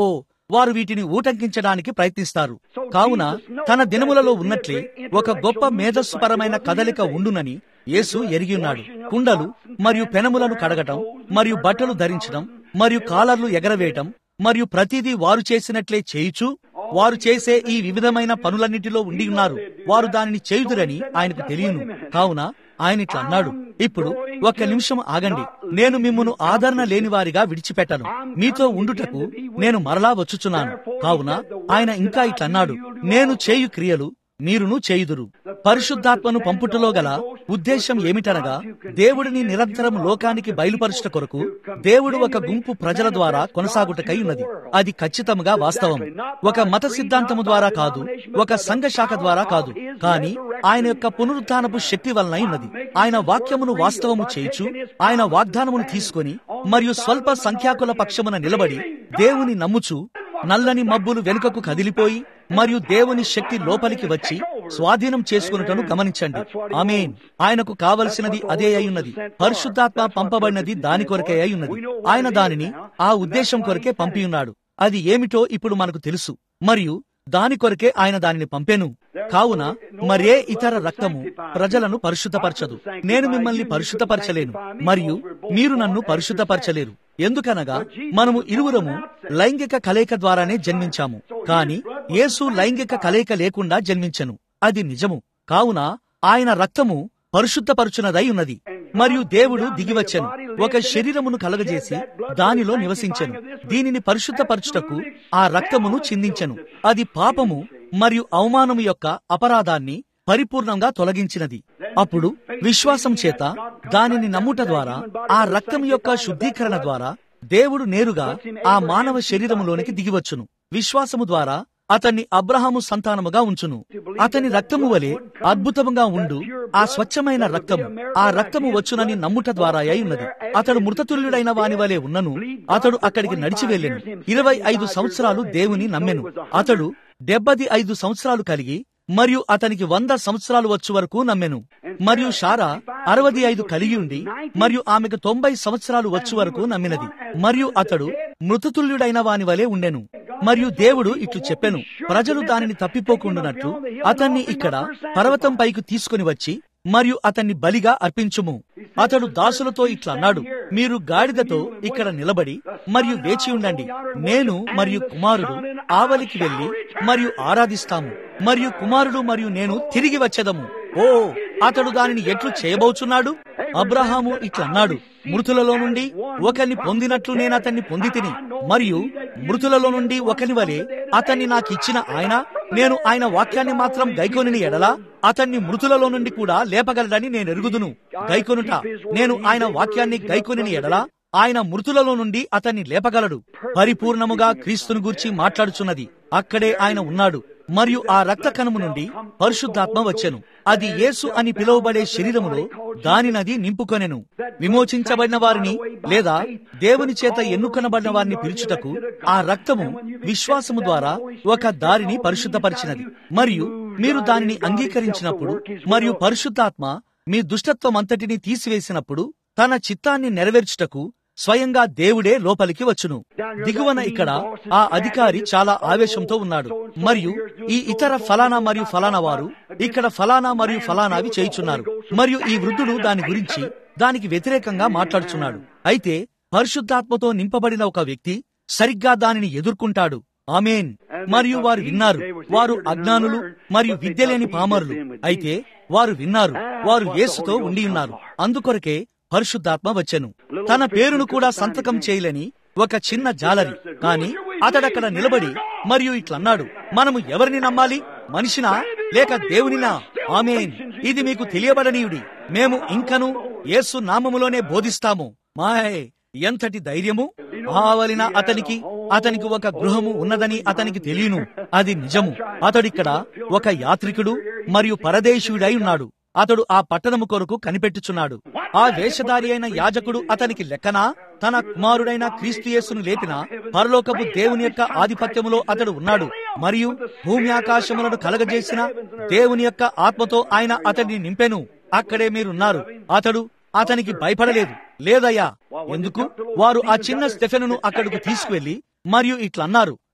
వారు వీటిని ఊటంకించడానికి ప్రయత్నిస్తారు కావున తన దినములలో ఉన్నట్లే ఒక గొప్ప మేధస్సుపరమైన కదలిక ఉండునని యేసు ఎరిగి ఉన్నాడు కుండలు మరియు పెనములను కడగటం మరియు బట్టలు ధరించడం మరియు కాలర్లు ఎగరవేయటం మరియు ప్రతిదీ వారు చేసినట్లే చేయుచు వారు చేసే ఈ వివిధమైన పనులన్నిటిలో ఉండి ఉన్నారు వారు దానిని చేయుదురని ఆయనకు తెలియను కావున ఆయన ఇట్లా అన్నాడు ఇప్పుడు ఒక్క నిమిషం ఆగండి నేను మిమ్మును ఆదరణ లేని వారిగా విడిచిపెట్టను మీతో ఉండుటకు నేను మరలా వచ్చుచున్నాను కావున ఆయన ఇంకా ఇట్లా అన్నాడు నేను చేయు క్రియలు మీరును చేయుదురు పరిశుద్ధాత్మను పంపుటలో గల ఉద్దేశం ఏమిటనగా దేవుడిని నిరంతరం లోకానికి బయలుపరచుట కొరకు దేవుడు ఒక గుంపు ప్రజల ద్వారా కొనసాగుటకై ఉన్నది అది ఖచ్చితంగా వాస్తవం ఒక మత సిద్ధాంతము ద్వారా కాదు ఒక సంఘ శాఖ ద్వారా కాదు కానీ ఆయన యొక్క పునరుత్నపు శక్తి వలన ఉన్నది ఆయన వాక్యమును వాస్తవము చేయుచు ఆయన వాగ్దానమును తీసుకొని మరియు స్వల్ప సంఖ్యాకుల పక్షమున నిలబడి దేవుని నమ్ముచు నల్లని మబ్బులు వెనుకకు కదిలిపోయి మరియు దేవుని శక్తి లోపలికి వచ్చి స్వాధీనం చేసుకున్నటను గమనించండి ఆమెన్ ఆయనకు కావలసినది అదే అయ్యున్నది పరిశుద్ధాత్మ పంపబడినది దాని కొరకే అయ్యున్నది ఆయన దానిని ఆ ఉద్దేశం కొరకే పంపియున్నాడు అది ఏమిటో ఇప్పుడు మనకు తెలుసు మరియు దాని కొరకే ఆయన దానిని పంపెను కావున మరే ఇతర రక్తము ప్రజలను పరిశుద్ధపరచదు నేను మిమ్మల్ని పరిశుద్ధపరచలేను మరియు మీరు నన్ను పరిశుద్ధపరచలేరు ఎందుకనగా మనము ఇరువురము లైంగిక కలయిక ద్వారానే జన్మించాము కాని యేసు లైంగిక కలయిక లేకుండా జన్మించను అది నిజము కావున ఆయన రక్తము పరిశుద్ధపరచునదై ఉన్నది మరియు దేవుడు దిగివచ్చెను ఒక శరీరమును కలగజేసి దానిలో నివసించెను దీనిని పరిశుద్ధపరచుటకు ఆ రక్తమును చిందించెను అది పాపము మరియు అవమానము యొక్క అపరాధాన్ని పరిపూర్ణంగా తొలగించినది అప్పుడు విశ్వాసం చేత దానిని నమ్ముట ద్వారా ఆ రక్తం యొక్క శుద్ధీకరణ ద్వారా దేవుడు నేరుగా ఆ మానవ శరీరములోనికి దిగివచ్చును విశ్వాసము ద్వారా అతన్ని అబ్రహాము సంతానముగా ఉంచును అతని రక్తము వలె అద్భుతముగా ఉండు ఆ స్వచ్ఛమైన రక్తము ఆ రక్తము వచ్చునని నమ్ముట ద్వారా అయి అతడు మృతతుల్యుడైన వాని వలె ఉన్నను అతడు అక్కడికి నడిచి వెళ్ళెను ఇరవై ఐదు సంవత్సరాలు దేవుని నమ్మెను అతడు డెబ్బది ఐదు సంవత్సరాలు కలిగి మరియు అతనికి వంద సంవత్సరాలు వచ్చు వరకు నమ్మెను మరియు షారా అరవది ఐదు కలిగి ఉండి మరియు ఆమెకు తొంభై సంవత్సరాలు వచ్చు వరకు నమ్మినది మరియు అతడు మృతతుల్యుడైన వాని వలె ఉండెను మరియు దేవుడు ఇట్లు చెప్పెను ప్రజలు దానిని తప్పిపోకుండానట్లు అతన్ని ఇక్కడ పర్వతం పైకి తీసుకుని వచ్చి మరియు అతన్ని బలిగా అర్పించుము అతడు దాసులతో ఇట్లా అన్నాడు మీరు గాడిదతో ఇక్కడ నిలబడి మరియు వేచి ఉండండి నేను మరియు కుమారుడు ఆవలికి వెళ్లి మరియు ఆరాధిస్తాము మరియు కుమారుడు మరియు నేను తిరిగి వచ్చేదము ఓ అతడు దానిని ఎట్లు చేయబోచున్నాడు అబ్రహాము ఇట్లా అన్నాడు మృతులలో నుండి ఒకరిని పొందినట్లు నేను అతన్ని పొంది తిని మరియు మృతులలో నుండి ఒకని వలె అతన్ని నాకు ఇచ్చిన ఆయన నేను ఆయన వాక్యాన్ని మాత్రం గైకొనిని ఎడలా అతన్ని మృతులలో నుండి కూడా లేపగలడని నేను ఎరుగుదును గైకొనుట నేను ఆయన వాక్యాన్ని గైకొనిని ఎడలా ఆయన మృతులలో నుండి అతన్ని లేపగలడు పరిపూర్ణముగా క్రీస్తును గూర్చి మాట్లాడుచున్నది అక్కడే ఆయన ఉన్నాడు మరియు ఆ రక్త కణము నుండి పరిశుద్ధాత్మ వచ్చెను అది యేసు అని పిలువబడే శరీరములో దానినది నింపుకొనెను విమోచించబడిన వారిని లేదా దేవుని చేత ఎన్నుకొనబడిన వారిని పిలుచుటకు ఆ రక్తము విశ్వాసము ద్వారా ఒక దారిని పరిశుద్ధపరిచినది మరియు మీరు దానిని అంగీకరించినప్పుడు మరియు పరిశుద్ధాత్మ మీ దుష్టత్వం అంతటిని తీసివేసినప్పుడు తన చిత్తాన్ని నెరవేర్చుటకు స్వయంగా దేవుడే లోపలికి వచ్చును దిగువన ఇక్కడ ఆ అధికారి చాలా ఆవేశంతో ఉన్నాడు మరియు ఈ ఇతర ఫలానా మరియు ఫలానా వారు ఇక్కడ ఫలానా మరియు ఫలానావి చేయుచున్నారు మరియు ఈ వృద్ధుడు దాని గురించి దానికి వ్యతిరేకంగా మాట్లాడుచున్నాడు అయితే పరిశుద్ధాత్మతో నింపబడిన ఒక వ్యక్తి సరిగ్గా దానిని ఎదుర్కొంటాడు ఆమెన్ మరియు వారు విన్నారు వారు అజ్ఞానులు మరియు విద్య లేని పామరులు అయితే వారు విన్నారు వారు యేసుతో ఉండి ఉన్నారు అందుకొరకే పరిశుద్ధాత్మ వచ్చెను తన పేరును కూడా సంతకం చేయలేని ఒక చిన్న జాలరి కాని అతడక్కడ నిలబడి మరియు ఇట్లన్నాడు మనము ఎవరిని నమ్మాలి మనిషినా లేక దేవునినా ఆమెన్ ఇది మీకు తెలియబడనీయుడి మేము ఇంకను యేసు నామములోనే బోధిస్తాము మాయ్ ఎంతటి ధైర్యము ఆవలిన అతనికి అతనికి ఒక గృహము ఉన్నదని అతనికి తెలియను అది నిజము అతడిక్కడ ఒక యాత్రికుడు మరియు పరదేశీయుడై ఉన్నాడు అతడు ఆ పట్టణము కొరకు కనిపెట్టుచున్నాడు ఆ వేషధారి అయిన యాజకుడు అతనికి లెక్కనా తన కుమారుడైన క్రీస్తు యేసును లేపిన పరలోకపు దేవుని యొక్క ఆధిపత్యములో అతడు ఉన్నాడు మరియు భూమి ఆకాశములను కలగజేసిన దేవుని యొక్క ఆత్మతో ఆయన అతడిని నింపెను అక్కడే మీరున్నారు అతడు అతనికి భయపడలేదు లేదయ్యా ఎందుకు వారు ఆ చిన్న స్టెఫెనును అక్కడకు తీసుకువెళ్లి మరియు ఇట్లన్నారు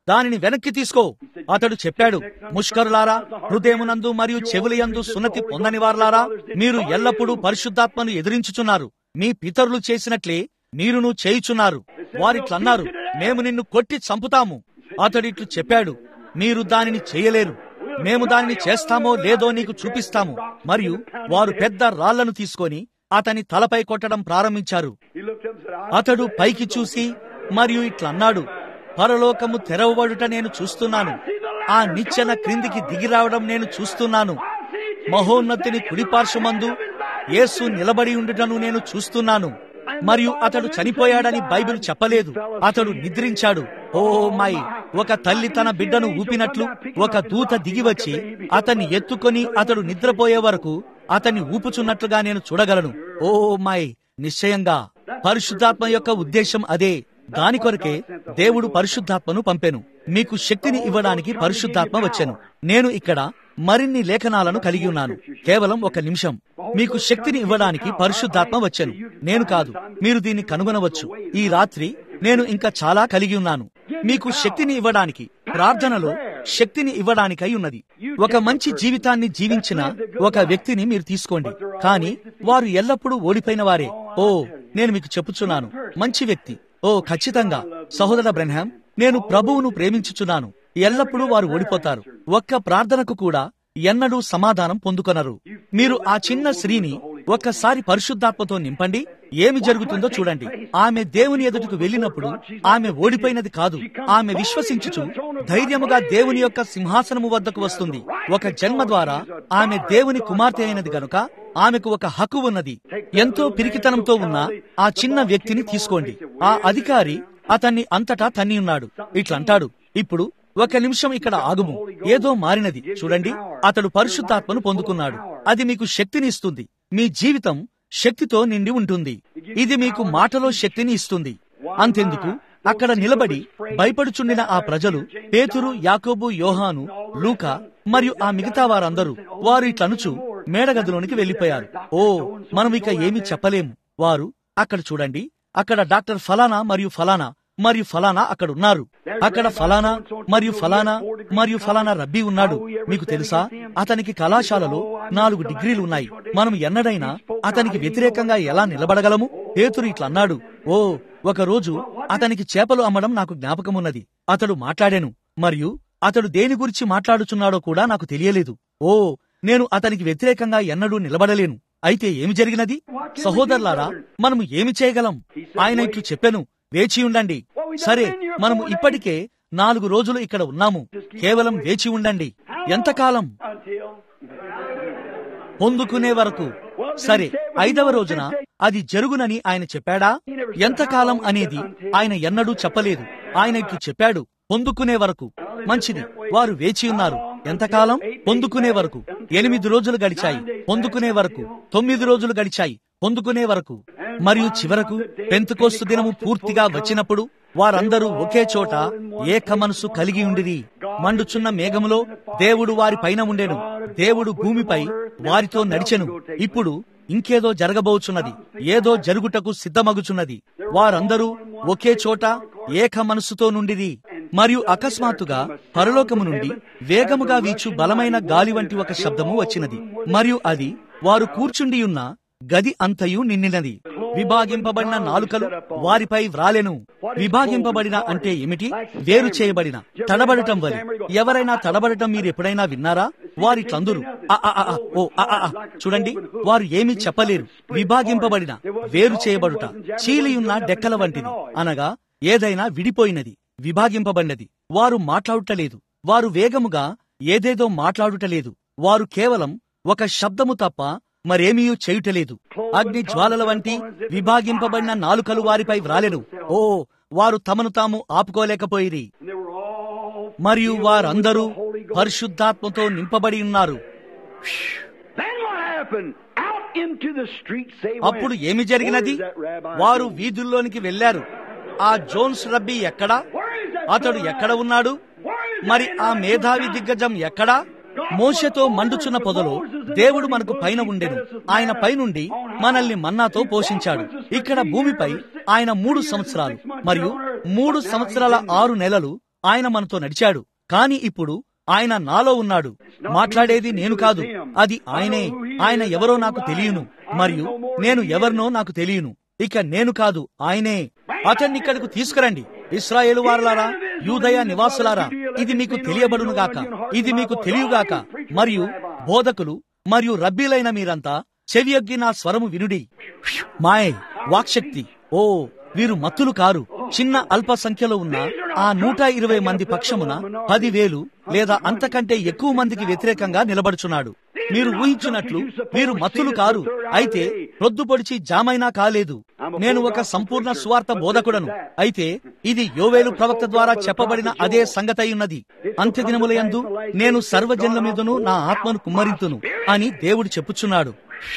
దానిని వెనక్కి తీసుకో అతడు చెప్పాడు ముష్కరులారా హృదయమునందు మరియు చెవులయందు సున్నతి పొందని వారులారా మీరు ఎల్లప్పుడూ పరిశుద్ధాత్మను ఎదిరించుచున్నారు మీ పితరులు చేసినట్లే మీరును చేయుచున్నారు వారిట్లన్నారు మేము నిన్ను కొట్టి చంపుతాము అతడిట్లు చెప్పాడు మీరు దానిని చేయలేరు మేము దానిని చేస్తామో లేదో నీకు చూపిస్తాము మరియు వారు పెద్ద రాళ్లను తీసుకొని అతని తలపై కొట్టడం ప్రారంభించారు అతడు పైకి చూసి మరియు ఇట్లన్నాడు పరలోకము తెరవబడుట నేను చూస్తున్నాను ఆ నిచ్చెన క్రిందికి దిగి రావడం నేను చూస్తున్నాను మహోన్నతిని కుడిపార్శ్వమందు యేసు నిలబడి ఉండుటను నేను చూస్తున్నాను మరియు అతడు చనిపోయాడని బైబిల్ చెప్పలేదు అతడు నిద్రించాడు ఓ మై ఒక తల్లి తన బిడ్డను ఊపినట్లు ఒక దూత దిగివచ్చి అతన్ని ఎత్తుకొని అతడు నిద్రపోయే వరకు అతన్ని ఊపుచున్నట్లుగా నేను చూడగలను ఓ మై నిశ్చయంగా పరిశుద్ధాత్మ యొక్క ఉద్దేశం అదే దాని కొరకే దేవుడు పరిశుద్ధాత్మను పంపెను మీకు శక్తిని ఇవ్వడానికి పరిశుద్ధాత్మ వచ్చెను నేను ఇక్కడ మరిన్ని లేఖనాలను కలిగి ఉన్నాను కేవలం ఒక నిమిషం మీకు శక్తిని ఇవ్వడానికి పరిశుద్ధాత్మ వచ్చెను నేను కాదు మీరు దీన్ని కనుగొనవచ్చు ఈ రాత్రి నేను ఇంకా చాలా కలిగి ఉన్నాను మీకు శక్తిని ఇవ్వడానికి ప్రార్థనలో శక్తిని ఇవ్వడానికై ఉన్నది ఒక మంచి జీవితాన్ని జీవించిన ఒక వ్యక్తిని మీరు తీసుకోండి కానీ వారు ఎల్లప్పుడూ ఓడిపోయిన వారే ఓ నేను మీకు చెప్పుచున్నాను మంచి వ్యక్తి ఓ ఖచ్చితంగా సహోదర బ్రహ్మాం నేను ప్రభువును ప్రేమించుచున్నాను ఎల్లప్పుడూ వారు ఓడిపోతారు ఒక్క ప్రార్థనకు కూడా ఎన్నడూ సమాధానం పొందుకొనరు మీరు ఆ చిన్న స్త్రీని ఒక్కసారి పరిశుద్ధాత్మతో నింపండి ఏమి జరుగుతుందో చూడండి ఆమె దేవుని ఎదుటకు వెళ్ళినప్పుడు ఆమె ఓడిపోయినది కాదు ఆమె విశ్వసించుచు ధైర్యముగా దేవుని యొక్క సింహాసనము వద్దకు వస్తుంది ఒక జన్మ ద్వారా ఆమె దేవుని కుమార్తె అయినది గనుక ఆమెకు ఒక హక్కు ఉన్నది ఎంతో పిరికితనంతో ఉన్న ఆ చిన్న వ్యక్తిని తీసుకోండి ఆ అధికారి అతన్ని అంతటా తన్ని ఉన్నాడు ఇట్లంటాడు ఇప్పుడు ఒక నిమిషం ఇక్కడ ఆగుము ఏదో మారినది చూడండి అతడు పరిశుద్ధాత్మను పొందుకున్నాడు అది మీకు శక్తిని ఇస్తుంది మీ జీవితం శక్తితో నిండి ఉంటుంది ఇది మీకు మాటలో శక్తిని ఇస్తుంది అంతెందుకు అక్కడ నిలబడి భయపడుచుండిన ఆ ప్రజలు పేతురు యాకోబు యోహాను లూకా మరియు ఆ మిగతా వారందరూ వారు ఇట్లనుచు మేడగదిలోనికి వెళ్లిపోయారు ఓ మనం ఇక ఏమీ చెప్పలేము వారు అక్కడ చూడండి అక్కడ డాక్టర్ ఫలానా మరియు ఫలానా మరియు ఫలానా అక్కడ ఉన్నారు అక్కడ ఫలానా మరియు ఫలానా మరియు ఫలానా రబ్బీ ఉన్నాడు మీకు తెలుసా అతనికి కళాశాలలో నాలుగు డిగ్రీలు ఉన్నాయి మనం ఎన్నడైనా అతనికి వ్యతిరేకంగా ఎలా నిలబడగలము పేతురు ఇట్లా అన్నాడు ఓ ఒక రోజు అతనికి చేపలు అమ్మడం నాకు జ్ఞాపకమున్నది అతడు మాట్లాడాను మరియు అతడు దేని గురించి మాట్లాడుచున్నాడో కూడా నాకు తెలియలేదు ఓ నేను అతనికి వ్యతిరేకంగా ఎన్నడూ నిలబడలేను అయితే ఏమి జరిగినది సహోదరులారా మనము ఏమి చేయగలం ఆయన ఇట్లు చెప్పెను వేచి ఉండండి సరే మనము ఇప్పటికే నాలుగు రోజులు ఇక్కడ ఉన్నాము కేవలం వేచి ఉండండి ఎంతకాలం పొందుకునే వరకు సరే ఐదవ రోజున అది జరుగునని ఆయన చెప్పాడా ఎంతకాలం అనేది ఆయన ఎన్నడూ చెప్పలేదు ఆయన ఇట్లు చెప్పాడు పొందుకునే వరకు మంచిది వారు వేచి ఉన్నారు ఎంతకాలం పొందుకునే వరకు ఎనిమిది రోజులు గడిచాయి పొందుకునే వరకు తొమ్మిది రోజులు గడిచాయి పొందుకునే వరకు మరియు చివరకు పెంతుకోస్తు దినము పూర్తిగా వచ్చినప్పుడు వారందరూ ఒకే చోట ఏక మనసు కలిగి ఉండిరి మండుచున్న మేఘములో దేవుడు వారి పైన ఉండెను దేవుడు భూమిపై వారితో నడిచెను ఇప్పుడు ఇంకేదో జరగబోచున్నది ఏదో జరుగుటకు సిద్ధమగుచున్నది వారందరూ ఒకే చోట ఏక మనస్సుతో నుండిరి మరియు అకస్మాత్తుగా పరలోకము నుండి వేగముగా వీచు బలమైన గాలి వంటి ఒక శబ్దము వచ్చినది మరియు అది వారు కూర్చుండి ఉన్న గది అంతయు నిండినది విభాగింపబడిన నాలుకలు వారిపై వ్రాలెను విభాగింపబడిన అంటే ఏమిటి వేరు చేయబడిన తడబడటం వలి ఎవరైనా తడబడటం మీరు ఎప్పుడైనా విన్నారా వారి తందురు ఓ చూడండి వారు ఏమీ చెప్పలేరు విభాగింపబడిన వేరు చేయబడుట చీలియున్న డెక్కల వంటిది అనగా ఏదైనా విడిపోయినది విభాగింపబడినది వారు మాట్లాడుటలేదు వారు వేగముగా ఏదేదో మాట్లాడుటలేదు వారు కేవలం ఒక శబ్దము తప్ప మరేమీ చేయుటలేదు అగ్ని జ్వాలల వంటి విభాగింపబడిన నాలుకలు వారిపై వ్రాలెను ఓ వారు తమను తాము ఆపుకోలేకపోయిరి మరియు వారందరూ పరిశుద్ధాత్మతో నింపబడి ఉన్నారు అప్పుడు ఏమి జరిగినది వారు వీధుల్లోనికి వెళ్లారు ఆ జోన్స్ రబ్బీ ఎక్కడా అతడు ఎక్కడ ఉన్నాడు మరి ఆ మేధావి దిగ్గజం ఎక్కడా మోషతో మండుచున్న పొదలో దేవుడు మనకు పైన ఉండెను ఆయన పైనుండి మనల్ని మన్నాతో పోషించాడు ఇక్కడ భూమిపై ఆయన మూడు సంవత్సరాలు మరియు మూడు సంవత్సరాల ఆరు నెలలు ఆయన మనతో నడిచాడు కాని ఇప్పుడు ఆయన నాలో ఉన్నాడు మాట్లాడేది నేను కాదు అది ఆయనే ఆయన ఎవరో నాకు తెలియను మరియు నేను ఎవరినో నాకు తెలియను ఇక నేను కాదు ఆయనే అతన్ని ఇక్కడకు తీసుకురండి ఇస్రాయేలు వారలారా యూదయ నివాసులారా ఇది మీకు తెలియబడును గాక ఇది మీకు తెలియగాక మరియు బోధకులు మరియు రబ్బీలైన మీరంతా చెవియొగ్గి నా స్వరము వినుడి మాయ్ వాక్శక్తి ఓ వీరు మత్తులు కారు చిన్న అల్ప సంఖ్యలో ఉన్న ఆ నూట ఇరవై మంది పక్షమున పదివేలు లేదా అంతకంటే ఎక్కువ మందికి వ్యతిరేకంగా నిలబడుచున్నాడు మీరు ఊహించినట్లు వీరు మత్తులు కారు అయితే రొద్దు పొడిచి జామైనా కాలేదు నేను ఒక సంపూర్ణ స్వార్థ బోధకుడను అయితే ఇది యోవేలు ప్రవక్త ద్వారా చెప్పబడిన అదే సంగతై ఉన్నది అంత్యదినములయందు నేను సర్వజనుల మీదను నా ఆత్మను కుమ్మరింతును అని దేవుడు చెప్పుచున్నాడు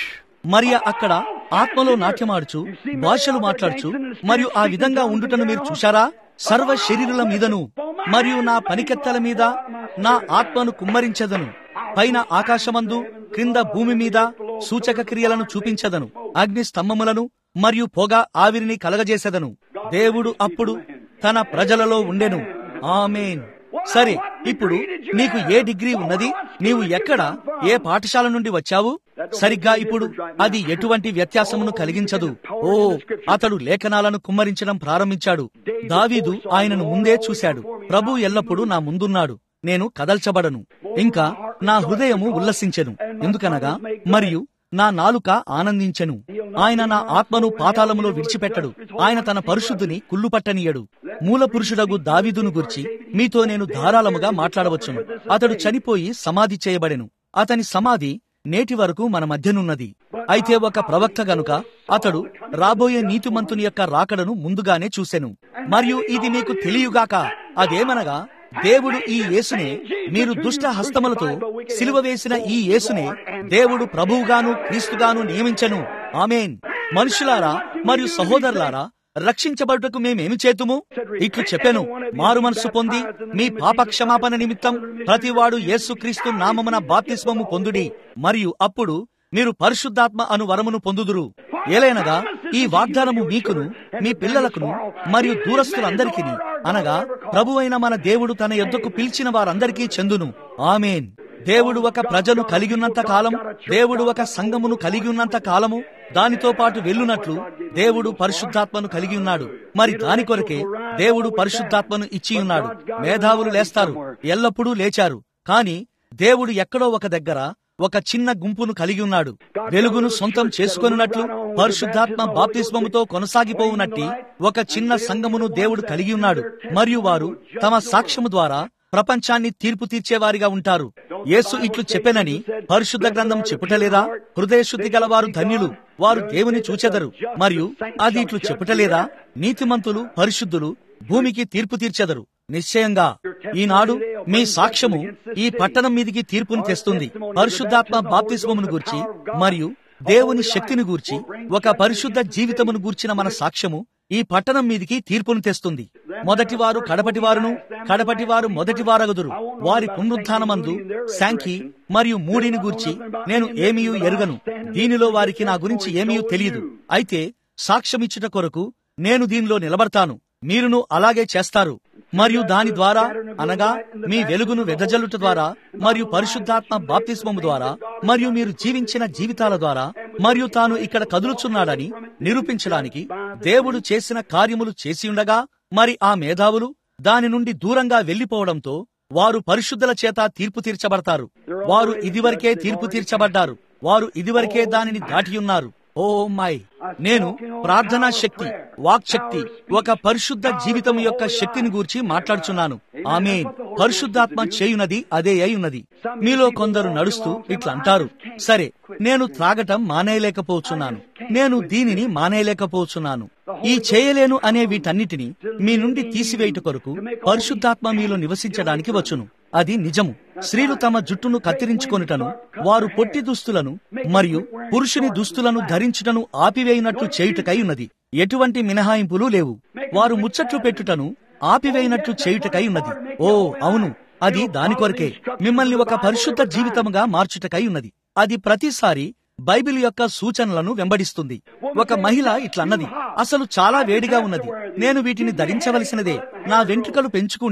మరియ అక్కడ ఆత్మలో నాట్యమాడుచు భాషలు మాట్లాడుచు మరియు ఆ విధంగా ఉండుటను మీరు చూశారా సర్వ శరీరుల మీదను మరియు నా పనికెత్తల మీద నా ఆత్మను కుమ్మరించదను పైన ఆకాశమందు క్రింద భూమి మీద సూచక క్రియలను చూపించదను అగ్ని స్తంభములను మరియు పొగ ఆవిరిని కలగజేసెదను దేవుడు అప్పుడు తన ప్రజలలో ఉండెను ఆమెన్ సరే ఇప్పుడు నీకు ఏ డిగ్రీ ఉన్నది నీవు ఎక్కడ ఏ పాఠశాల నుండి వచ్చావు సరిగ్గా ఇప్పుడు అది ఎటువంటి వ్యత్యాసమును కలిగించదు ఓ అతడు లేఖనాలను కుమ్మరించడం ప్రారంభించాడు దావీదు ఆయనను ముందే చూశాడు ప్రభు ఎల్లప్పుడూ నా ముందున్నాడు నేను కదల్చబడను ఇంకా నా హృదయము ఉల్లసించెను ఎందుకనగా మరియు నా నాలుక ఆనందించెను ఆయన నా ఆత్మను పాతాళములో విడిచిపెట్టడు ఆయన తన పరిశుద్ధిని కుళ్ళుపట్టనీయడు మూల పురుషుడగు దావీదును గురించి మీతో నేను ధారాళముగా మాట్లాడవచ్చును అతడు చనిపోయి సమాధి చేయబడెను అతని సమాధి నేటి వరకు మన మధ్యనున్నది అయితే ఒక ప్రవక్త గనుక అతడు రాబోయే నీతిమంతుని యొక్క రాకడను ముందుగానే చూసెను మరియు ఇది మీకు తెలియగాక అదేమనగా దేవుడు ఈ యేసునే మీరు దుష్ట హస్తములతో సిలువ వేసిన ఈ యేసునే దేవుడు ప్రభువుగాను క్రీస్తుగాను నియమించను ఆమెన్ మనుషులారా మరియు సహోదరులారా రక్షించబడుటకు మేమేమి చేతుము ఇట్లు చెప్పెను మారు మనసు పొంది మీ పాప క్షమాపణ నిమిత్తం ప్రతివాడు యేసుక్రీస్తు నామమున బాప్తిస్మము పొందుడి మరియు అప్పుడు మీరు పరిశుద్ధాత్మ అను వరమును పొందుదురు ఏలైనగా ఈ వాగ్దానము మీకును మీ పిల్లలకును మరియు దూరస్తులందరికీ అనగా ప్రభువైన మన దేవుడు తన యొద్దకు పిలిచిన వారందరికీ చెందును ఆమెన్ దేవుడు ఒక ప్రజను కలిగి ఉన్నంత కాలం దేవుడు ఒక సంఘమును కలిగి ఉన్నంత కాలము దానితో పాటు వెళ్ళునట్లు దేవుడు పరిశుద్ధాత్మను కలిగి ఉన్నాడు మరి దాని కొరకే దేవుడు పరిశుద్ధాత్మను ఇచ్చి ఉన్నాడు మేధావులు లేస్తారు ఎల్లప్పుడూ లేచారు కాని దేవుడు ఎక్కడో ఒక దగ్గర ఒక చిన్న గుంపును కలిగి ఉన్నాడు వెలుగును సొంతం చేసుకొనున్నట్లు పరిశుద్ధాత్మ బాప్తిస్మముతో కొనసాగిపోవునట్టి ఒక చిన్న సంఘమును దేవుడు కలిగి ఉన్నాడు మరియు వారు తమ సాక్ష్యము ద్వారా ప్రపంచాన్ని తీర్పు తీర్చేవారిగా ఉంటారు యేసు ఇట్లు చెప్పెనని పరిశుద్ధ గ్రంథం చెప్పుటలేదా హృదయ శుద్ధి గలవారు ధన్యులు వారు దేవుని చూచెదరు మరియు అది ఇట్లు చెప్పుటలేదా నీతిమంతులు పరిశుద్ధులు భూమికి తీర్పు తీర్చెదరు నిశ్చయంగా ఈనాడు మీ సాక్ష్యము ఈ పట్టణం మీదికి తీర్పును తెస్తుంది పరిశుద్ధాత్మ బాప్తిస్మమును గూర్చి మరియు దేవుని శక్తిని గూర్చి ఒక పరిశుద్ధ జీవితమును గూర్చిన మన సాక్ష్యము ఈ పట్టణం మీదికి తీర్పును తెస్తుంది మొదటివారు కడపటివారును కడపటివారు మొదటివారగుదురు వారి పునరుద్ధానమందు శాంఖి మరియు మూడిని గూర్చి నేను ఏమీయూ ఎరుగను దీనిలో వారికి నా గురించి ఏమీయూ తెలియదు అయితే సాక్ష్యమిచ్చుట కొరకు నేను దీనిలో నిలబడతాను మీరును అలాగే చేస్తారు మరియు దాని ద్వారా అనగా మీ వెలుగును వెదజల్లుట ద్వారా మరియు పరిశుద్ధాత్మ బాప్తిస్మము ద్వారా మరియు మీరు జీవించిన జీవితాల ద్వారా మరియు తాను ఇక్కడ కదులుచున్నాడని నిరూపించడానికి దేవుడు చేసిన కార్యములు చేసి ఉండగా మరి ఆ మేధావులు దాని నుండి దూరంగా వెళ్లిపోవడంతో వారు పరిశుద్ధుల చేత తీర్పు తీర్చబడతారు వారు ఇదివరకే తీర్పు తీర్చబడ్డారు వారు ఇదివరకే దానిని దాటియున్నారు ఓ మై నేను ప్రార్థనా శక్తి వాక్ శక్తి ఒక పరిశుద్ధ జీవితం యొక్క శక్తిని గూర్చి మాట్లాడుచున్నాను ఆమె పరిశుద్ధాత్మ చేయునది అదే అయి మీలో కొందరు నడుస్తూ ఇట్లా అంటారు సరే నేను త్రాగటం మానేయలేకపోతున్నాను నేను దీనిని మానేయలేకపోతున్నాను ఈ చేయలేను అనే వీటన్నిటిని మీ నుండి తీసివేయుట కొరకు పరిశుద్ధాత్మ మీలో నివసించడానికి వచ్చును అది నిజము స్త్రీలు తమ జుట్టును కత్తిరించుకొనుటను వారు పొట్టి దుస్తులను మరియు పురుషుని దుస్తులను ధరించుటను ఆపివేయినట్లు చేయుటకై ఉన్నది ఎటువంటి మినహాయింపులు లేవు వారు ముచ్చట్లు పెట్టుటను ఆపివేయినట్లు చేయుటకై ఉన్నది ఓ అవును అది దాని కొరకే మిమ్మల్ని ఒక పరిశుద్ధ జీవితముగా మార్చుటకై ఉన్నది అది ప్రతిసారి బైబిల్ యొక్క సూచనలను వెంబడిస్తుంది ఒక మహిళ ఇట్లన్నది అసలు చాలా వేడిగా ఉన్నది నేను వీటిని ధరించవలసినదే నా వెంట్రుకలు పెంచుకుంటే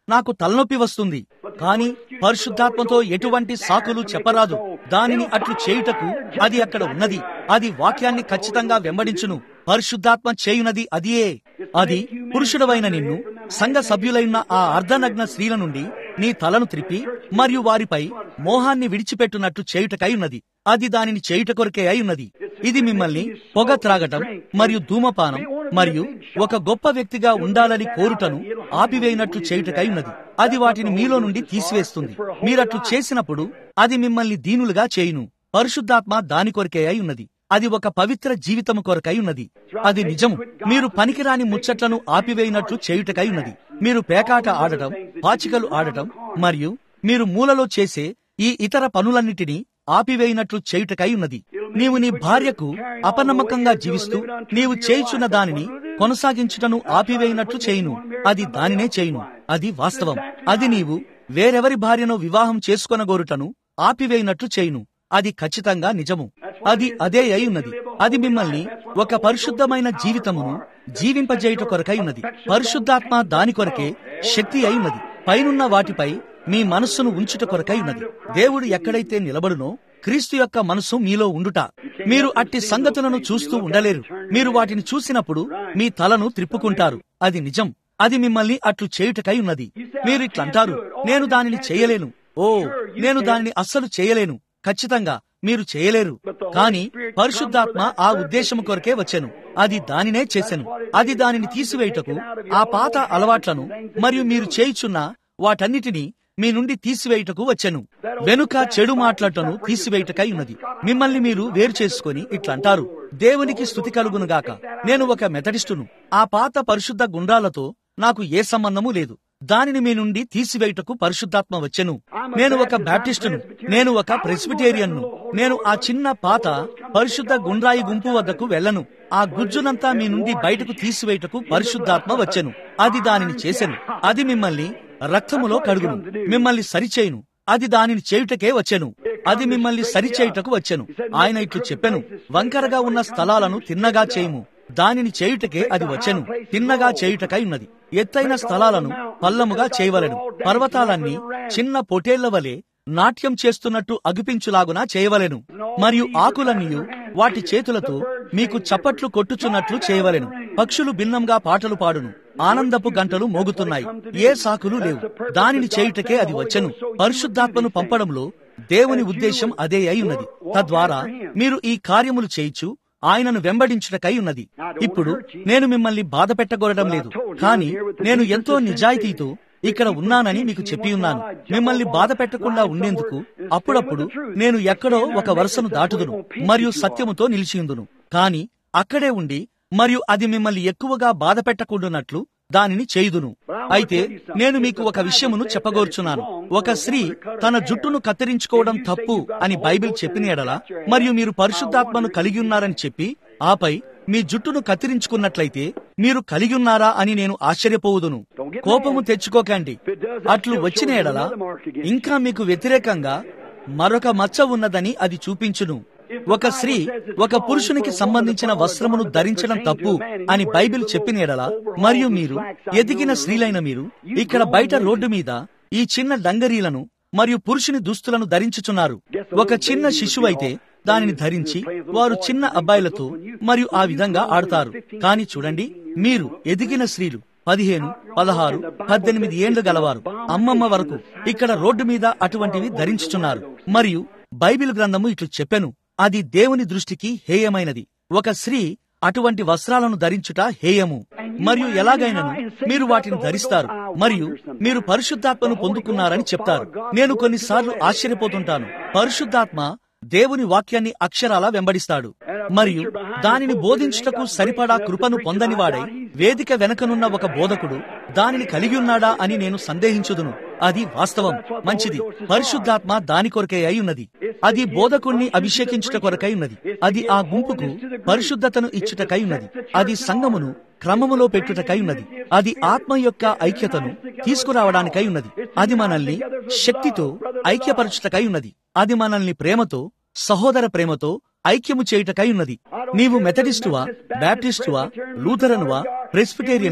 నాకు తలనొప్పి వస్తుంది కానీ పరిశుద్ధాత్మతో ఎటువంటి సాకులు చెప్పరాదు దానిని అట్లు చేయుటకు అది అక్కడ ఉన్నది అది వాక్యాన్ని ఖచ్చితంగా వెంబడించును పరిశుద్ధాత్మ చేయునది అదియే అది పురుషుడవైన నిన్ను సంఘ సభ్యులైన ఆ అర్ధనగ్న స్త్రీల నుండి నీ తలను త్రిప్పి మరియు వారిపై మోహాన్ని విడిచిపెట్టునట్లు చేయుటకై ఉన్నది అది దానిని చేయుట కొరకే అయి ఉన్నది ఇది మిమ్మల్ని పొగ త్రాగటం మరియు ధూమపానం మరియు ఒక గొప్ప వ్యక్తిగా ఉండాలని కోరుటను ఆపివేయినట్లు చేయుటకై ఉన్నది అది వాటిని మీలో నుండి తీసివేస్తుంది మీరట్లు చేసినప్పుడు అది మిమ్మల్ని దీనులుగా చేయును పరిశుద్ధాత్మ దాని కొరకే అయి ఉన్నది అది ఒక పవిత్ర జీవితము కొరకై ఉన్నది అది నిజము మీరు పనికిరాని ముచ్చట్లను ఆపివేయినట్లు చేయుటకై ఉన్నది మీరు పేకాట ఆడటం పాచికలు ఆడటం మరియు మీరు మూలలో చేసే ఈ ఇతర పనులన్నిటినీ ఆపివేయినట్లు చేయుటకై ఉన్నది నీవు నీ భార్యకు అపనమ్మకంగా జీవిస్తూ నీవు చేయుచున్న దానిని కొనసాగించుటను ఆపివేయినట్లు చేయును అది దానినే చేయును అది వాస్తవం అది నీవు వేరెవరి భార్యను వివాహం చేసుకొనగోరుటను ఆపివేయినట్లు చేయును అది ఖచ్చితంగా నిజము అది అదే అయి ఉన్నది అది మిమ్మల్ని ఒక పరిశుద్ధమైన జీవితమును జీవింపజేయుట కొరకై ఉన్నది పరిశుద్ధాత్మ దాని కొరకే శక్తి అయి ఉన్నది పైనున్న వాటిపై మీ మనస్సును ఉంచుట కొరకై ఉన్నది దేవుడు ఎక్కడైతే నిలబడునో క్రీస్తు యొక్క మనసు మీలో ఉండుట మీరు అట్టి సంగతులను చూస్తూ ఉండలేరు మీరు వాటిని చూసినప్పుడు మీ తలను త్రిప్పుకుంటారు అది నిజం అది మిమ్మల్ని అట్లు చేయుటకై ఉన్నది మీరు ఇట్లంటారు నేను దానిని చేయలేను ఓ నేను దానిని అస్సలు చేయలేను ఖచ్చితంగా మీరు చేయలేరు కాని పరిశుద్ధాత్మ ఆ ఉద్దేశము కొరకే వచ్చెను అది దానినే చేసెను అది దానిని తీసివేయుటకు ఆ పాత అలవాట్లను మరియు మీరు చేయుచున్న వాటన్నిటినీ మీ నుండి తీసివేయుటకు వచ్చెను వెనుక చెడు మాట్లాటను తీసివేయుటకై ఉన్నది మిమ్మల్ని మీరు వేరు చేసుకుని ఇట్లంటారు దేవునికి స్థుతి కలుగునుగాక నేను ఒక మెథడిస్టును ఆ పాత పరిశుద్ధ గుండ్రాలతో నాకు ఏ సంబంధము లేదు దానిని మీ నుండి తీసివేయుటకు పరిశుద్ధాత్మ వచ్చెను నేను ఒక బ్యాప్టిస్టును నేను ఒక ప్రెస్బిటేరియన్ను నేను ఆ చిన్న పాత పరిశుద్ధ గుండ్రాయి గుంపు వద్దకు వెళ్ళను ఆ గుజ్జునంతా మీ నుండి బయటకు తీసివేయుటకు పరిశుద్ధాత్మ వచ్చెను అది దానిని చేసెను అది మిమ్మల్ని రక్తములో కడుగును మిమ్మల్ని సరిచేయును అది దానిని చేయుటకే వచ్చెను అది మిమ్మల్ని సరిచేయుటకు వచ్చెను ఆయన ఇట్లు చెప్పెను వంకరగా ఉన్న స్థలాలను తిన్నగా చేయుము దానిని చేయుటకే అది వచ్చెను తిన్నగా చేయుటకై ఉన్నది ఎత్తైన స్థలాలను పల్లముగా చేయవలెను పర్వతాలన్నీ చిన్న పొటేళ్ల వలె నాట్యం చేస్తున్నట్టు అగుపించులాగున చేయవలెను మరియు ఆకులన్నీయు వాటి చేతులతో మీకు చప్పట్లు కొట్టుచున్నట్లు చేయవలెను పక్షులు భిన్నంగా పాటలు పాడును ఆనందపు గంటలు మోగుతున్నాయి ఏ సాకులు లేవు దానిని చేయుటకే అది వచ్చెను పరిశుద్ధాత్మను పంపడంలో దేవుని ఉద్దేశం అదే అయి ఉన్నది తద్వారా మీరు ఈ కార్యములు చేయిచు ఆయనను వెంబడించుటకై ఉన్నది ఇప్పుడు నేను మిమ్మల్ని బాధ పెట్టగొరడం లేదు కానీ నేను ఎంతో నిజాయితీతో ఇక్కడ ఉన్నానని మీకు చెప్పి ఉన్నాను మిమ్మల్ని బాధ పెట్టకుండా ఉండేందుకు అప్పుడప్పుడు నేను ఎక్కడో ఒక వరుసను దాటుదును మరియు సత్యముతో నిలిచియుందును కాని అక్కడే ఉండి మరియు అది మిమ్మల్ని ఎక్కువగా బాధ పెట్టకుండానట్లు దానిని చేయుదును అయితే నేను మీకు ఒక విషయమును చెప్పగోర్చున్నాను ఒక స్త్రీ తన జుట్టును కత్తిరించుకోవడం తప్పు అని బైబిల్ చెప్పిన ఎడల మరియు మీరు పరిశుద్ధాత్మను కలిగి ఉన్నారని చెప్పి ఆపై మీ జుట్టును కత్తిరించుకున్నట్లయితే మీరు కలిగి ఉన్నారా అని నేను ఆశ్చర్యపోవుదును కోపము తెచ్చుకోకండి అట్లు వచ్చిన ఎడల ఇంకా మీకు వ్యతిరేకంగా మరొక మచ్చ ఉన్నదని అది చూపించును ఒక స్త్రీ ఒక పురుషునికి సంబంధించిన వస్త్రమును ధరించడం తప్పు అని బైబిల్ చెప్పిన ఎడల మరియు మీరు ఎదిగిన స్త్రీలైన మీరు ఇక్కడ బయట రోడ్డు మీద ఈ చిన్న డంగరీలను మరియు పురుషుని దుస్తులను ధరించుచున్నారు ఒక చిన్న శిశువైతే దానిని ధరించి వారు చిన్న అబ్బాయిలతో మరియు ఆ విధంగా ఆడతారు కాని చూడండి మీరు ఎదిగిన స్త్రీలు పదిహేను పదహారు పద్దెనిమిది ఏండ్లు గలవారు అమ్మమ్మ వరకు ఇక్కడ రోడ్డు మీద అటువంటివి ధరించుచున్నారు మరియు బైబిల్ గ్రంథము ఇట్లు చెప్పెను అది దేవుని దృష్టికి హేయమైనది ఒక స్త్రీ అటువంటి వస్త్రాలను ధరించుట హేయము మరియు ఎలాగైనను మీరు వాటిని ధరిస్తారు మరియు మీరు పరిశుద్ధాత్మను పొందుకున్నారని చెప్తారు నేను కొన్నిసార్లు ఆశ్చర్యపోతుంటాను పరిశుద్ధాత్మ దేవుని వాక్యాన్ని అక్షరాలా వెంబడిస్తాడు మరియు దానిని బోధించుటకు సరిపడా కృపను పొందనివాడై వేదిక వెనకనున్న ఒక బోధకుడు దానిని కలిగి ఉన్నాడా అని నేను సందేహించుదును అది వాస్తవం మంచిది పరిశుద్ధాత్మ దాని కొరకై అయి ఉన్నది అది బోధకుణ్ణి అభిషేకించుట కొరకై ఉన్నది అది ఆ గుంపుకు పరిశుద్ధతను ఇచ్చుటకై ఉన్నది అది సంఘమును క్రమములో పెట్టుటకై ఉన్నది అది ఆత్మ యొక్క ఐక్యతను తీసుకురావడానికై ఉన్నది అది మనల్ని శక్తితో ఐక్యపరచుటకై ఉన్నది అది మనల్ని ప్రేమతో సహోదర ప్రేమతో ఐక్యము చేయుటకై ఉన్నది నీవు మెథడిస్టువా బ్యాప్టిస్టువా లూథరనువా ప్రెస్పిటేరియనువా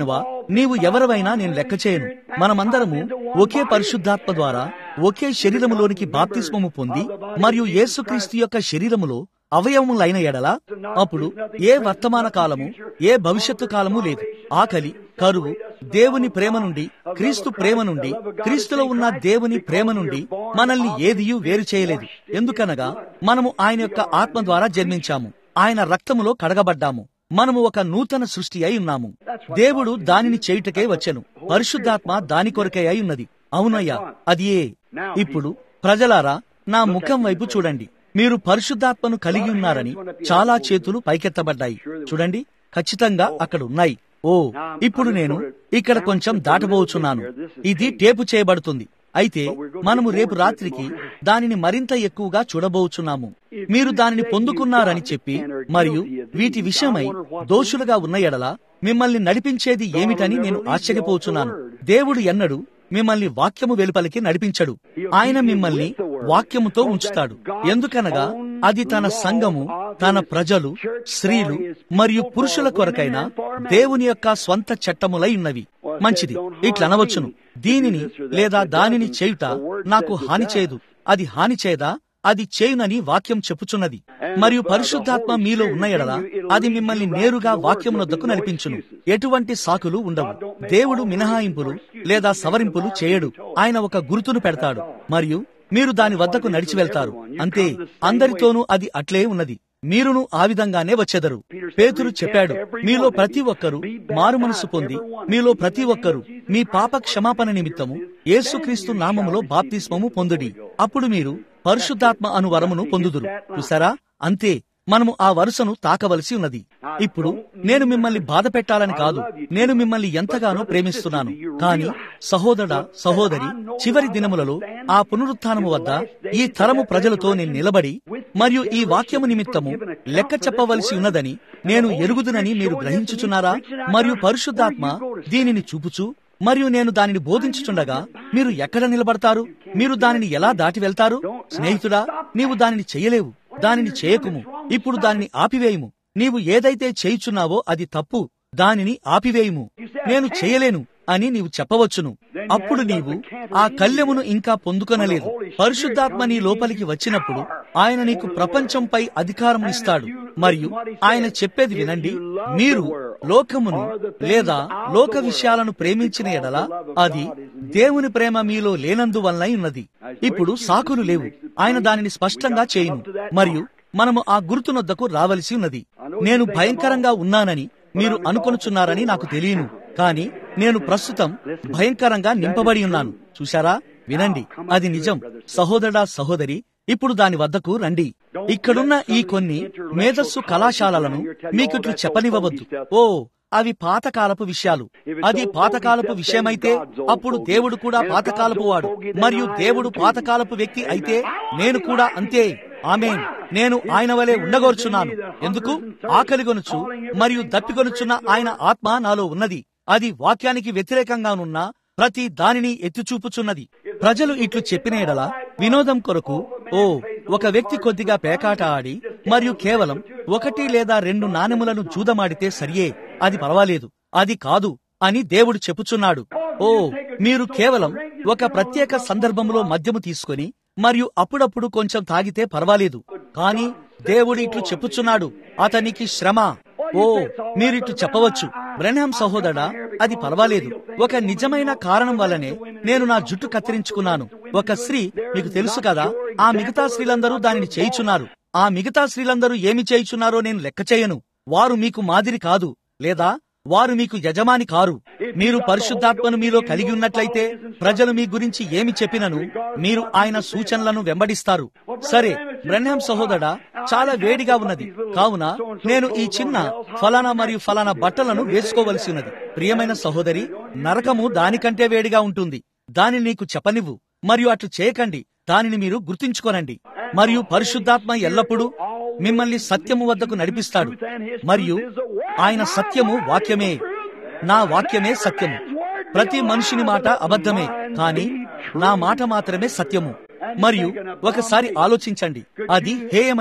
నీవు ఎవరివైనా నేను లెక్క చేయను మనమందరము ఒకే పరిశుద్ధాత్మ ద్వారా ఒకే శరీరములోనికి బాప్తిస్మము పొంది మరియు యేసుక్రీస్తు యొక్క శరీరములో అవయవములైన ఎడల అప్పుడు ఏ వర్తమాన కాలము ఏ భవిష్యత్తు కాలము లేదు ఆకలి కరువు దేవుని ప్రేమ నుండి క్రీస్తు ప్రేమ నుండి క్రీస్తులో ఉన్న దేవుని ప్రేమ నుండి మనల్ని ఏదియూ వేరు చేయలేదు ఎందుకనగా మనము ఆయన యొక్క ఆత్మ ద్వారా జన్మించాము ఆయన రక్తములో కడగబడ్డాము మనము ఒక నూతన సృష్టి అయి ఉన్నాము దేవుడు దానిని చేయుటకే వచ్చెను పరిశుద్ధాత్మ దాని కొరకే అయి ఉన్నది అవునయ్యా అది ఏ ఇప్పుడు ప్రజలారా నా ముఖం వైపు చూడండి మీరు పరిశుద్ధాత్మను కలిగి ఉన్నారని చాలా చేతులు పైకెత్తబడ్డాయి చూడండి ఖచ్చితంగా అక్కడ ఉన్నాయి ఓ ఇప్పుడు నేను ఇక్కడ కొంచెం దాటబోచున్నాను ఇది టేపు చేయబడుతుంది అయితే మనము రేపు రాత్రికి దానిని మరింత ఎక్కువగా చూడబోచున్నాము మీరు దానిని పొందుకున్నారని చెప్పి మరియు వీటి విషయమై దోషులుగా ఉన్న ఎడల మిమ్మల్ని నడిపించేది ఏమిటని నేను ఆశ్చర్యపోచున్నాను దేవుడు ఎన్నడు మిమ్మల్ని వాక్యము వెలుపలికి నడిపించడు ఆయన మిమ్మల్ని వాక్యముతో ఉంచుతాడు ఎందుకనగా అది తన సంఘము తన ప్రజలు స్త్రీలు మరియు పురుషుల కొరకైన దేవుని యొక్క స్వంత చట్టములై ఉన్నవి మంచిది ఇట్లనవచ్చును దీనిని లేదా దానిని చేయుట నాకు హాని చేయదు అది హాని చేయదా అది చేయునని వాక్యం చెప్పుచున్నది మరియు పరిశుద్ధాత్మ మీలో ఉన్న ఎడల అది మిమ్మల్ని నేరుగా వాక్యమునొద్దకు నడిపించును ఎటువంటి సాకులు ఉండవు దేవుడు మినహాయింపులు లేదా సవరింపులు చేయడు ఆయన ఒక గుర్తును పెడతాడు మరియు మీరు దాని వద్దకు నడిచి వెళ్తారు అంతే అందరితోనూ అది అట్లే ఉన్నది మీరును ఆ విధంగానే వచ్చెదరు పేతురు చెప్పాడు మీలో ప్రతి ఒక్కరు మారు మనసు పొంది మీలో ప్రతి ఒక్కరు మీ పాప క్షమాపణ నిమిత్తము యేసుక్రీస్తు నామములో బాప్తిస్మము పొందుడి అప్పుడు మీరు పరిశుద్ధాత్మ అను వరమును పొందుదురు చూసారా అంతే మనము ఆ వరుసను తాకవలసి ఉన్నది ఇప్పుడు నేను మిమ్మల్ని బాధ పెట్టాలని కాదు నేను మిమ్మల్ని ఎంతగానో ప్రేమిస్తున్నాను కాని సహోదర సహోదరి చివరి దినములలో ఆ పునరుత్నము వద్ద ఈ తరము ప్రజలతో నేను నిలబడి మరియు ఈ వాక్యము నిమిత్తము లెక్క చెప్పవలసి ఉన్నదని నేను ఎరుగుదునని మీరు గ్రహించుచున్నారా మరియు పరిశుద్ధాత్మ దీనిని చూపుచు మరియు నేను దానిని బోధించుచుండగా మీరు ఎక్కడ నిలబడతారు మీరు దానిని ఎలా దాటి వెళ్తారు స్నేహితుడా నీవు దానిని చెయ్యలేవు దానిని చేయకుము ఇప్పుడు దానిని ఆపివేయుము నీవు ఏదైతే చేయుచున్నావో అది తప్పు దానిని ఆపివేయుము నేను చేయలేను అని నీవు చెప్పవచ్చును అప్పుడు నీవు ఆ కళ్యమును ఇంకా పొందుకొనలేదు పరిశుద్ధాత్మ నీ లోపలికి వచ్చినప్పుడు ఆయన నీకు ప్రపంచంపై అధికారం ఇస్తాడు మరియు ఆయన చెప్పేది వినండి మీరు లోకమును లేదా లోక విషయాలను ప్రేమించిన ఎడల అది దేవుని ప్రేమ మీలో లేనందువల్ల ఉన్నది ఇప్పుడు సాకులు లేవు ఆయన దానిని స్పష్టంగా చేయును మరియు మనము ఆ గుర్తునొద్దకు రావలసి ఉన్నది నేను భయంకరంగా ఉన్నానని మీరు అనుకొనుచున్నారని నాకు తెలియను కానీ నేను ప్రస్తుతం భయంకరంగా నింపబడి ఉన్నాను చూశారా వినండి అది నిజం సహోదరా సహోదరి ఇప్పుడు దాని వద్దకు రండి ఇక్కడున్న ఈ కొన్ని మేధస్సు కళాశాలలను మీకిట్లు చెప్పనివ్వవద్దు ఓ అవి పాతకాలపు విషయాలు అది పాతకాలపు విషయమైతే అప్పుడు దేవుడు కూడా పాతకాలపు వాడు మరియు దేవుడు పాతకాలపు వ్యక్తి అయితే నేను కూడా అంతే ఆమె నేను ఆయన వలె ఉండగోర్చున్నాను ఎందుకు ఆకలిగొనుచు మరియు దప్పికొనుచున్న ఆయన ఆత్మ నాలో ఉన్నది అది వాక్యానికి వ్యతిరేకంగానున్న ప్రతి దానిని ఎత్తిచూపుచున్నది ప్రజలు ఇట్లు చెప్పిన ఎడల వినోదం కొరకు ఓ ఒక వ్యక్తి కొద్దిగా పేకాట ఆడి మరియు కేవలం ఒకటి లేదా రెండు నాణెములను జూదమాడితే సరియే అది పర్వాలేదు అది కాదు అని దేవుడు చెప్పుచున్నాడు ఓ మీరు కేవలం ఒక ప్రత్యేక సందర్భంలో మద్యము తీసుకొని మరియు అప్పుడప్పుడు కొంచెం తాగితే పర్వాలేదు కాని దేవుడు ఇట్లు చెప్పుచున్నాడు అతనికి శ్రమ ఓ మీరిట్లు చెప్పవచ్చు బ్రెన్హాం సహోదరా అది పర్వాలేదు ఒక నిజమైన కారణం వల్లనే నేను నా జుట్టు కత్తిరించుకున్నాను ఒక స్త్రీ మీకు తెలుసు కదా ఆ మిగతా స్త్రీలందరూ దానిని చేయుచున్నారు ఆ మిగతా స్త్రీలందరూ ఏమి చేయుచున్నారో నేను లెక్క చేయను వారు మీకు మాదిరి కాదు లేదా వారు మీకు యజమాని కారు మీరు పరిశుద్ధాత్మను మీలో కలిగి ఉన్నట్లయితే ప్రజలు మీ గురించి ఏమి చెప్పినను మీరు ఆయన సూచనలను వెంబడిస్తారు సరే బ్రహ్మాం సహోదరా చాలా వేడిగా ఉన్నది కావున నేను ఈ చిన్న ఫలానా మరియు ఫలానా బట్టలను వేసుకోవలసి ఉన్నది ప్రియమైన సహోదరి నరకము దానికంటే వేడిగా ఉంటుంది దానిని నీకు చెప్పనివ్వు మరియు అట్లు చేయకండి దానిని మీరు గుర్తుంచుకోనండి మరియు పరిశుద్ధాత్మ ఎల్లప్పుడూ మిమ్మల్ని సత్యము వద్దకు నడిపిస్తాడు మరియు ఆయన సత్యము వాక్యమే నా వాక్యమే సత్యము ప్రతి మనుషుని మాట అబద్ధమే కానీ నా మాట మాత్రమే సత్యము మరియు ఒకసారి ఆలోచించండి అది హేయమైనది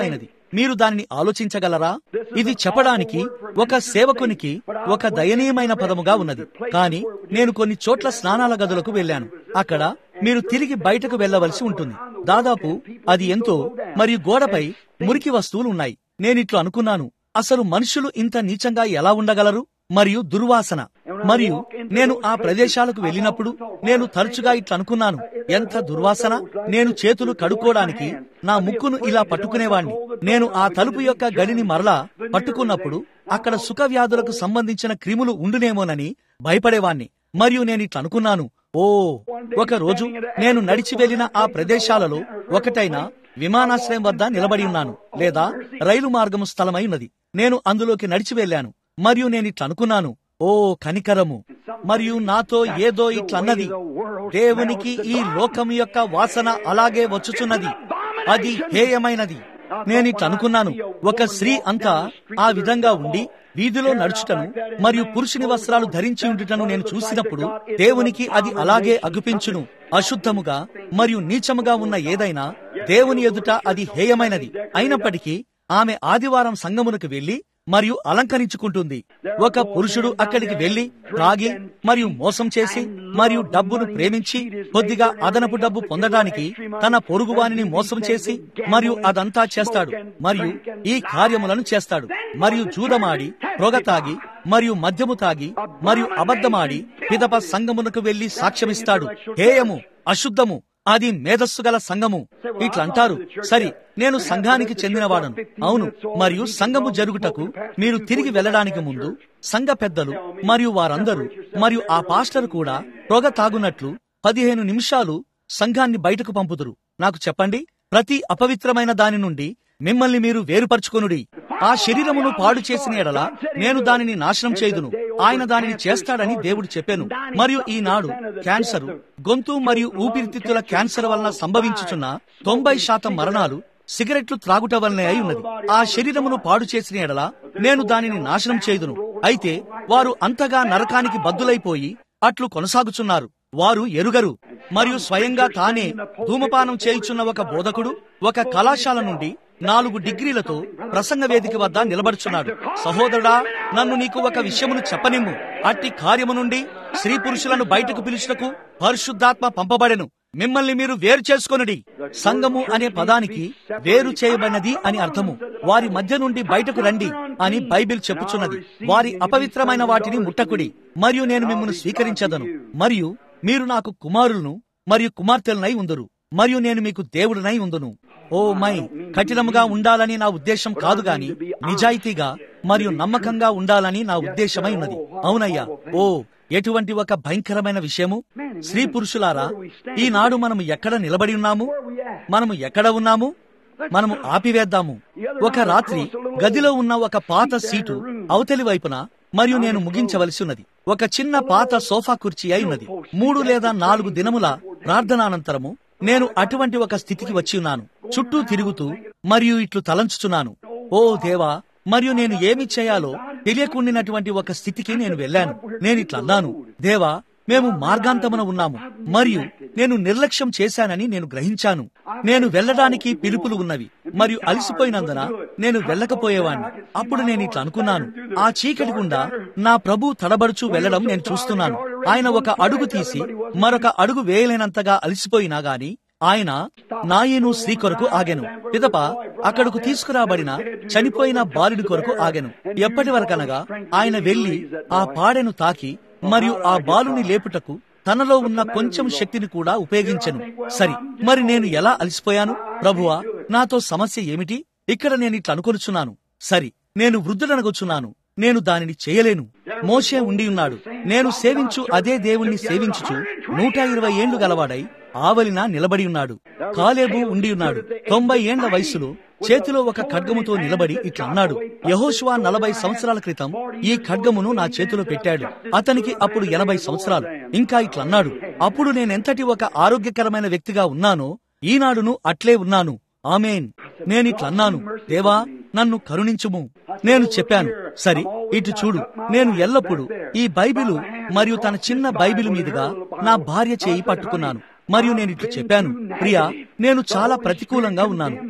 మీరు దానిని ఆలోచించగలరా ఇది చెప్పడానికి ఒక సేవకునికి ఒక దయనీయమైన పదముగా ఉన్నది కానీ నేను కొన్ని చోట్ల స్నానాల గదులకు వెళ్ళాను అక్కడ మీరు తిరిగి బయటకు వెళ్ళవలసి ఉంటుంది దాదాపు అది ఎంతో మరియు గోడపై మురికి వస్తువులు ఉన్నాయి నేనిట్లు అనుకున్నాను అసలు మనుషులు ఇంత నీచంగా ఎలా ఉండగలరు మరియు దుర్వాసన మరియు నేను ఆ ప్రదేశాలకు వెళ్ళినప్పుడు నేను తరచుగా ఇట్లా అనుకున్నాను ఎంత దుర్వాసన నేను చేతులు కడుక్కోవడానికి నా ముక్కును ఇలా పట్టుకునేవాణ్ణి నేను ఆ తలుపు యొక్క గడిని మరలా పట్టుకున్నప్పుడు అక్కడ సుఖ వ్యాధులకు సంబంధించిన క్రిములు ఉండునేమోనని భయపడేవాణ్ణి మరియు నేను ఇట్లా అనుకున్నాను ఓ ఒక రోజు నేను నడిచి వెళ్లిన ఆ ప్రదేశాలలో ఒకటైన విమానాశ్రయం వద్ద నిలబడి ఉన్నాను లేదా రైలు మార్గము స్థలమై ఉన్నది నేను అందులోకి నడిచి వెళ్ళాను మరియు నేను ఇట్లా అనుకున్నాను ఓ కనికరము మరియు నాతో ఏదో ఇట్లన్నది దేవునికి ఈ లోకం యొక్క వాసన అలాగే వచ్చుచున్నది అది హేయమైనది నేను ఇట్లా అనుకున్నాను ఒక స్త్రీ అంతా ఆ విధంగా ఉండి వీధిలో నడుచుటను మరియు పురుషుని వస్త్రాలు ధరించి ఉండుటను నేను చూసినప్పుడు దేవునికి అది అలాగే అగుపించును అశుద్ధముగా మరియు నీచముగా ఉన్న ఏదైనా దేవుని ఎదుట అది హేయమైనది అయినప్పటికీ ఆమె ఆదివారం సంగమునకు వెళ్లి మరియు అలంకరించుకుంటుంది ఒక పురుషుడు అక్కడికి వెళ్లి తాగి మరియు మోసం చేసి మరియు డబ్బును ప్రేమించి కొద్దిగా అదనపు డబ్బు పొందడానికి తన పొరుగువానిని మోసం చేసి మరియు అదంతా చేస్తాడు మరియు ఈ కార్యములను చేస్తాడు మరియు జూదమాడి పొగ తాగి మరియు మద్యము తాగి మరియు అబద్ధమాడి పిదప సంగమునకు వెళ్లి సాక్ష్యమిస్తాడు హేయము అశుద్ధము అది మేధస్సు గల సంఘము ఇట్లంటారు సరి నేను సంఘానికి చెందినవాడను అవును మరియు సంఘము జరుగుటకు మీరు తిరిగి వెళ్ళడానికి ముందు సంఘ పెద్దలు మరియు వారందరూ మరియు ఆ పాస్టర్ కూడా పొగ తాగునట్లు పదిహేను నిమిషాలు సంఘాన్ని బయటకు పంపుదురు నాకు చెప్పండి ప్రతి అపవిత్రమైన దాని నుండి మిమ్మల్ని మీరు వేరుపరచుకొనుడి ఆ శరీరమును పాడు చేసిన ఎడల నేను దానిని నాశనం చేయుదును ఆయన దానిని చేస్తాడని దేవుడు చెప్పాను మరియు ఈనాడు క్యాన్సర్ గొంతు మరియు ఊపిరితిత్తుల క్యాన్సర్ వలన సంభవించుచున్న తొంభై శాతం మరణాలు సిగరెట్లు త్రాగుట వల్లనే అయి ఉన్నది ఆ శరీరమును పాడు చేసిన ఎడల నేను దానిని నాశనం చేయుదును అయితే వారు అంతగా నరకానికి బద్దులైపోయి అట్లు కొనసాగుచున్నారు వారు ఎరుగరు మరియు స్వయంగా తానే ధూమపానం చేయుచున్న ఒక బోధకుడు ఒక కళాశాల నుండి నాలుగు డిగ్రీలతో ప్రసంగ వేదిక వద్ద నిలబడుచున్నాడు సహోదరుడా నన్ను నీకు ఒక విషయమును చెప్పనిమ్ము అట్టి కార్యము నుండి స్త్రీ పురుషులను బయటకు పిలుచుటకు పరిశుద్ధాత్మ పంపబడెను మిమ్మల్ని మీరు వేరు చేసుకొనుడి సంఘము అనే పదానికి వేరు చేయబడినది అని అర్థము వారి మధ్య నుండి బయటకు రండి అని బైబిల్ చెప్పుచున్నది వారి అపవిత్రమైన వాటిని ముట్టకుడి మరియు నేను మిమ్మల్ని స్వీకరించదను మరియు మీరు నాకు కుమారులను మరియు కుమార్తెలనై ఉందరు మరియు నేను మీకు దేవుడినై ఉందును ఓ మై కఠినముగా ఉండాలని నా ఉద్దేశం కాదు గాని నిజాయితీగా మరియు నమ్మకంగా ఉండాలని నా ఉద్దేశమై ఉన్నది అవునయ్యా ఓ ఎటువంటి ఒక భయంకరమైన విషయము స్త్రీ పురుషులారా ఈనాడు మనము ఎక్కడ నిలబడి ఉన్నాము మనము ఎక్కడ ఉన్నాము మనము ఆపివేద్దాము ఒక రాత్రి గదిలో ఉన్న ఒక పాత సీటు అవతలి వైపున మరియు నేను ముగించవలసి ఉన్నది ఒక చిన్న పాత సోఫా కుర్చీ అయి ఉన్నది మూడు లేదా నాలుగు దినముల ప్రార్థనానంతరము నేను అటువంటి ఒక స్థితికి వచ్చి ఉన్నాను చుట్టూ తిరుగుతూ మరియు ఇట్లు తలంచుచున్నాను ఓ దేవా మరియు నేను ఏమి చేయాలో తెలియకుండినటువంటి ఒక స్థితికి నేను వెళ్ళాను నేను ఇట్లా అన్నాను దేవా మేము మార్గాంతమున ఉన్నాము మరియు నేను నిర్లక్ష్యం చేశానని నేను గ్రహించాను నేను వెళ్ళడానికి పిలుపులు ఉన్నవి మరియు అలసిపోయినందున నేను వెళ్ళకపోయేవాణ్ణి అప్పుడు నేను ఇట్లా అనుకున్నాను ఆ చీకటి గుండా నా ప్రభు తడబడుచు వెళ్లడం నేను చూస్తున్నాను ఆయన ఒక అడుగు తీసి మరొక అడుగు వేయలేనంతగా అలసిపోయినా గాని ఆయన నాయను స్త్రీ కొరకు ఆగెను పిదప అక్కడకు తీసుకురాబడిన చనిపోయిన బాలుడి కొరకు ఆగెను ఎప్పటి వరకనగా ఆయన వెళ్లి ఆ పాడెను తాకి మరియు ఆ బాలుని లేపుటకు తనలో ఉన్న కొంచెం శక్తిని కూడా ఉపయోగించను సరి మరి నేను ఎలా అలసిపోయాను ప్రభువా నాతో సమస్య ఏమిటి ఇక్కడ నేను ఇట్లా అనుకొనుచున్నాను సరి నేను వృద్ధుడనగొచ్చున్నాను నేను దానిని చేయలేను మోషే ఉండి ఉన్నాడు నేను సేవించు అదే దేవుణ్ణి సేవించుచు నూట ఇరవై ఏండ్లు గలవాడై ఆవలిన నిలబడి ఉన్నాడు కాలేబు ఉండి ఉన్నాడు తొంభై ఏండ్ల వయసులో చేతిలో ఒక ఖడ్గముతో నిలబడి ఇట్లా అన్నాడు యహోషువా నలభై సంవత్సరాల క్రితం ఈ ఖడ్గమును నా చేతిలో పెట్టాడు అతనికి అప్పుడు ఎనభై సంవత్సరాలు ఇంకా ఇట్లా అన్నాడు అప్పుడు నేనెంతటి ఒక ఆరోగ్యకరమైన వ్యక్తిగా ఉన్నానో ఈనాడును అట్లే ఉన్నాను ఆమెన్ నేనిట్లన్నాను దేవా నన్ను కరుణించుము నేను చెప్పాను సరి ఇటు చూడు నేను ఎల్లప్పుడూ ఈ బైబిలు మరియు తన చిన్న బైబిల్ మీదుగా నా భార్య చేయి పట్టుకున్నాను మరియు నేను ఇట్లు చెప్పాను ప్రియా నేను చాలా ప్రతికూలంగా ఉన్నాను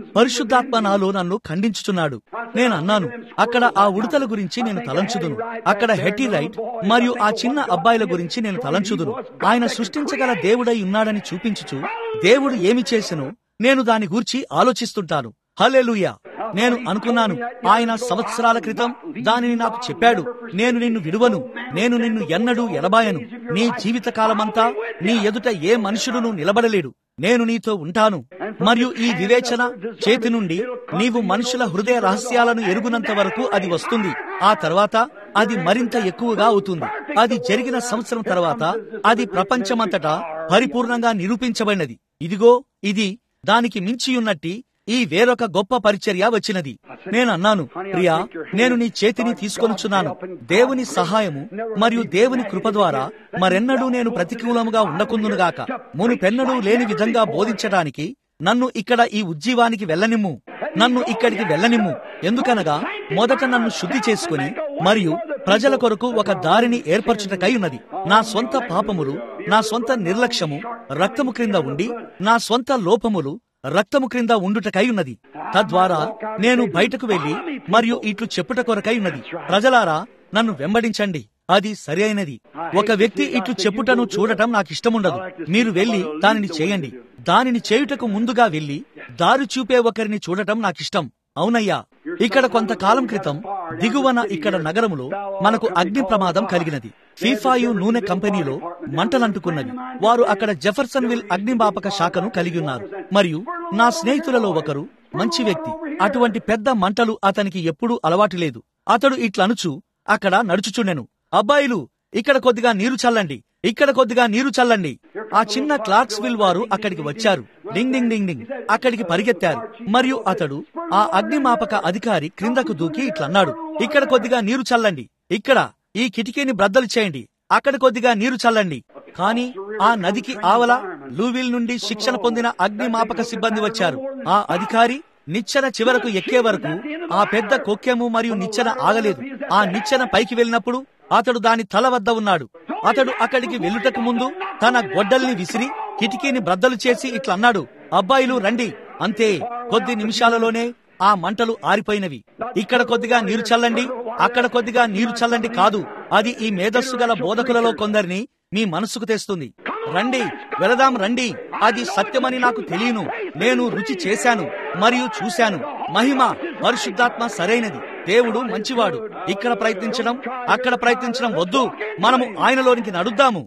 పరిశుద్ధాత్మ నాలో నన్ను ఖండించుచున్నాడు నేను అన్నాను అక్కడ ఆ ఉడతల గురించి నేను తలంచుదును అక్కడ హెటీ రైట్ మరియు ఆ చిన్న అబ్బాయిల గురించి నేను తలంచుదును ఆయన సృష్టించగల దేవుడై ఉన్నాడని చూపించుచు దేవుడు ఏమి చేసెను నేను దాని గూర్చి ఆలోచిస్తుంటాను హల్లెలూయా నేను అనుకున్నాను ఆయన సంవత్సరాల క్రితం దానిని నాకు చెప్పాడు నేను నిన్ను విడువను నేను నిన్ను ఎన్నడూ ఎడబాయను నీ జీవిత కాలమంతా నీ ఎదుట ఏ మనుషుడును నిలబడలేడు నేను నీతో ఉంటాను మరియు ఈ వివేచన చేతి నుండి నీవు మనుషుల హృదయ రహస్యాలను ఎరుగునంత వరకు అది వస్తుంది ఆ తర్వాత అది మరింత ఎక్కువగా అవుతుంది అది జరిగిన సంవత్సరం తర్వాత అది ప్రపంచమంతటా పరిపూర్ణంగా నిరూపించబడినది ఇదిగో ఇది దానికి మించియున్నట్టి ఈ వేరొక గొప్ప పరిచర్య వచ్చినది నేను అన్నాను ప్రియా నేను నీ చేతిని తీసుకొనుచున్నాను దేవుని సహాయము మరియు దేవుని కృప ద్వారా మరెన్నడూ నేను ప్రతికూలముగా ఉండకుందునుగాక మునుపెన్నడూ లేని విధంగా బోధించడానికి నన్ను ఇక్కడ ఈ ఉజ్జీవానికి వెళ్ళనిమ్ము నన్ను ఇక్కడికి వెళ్ళనిమ్ము ఎందుకనగా మొదట నన్ను శుద్ధి చేసుకుని మరియు ప్రజల కొరకు ఒక దారిని ఏర్పరచుటకై ఉన్నది నా స్వంత పాపములు నా స్వంత నిర్లక్ష్యము రక్తము క్రింద ఉండి నా స్వంత లోపములు రక్తము క్రింద ఉండుటకై ఉన్నది తద్వారా నేను బయటకు వెళ్లి మరియు ఇట్లు చెప్పుట కొరకై ఉన్నది ప్రజలారా నన్ను వెంబడించండి అది సరి అయినది ఒక వ్యక్తి ఇట్లు చెప్పుటను చూడటం నాకు ఇష్టముండదు మీరు వెళ్లి దానిని చేయండి దానిని చేయుటకు ముందుగా వెళ్లి దారి చూపే ఒకరిని చూడటం నాకిష్టం అవునయ్యా ఇక్కడ కొంతకాలం క్రితం దిగువన ఇక్కడ నగరములో మనకు అగ్ని ప్రమాదం కలిగినది ఫీఫాయు నూనె కంపెనీలో మంటలంటుకున్నది వారు అక్కడ జెఫర్సన్ విల్ అగ్నిమాపక శాఖను కలిగి ఉన్నారు మరియు నా స్నేహితులలో ఒకరు మంచి వ్యక్తి అటువంటి పెద్ద మంటలు అతనికి ఎప్పుడూ అలవాటు లేదు అతడు ఇట్లనుచు అక్కడ నడుచుచుండెను అబ్బాయిలు ఇక్కడ కొద్దిగా నీరు చల్లండి ఇక్కడ కొద్దిగా నీరు చల్లండి ఆ చిన్న క్లార్క్స్ విల్ వారు అక్కడికి వచ్చారు డింగ్ డింగ్ డింగ్ డింగ్ అక్కడికి పరిగెత్తారు మరియు అతడు ఆ అగ్నిమాపక అధికారి క్రిందకు దూకి ఇట్లన్నాడు ఇక్కడ కొద్దిగా నీరు చల్లండి ఇక్కడ ఈ కిటికీని బ్రద్దలు చేయండి అక్కడ కొద్దిగా నీరు చల్లండి కానీ ఆ నదికి ఆవల లూవిల్ నుండి శిక్షణ పొందిన అగ్నిమాపక సిబ్బంది వచ్చారు ఆ అధికారి నిచ్చెన చివరకు ఎక్కే వరకు ఆ పెద్ద కొక్కెము మరియు నిచ్చెన ఆగలేదు ఆ నిచ్చెన పైకి వెళ్ళినప్పుడు అతడు దాని తల వద్ద ఉన్నాడు అతడు అక్కడికి వెళ్ళుటకు ముందు తన గొడ్డల్ని విసిరి కిటికీని బ్రద్దలు చేసి ఇట్లా అన్నాడు అబ్బాయిలు రండి అంతే కొద్ది నిమిషాలలోనే ఆ మంటలు ఆరిపోయినవి ఇక్కడ కొద్దిగా నీరు చల్లండి అక్కడ కొద్దిగా నీరు చల్లండి కాదు అది ఈ మేధస్సు గల బోధకులలో కొందరిని మీ మనస్సుకు తెస్తుంది రండి వెళదాం రండి అది సత్యమని నాకు తెలియను నేను రుచి చేశాను మరియు చూశాను మహిమ పరిశుద్ధాత్మ సరైనది దేవుడు మంచివాడు ఇక్కడ ప్రయత్నించడం అక్కడ ప్రయత్నించడం వద్దు మనము ఆయనలోనికి నడుద్దాము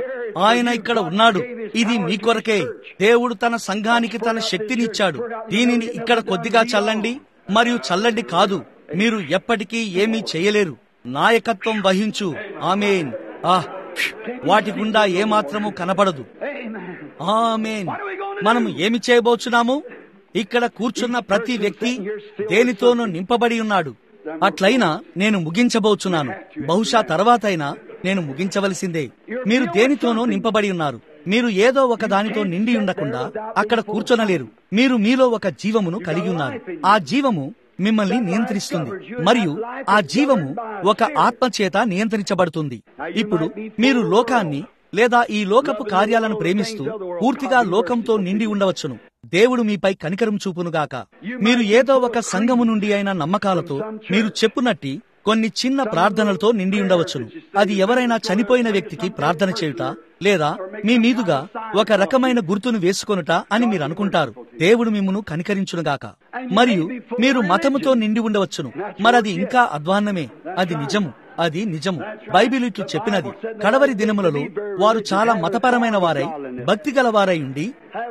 ఆయన ఇక్కడ ఉన్నాడు ఇది మీ కొరకే దేవుడు తన సంఘానికి తన శక్తిని ఇచ్చాడు దీనిని ఇక్కడ కొద్దిగా చల్లండి మరియు చల్లండి కాదు మీరు ఎప్పటికీ ఏమీ చేయలేరు నాయకత్వం వహించు ఆమెన్ ఆహ్ వాటి గుండా ఏమాత్రము కనపడదు ఆమెన్ మనము ఏమి చేయబోచున్నాము ఇక్కడ కూర్చున్న ప్రతి వ్యక్తి దేనితోనూ నింపబడి ఉన్నాడు అట్లయినా నేను ముగించబోచున్నాను బహుశా తర్వాతైనా నేను ముగించవలసిందే మీరు దేనితోనో నింపబడి ఉన్నారు మీరు ఏదో ఒక దానితో నిండి ఉండకుండా అక్కడ కూర్చొనలేరు మీరు మీలో ఒక జీవమును కలిగి ఉన్నారు ఆ జీవము మిమ్మల్ని నియంత్రిస్తుంది మరియు ఆ జీవము ఒక ఆత్మ చేత నియంత్రించబడుతుంది ఇప్పుడు మీరు లోకాన్ని లేదా ఈ లోకపు కార్యాలను ప్రేమిస్తూ పూర్తిగా లోకంతో నిండి ఉండవచ్చును దేవుడు మీపై కనికరం చూపునుగాక మీరు ఏదో ఒక సంఘము నుండి అయిన నమ్మకాలతో మీరు చెప్పునట్టి కొన్ని చిన్న ప్రార్థనలతో నిండి ఉండవచ్చును అది ఎవరైనా చనిపోయిన వ్యక్తికి ప్రార్థన చేయుట లేదా మీ మీదుగా ఒక రకమైన గుర్తును వేసుకొనుట అని మీరు అనుకుంటారు దేవుడు మిమ్మును కనికరించునుగాక మరియు మీరు మతముతో నిండి ఉండవచ్చును మరది ఇంకా అధ్వాన్నమే అది నిజము అది నిజము బైబిల్ ఇట్లు చెప్పినది కడవరి దినములలో వారు చాలా మతపరమైన వారై భక్తి గలవారై ఉండి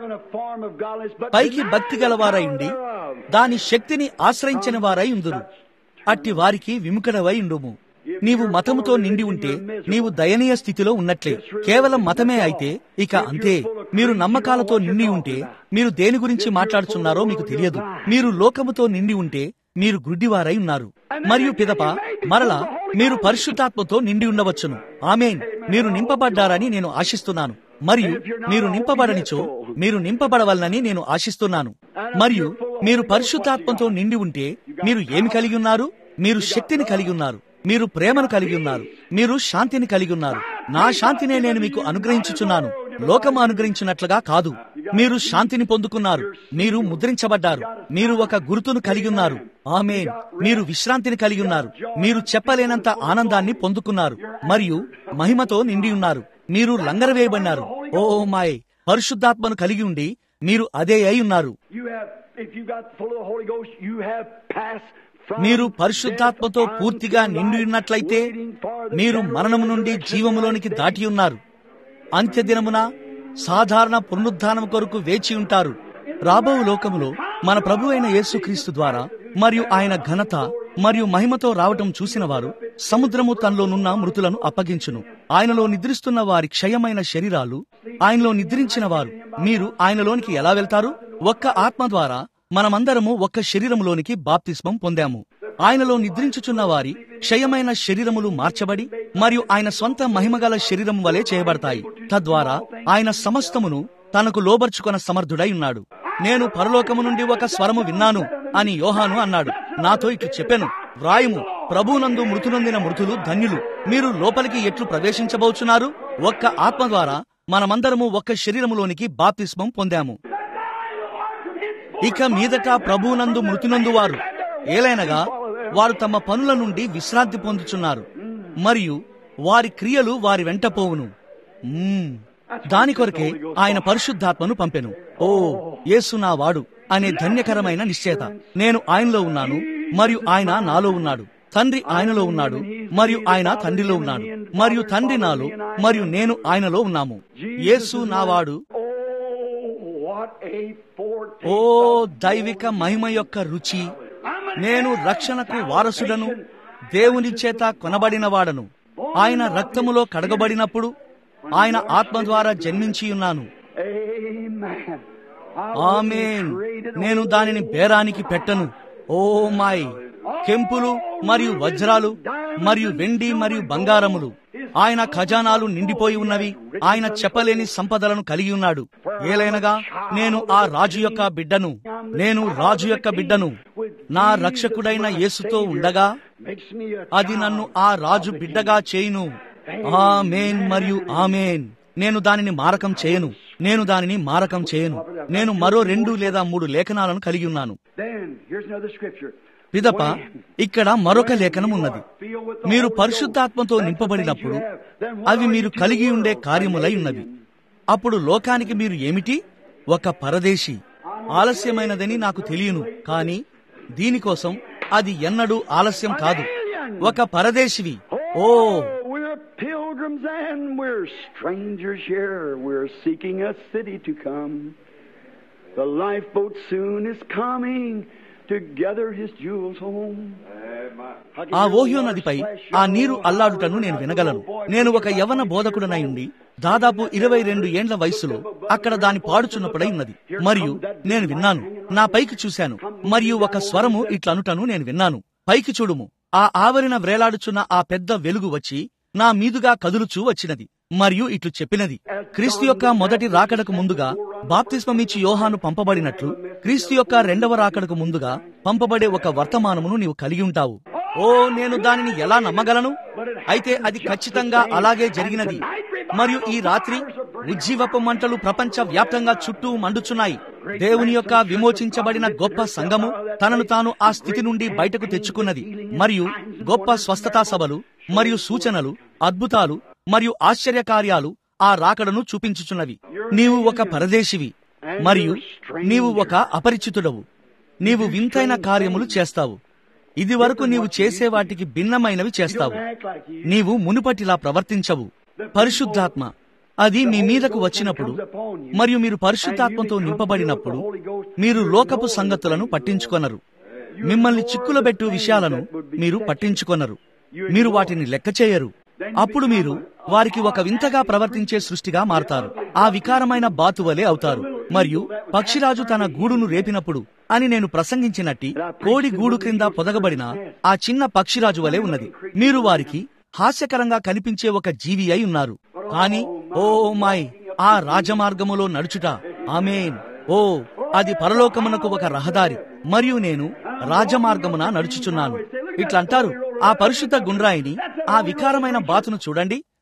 పైకి భక్తి గలవారై ఉండి దాని శక్తిని ఆశ్రయించిన వారై ఉందురు అట్టి వారికి విముఖడవై ఉండుము నీవు మతముతో నిండి ఉంటే నీవు దయనీయ స్థితిలో ఉన్నట్లే కేవలం మతమే అయితే ఇక అంతే మీరు నమ్మకాలతో నిండి ఉంటే మీరు దేని గురించి మాట్లాడుచున్నారో మీకు తెలియదు మీరు లోకముతో నిండి ఉంటే మీరు గుడ్డివారై ఉన్నారు మరియు పిదప మరలా మీరు పరిశుద్ధాత్మతో నిండి ఉండవచ్చును ఆమెన్ మీరు నింపబడ్డారని నేను ఆశిస్తున్నాను మరియు మీరు నింపబడనిచో మీరు నింపబడవలనని నేను ఆశిస్తున్నాను మరియు మీరు పరిశుద్ధాత్మతో నిండి ఉంటే మీరు ఏమి కలిగి ఉన్నారు మీరు శక్తిని కలిగి ఉన్నారు మీరు ప్రేమను కలిగి ఉన్నారు మీరు శాంతిని కలిగి ఉన్నారు నా శాంతినే నేను మీకు అనుగ్రహించుచున్నాను లోకము అనుగ్రహించినట్లుగా కాదు మీరు శాంతిని పొందుకున్నారు మీరు ముద్రించబడ్డారు మీరు ఒక గుర్తును కలిగి ఉన్నారు ఆమెన్ మీరు విశ్రాంతిని కలిగి ఉన్నారు మీరు చెప్పలేనంత ఆనందాన్ని పొందుకున్నారు మరియు మహిమతో నిండి ఉన్నారు మీరు లంగరవేయబడినారు ఓ మాయ్ పరిశుద్ధాత్మను కలిగి ఉండి మీరు అదే అయి ఉన్నారు You have, if you got full of the Holy Ghost, you have passed from మీరు పరిశుద్ధాత్మతో death పూర్తిగా unto నిండి life, ఉన్నట్లయితే waiting for the మీరు general మరణము నుండి resurrection జీవములోనికి of దాటి ఉన్నారు అంత్యదినమున సాధారణ పునరుద్ధానం కొరకు వేచి ఉంటారు రాబో లోకములో మన ప్రభు అయిన యేసుక్రీస్తు ద్వారా మరియు ఆయన ఘనత మరియు మహిమతో రావటం చూసిన వారు సముద్రము తనలోనున్న మృతులను అప్పగించును ఆయనలో నిద్రిస్తున్న వారి క్షయమైన శరీరాలు ఆయనలో నిద్రించిన వారు మీరు ఆయనలోనికి ఎలా వెళ్తారు ఒక్క ఆత్మ ద్వారా మనమందరము ఒక్క శరీరములోనికి బాప్తిస్మం పొందాము ఆయనలో నిద్రించుచున్న వారి క్షయమైన శరీరములు మార్చబడి మరియు ఆయన స్వంత మహిమగల శరీరం వలె చేయబడతాయి తద్వారా ఆయన సమస్తమును తనకు లోబర్చుకొన సమర్థుడై ఉన్నాడు నేను పరలోకము నుండి ఒక స్వరము విన్నాను అని యోహాను అన్నాడు నాతో ఇట్లు చెప్పాను వ్రాయుము ప్రభునందు మృతునందిన మృతులు ధన్యులు మీరు లోపలికి ఎట్లు ప్రవేశించబోచున్నారు ఒక్క ఆత్మ ద్వారా మనమందరము ఒక్క శరీరములోనికి బాప్తిస్మం పొందాము ఇక మీదట ప్రభువునందు మృతినందు వారు ఏలైనగా వారు తమ పనుల నుండి విశ్రాంతి పొందుచున్నారు మరియు వారి క్రియలు వారి వెంట పోవును మ్మ్. దాని కొరకే ఆయన పరిశుద్ధాత్మను పంపెను ఓ యేసు నా వాడు అనే ధన్యకరమైన నిశ్చయత నేను ఆయనలో ఉన్నాను మరియు ఆయన నాలో ఉన్నాడు తండ్రి ఆయనలో ఉన్నాడు మరియు ఆయన తండ్రిలో ఉన్నాడు మరియు తండ్రి నాలో మరియు నేను ఆయనలో ఉన్నాము యేసు నా వాడు Oh, what a foretaste oh of దైవిక మహిమ యొక్క రుచి నేను రక్షణకు వారసుడను దేవుని చేత కొనబడిన వాడను ఆయన రక్తములో కడగబడినప్పుడు ఆయన ఆత్మ ద్వారా జన్మించి ఉన్నాను Amen. I amen will trade it నేను all దానిని బేరానికి పెట్టను ఓ మాయ్ కెంపులు మరియు వజ్రాలు మరియు వెండి మరియు బంగారములు ఆయన ఖజానాలు నిండిపోయి ఉన్నవి ఆయన చెప్పలేని సంపదలను కలిగి ఉన్నాడు ఏలైనగా నేను ఆ రాజు యొక్క బిడ్డను నేను రాజు యొక్క బిడ్డను నా రక్షకుడైన యేసుతో ఉండగా makes me a అది నన్ను ఆ రాజు బిడ్డగా చేయును ఆమేన్ మరియు ఆమేన్ నేను దానిని మారకం చేయను నేను దానిని మారకం చేయను నేను మరో రెండు లేదా మూడు లేఖనాలను కలిగి ఉన్నాను Then, here's another scripture. పిదప ఇక్కడ మరొక లేఖనం ఉన్నది మీరు పరిశుద్ధాత్మతో నింపబడినప్పుడు అవి మీరు కలిగి ఉండే కార్యములై ఉన్నవి అప్పుడు లోకానికి మీరు ఏమిటి ఒక పరదేశి ఆలస్యమైనదని నాకు తెలియను కానీ దీనికోసం అది ఎన్నడూ ఆలస్యం కాదు ఒక పరదేశివి ఓ we're pilgrims and we're strangers here. We're seeking a city to come. The lifeboat soon is coming to gather his jewels home. ఆ ఓహ్యో నదిపై ఆ నీరు అల్లాడుటను నేను వినగలను నేను ఒక యవన బోధకుడనై ఉండి దాదాపు ఇరవై రెండు ఏండ్ల వయస్సులో అక్కడ దాని పాడుచున్నప్పుడై ఉన్నది మరియు నేను విన్నాను నా పైకి చూశాను మరియు ఒక స్వరము ఇట్లనుటను నేను విన్నాను పైకి చూడుము ఆ ఆవరణ వ్రేలాడుచున్న ఆ పెద్ద వెలుగు వచ్చి నా మీదుగా కదులుచూ వచ్చినది మరియు ఇట్లు చెప్పినది క్రీస్తు యొక్క మొదటి రాకడకు ముందుగా బాప్తిస్మమిచ్చి యోహాను పంపబడినట్లు క్రీస్తు యొక్క రెండవ రాకడకు ముందుగా పంపబడే ఒక వర్తమానమును నీవు కలిగి ఉంటావు ఓ నేను దానిని ఎలా నమ్మగలను అయితే అది ఖచ్చితంగా అలాగే జరిగినది మరియు ఈ రాత్రి ఉజ్జీవపు మంటలు ప్రపంచ వ్యాప్తంగా చుట్టూ మండుచున్నాయి దేవుని యొక్క విమోచించబడిన గొప్ప సంఘము తనను తాను ఆ స్థితి నుండి బయటకు తెచ్చుకున్నది మరియు గొప్ప స్వస్థతా సభలు మరియు సూచనలు అద్భుతాలు మరియు ఆశ్చర్యకార్యాలు ఆ రాకడను చూపించుచున్నవి నీవు ఒక పరదేశివి మరియు నీవు ఒక అపరిచితుడవు నీవు వింతైన కార్యములు చేస్తావు ఇది వరకు నీవు చేసే వాటికి భిన్నమైనవి చేస్తావు నీవు మునుపటిలా ప్రవర్తించవు పరిశుద్ధాత్మ అది మీ మీదకు వచ్చినప్పుడు మరియు మీరు పరిశుద్ధాత్మతో నింపబడినప్పుడు మీరు లోకపు సంగతులను పట్టించుకొనరు మిమ్మల్ని చిక్కులబెట్టు విషయాలను మీరు పట్టించుకొనరు మీరు వాటిని లెక్క చేయరు అప్పుడు మీరు వారికి ఒక వింతగా ప్రవర్తించే సృష్టిగా మారతారు ఆ వికారమైన బాతువలే అవుతారు మరియు పక్షిరాజు తన గూడును రేపినప్పుడు అని నేను ప్రసంగించినట్టి కోడి గూడు క్రింద పొదగబడిన ఆ చిన్న పక్షిరాజు వలె ఉన్నది మీరు వారికి హాస్యకరంగా కనిపించే ఒక జీవి అయి ఉన్నారు కాని ఓ మాయ్ ఆ రాజమార్గములో నడుచుట ఆమెన్ ఓ అది పరలోకమునకు ఒక రహదారి మరియు నేను రాజమార్గమున నడుచుచున్నాను ఇట్లంటారు ఆ పరిశుద్ధ గుండ్రాయిని ఆ వికారమైన బాతును చూడండి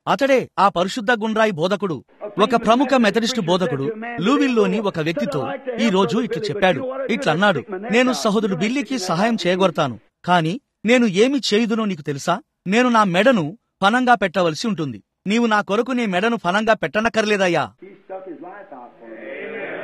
అతడే ఆ పరిశుద్ధ గుండ్రాయి బోధకుడు ఒక ప్రముఖ మెథడిస్టు బోధకుడు లూవిల్లోని ఒక వ్యక్తితో ఈ రోజు ఇట్లు చెప్పాడు ఇట్లన్నాడు నేను సహోదరుడు బిల్లికి సహాయం చేయగొడతాను కాని నేను ఏమి చేయుదునో నీకు తెలుసా నేను నా మెడను ఫనంగా పెట్టవలసి ఉంటుంది నీవు నా కొరకు నీ మెడను ఫనంగా పెట్టనక్కర్లేదయ్యా He stuck his life out for me.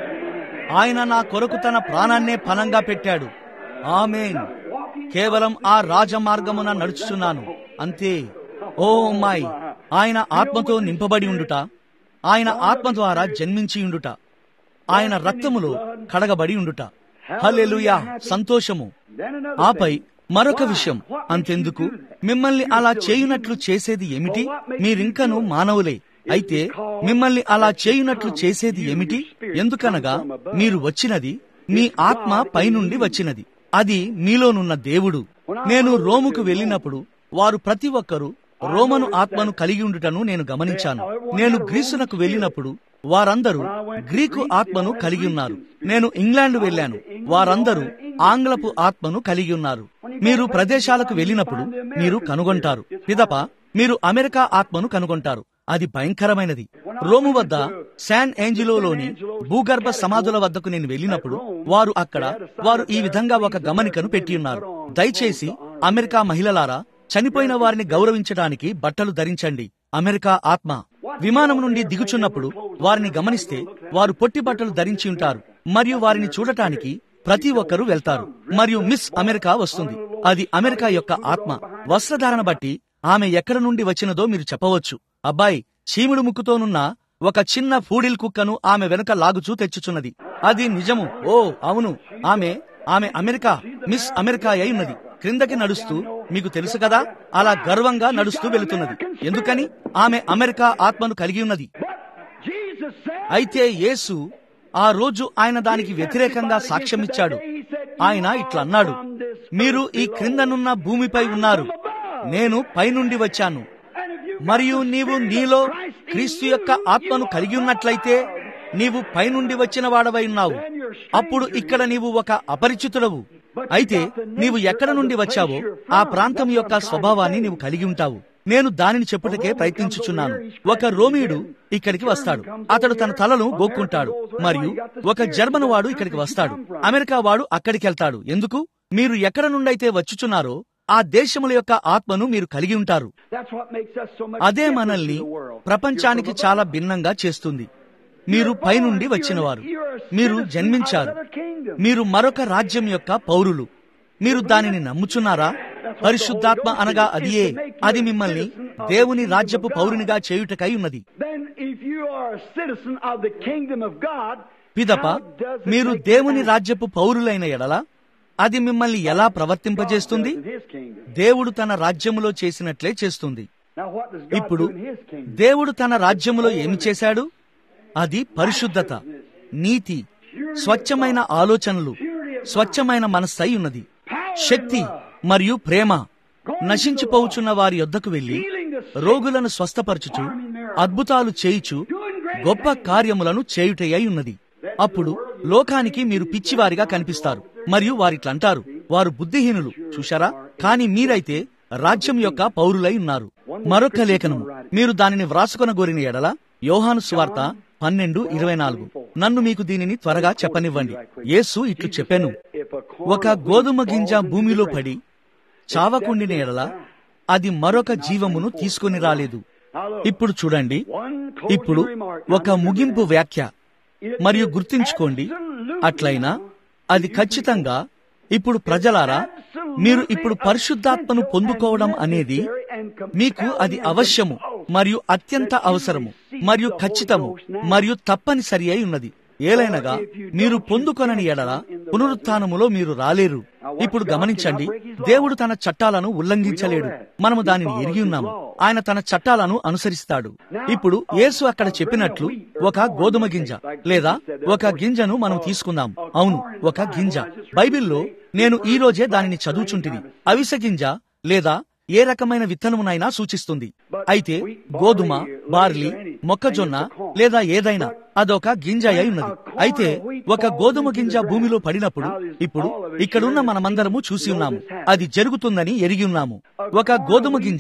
ఆయన నా కొరకు తన ప్రాణాన్నే ఫలంగా పెట్టాడు ఆమెన్ కేవలం ఆ రాజమార్గమున నడుచుచున్నాను అంతే ఓ అమ్మాయి ఆయన ఆత్మతో నింపబడి ఉండుట ఆయన ఆత్మ ద్వారా జన్మించి ఉండుట ఆయన రక్తములో కడగబడి ఉండుట హల్లెలూయా సంతోషము Then another ఆపై thing. మరొక విషయం అంతెందుకు మిమ్మల్ని అలా చేయునట్లు చేసేది ఏమిటి మీరింకను మానవులే అయితే మిమ్మల్ని అలా చేయునట్లు చేసేది ఏమిటి ఎందుకనగా మీరు వచ్చినది మీ ఆత్మ పైనుండి వచ్చినది అది మీలోనున్న దేవుడు నేను రోముకు వెళ్ళినప్పుడు వారు ప్రతి ఒక్కరూ రోమను ఆత్మను కలిగి ఉండుటను నేను గమనించాను నేను గ్రీసునకు వెళ్ళినప్పుడు వారందరూ గ్రీకు ఆత్మను కలిగి ఉన్నారు నేను ఇంగ్లాండ్ వెళ్ళాను వారందరూ ఆంగ్లపు ఆత్మను కలిగి ఉన్నారు మీరు ప్రదేశాలకు వెళ్ళినప్పుడు మీరు కనుగొంటారు పిదప మీరు అమెరికా ఆత్మను కనుగొంటారు అది భయంకరమైనది రోము వద్ద శాన్ ఏంజిలోలోని భూగర్భ సమాధుల వద్దకు నేను వెళ్ళినప్పుడు వారు అక్కడ వారు ఈ విధంగా ఒక గమనికను పెట్టి ఉన్నారు దయచేసి అమెరికా మహిళలారా చనిపోయిన వారిని గౌరవించడానికి బట్టలు ధరించండి అమెరికా ఆత్మ విమానం నుండి దిగుచున్నప్పుడు వారిని గమనిస్తే వారు పొట్టి బట్టలు ధరించి ఉంటారు మరియు వారిని చూడటానికి ప్రతి ఒక్కరూ వెళ్తారు మరియు మిస్ అమెరికా వస్తుంది అది అమెరికా యొక్క ఆత్మ వస్త్రధారణ బట్టి ఆమె ఎక్కడ నుండి వచ్చినదో మీరు చెప్పవచ్చు అబ్బాయి చీముడు ముక్కుతోనున్న ఒక చిన్న ఫూడిల్ కుక్కను ఆమె వెనుక లాగుచూ తెచ్చుచున్నది అది నిజము ఓ అవును ఆమె ఆమె అమెరికా మిస్ అమెరికా అయి ఉన్నది క్రిందకి నడుస్తూ మీకు తెలుసు కదా అలా గర్వంగా నడుస్తూ వెళుతున్నది ఎందుకని ఆమె అమెరికా ఆత్మను కలిగి ఉన్నది But Jesus said, అయితే యేసు ఆ రోజు ఆయన దానికి వ్యతిరేకంగా సాక్ష్యమిచ్చాడు ఆయన ఇట్లా అన్నాడు మీరు ఈ క్రిందనున్న భూమిపై ఉన్నారు నేను పైనుండి వచ్చాను and if you మరియు నీవు నీలో క్రీస్తు యొక్క ఆత్మను కలిగి ఉన్నట్లయితే నీవు పైనుండి వచ్చిన వాడవై ఉన్నావు అప్పుడు ఇక్కడ నీవు ఒక అపరిచితుడవు అయితే నీవు ఎక్కడ నుండి వచ్చావో ఆ ప్రాంతం యొక్క స్వభావాన్ని నీవు కలిగి ఉంటావు నేను దానిని చెప్పుటకే ప్రయత్నించుచున్నాను ఒక రోమియుడు ఇక్కడికి వస్తాడు అతడు తన తలను గోక్కుంటాడు మరియు ఒక జర్మన్ వాడు ఇక్కడికి వస్తాడు అమెరికా వాడు అక్కడికి వెళ్తాడు ఎందుకు మీరు ఎక్కడ నుండైతే వచ్చుచున్నారో ఆ దేశముల యొక్క ఆత్మను మీరు కలిగి ఉంటారు That's what makes us so much అదే different మనల్ని in the world. ప్రపంచానికి చాలా భిన్నంగా చేస్తుంది మీరు పైనుండి వచ్చినవారు మీరు జన్మించారు మీరు మరొక రాజ్యం యొక్క పౌరులు మీరు దానిని నమ్ముచున్నారా పరిశుద్ధాత్మ అనగా అదియే అది మిమ్మల్ని దేవుని రాజ్యపు పౌరునిగా చేయుటకై ఉన్నది Then if you are a citizen of the kingdom of God, పిదప how does it మీరు make you దేవుని act రాజ్యపు పౌరులైన ఎడల అది మిమ్మల్ని ఎలా ప్రవర్తింపజేస్తుంది in his kingdom? దేవుడు తన రాజ్యములో చేసినట్లే చేస్తుంది Now what does God ఇప్పుడు do in his kingdom? దేవుడు తన రాజ్యములో ఏమి చేశాడు అది పరిశుద్ధత నీతి స్వచ్ఛమైన ఆలోచనలు స్వచ్ఛమైన మనస్సై ఉన్నది శక్తి మరియు ప్రేమ నశించిపోవుచున్న వారి యొద్దకు వెళ్లి రోగులను స్వస్థపరచుచు అద్భుతాలు చేయుచు గొప్ప కార్యములను చేయుటయ్యై ఉన్నది అప్పుడు లోకానికి మీరు పిచ్చివారిగా కనిపిస్తారు మరియు వారిట్లంటారు వారు బుద్ధిహీనులు చూశారా కాని మీరైతే రాజ్యం యొక్క పౌరులై ఉన్నారు మరొక లేఖనము మీరు దానిని వ్రాసుకొనగోరిన ఎడల యోహాను సువార్త పన్నెండు ఇరవై నాలుగు నన్ను మీకు దీనిని త్వరగా చెప్పనివ్వండి యేసు ఇట్లు చెప్పాను If a corn ఒక గోధుమ గింజ భూమిలో పడి చావకుండిన ఎడల అది మరొక జీవమును తీసుకొని రాలేదు ఇప్పుడు చూడండి ఇప్పుడు ఒక ముగింపు వ్యాఖ్య మరియు గుర్తుంచుకోండి అట్లయినా అది ఖచ్చితంగా ఇప్పుడు ప్రజలారా మీరు ఇప్పుడు పరిశుద్ధాత్మను పొందుకోవడం అనేది మీకు అది అవశ్యము మరియు అత్యంత అవసరము మరియు ఖచ్చితము మరియు తప్పనిసరి అయి ఉన్నది ఏలైనగా మీరు పొందుకొనని ఎడల పునరుత్నములో మీరు రాలేరు ఇప్పుడు గమనించండి దేవుడు తన చట్టాలను ఉల్లంఘించలేడు మనము దానిని ఎరిగి ఉన్నాము ఆయన తన చట్టాలను అనుసరిస్తాడు ఇప్పుడు యేసు అక్కడ చెప్పినట్లు ఒక గోధుమ గింజ లేదా ఒక గింజను మనం తీసుకుందాం అవును ఒక గింజ బైబిల్లో నేను ఈ రోజే దానిని చదువుచుంటిని అవిసె గింజ లేదా ఏ రకమైన విత్తనమునైనా సూచిస్తుంది అయితే గోధుమ బార్లీ మొక్కజొన్న లేదా ఏదైనా అదొక గింజ అయి ఉన్నది అయితే ఒక గోధుమ గింజ భూమిలో పడినప్పుడు ఇప్పుడు ఇక్కడున్న మనమందరము చూసి ఉన్నాము అది జరుగుతుందని ఎరిగి ఉన్నాము ఒక గోధుమ గింజ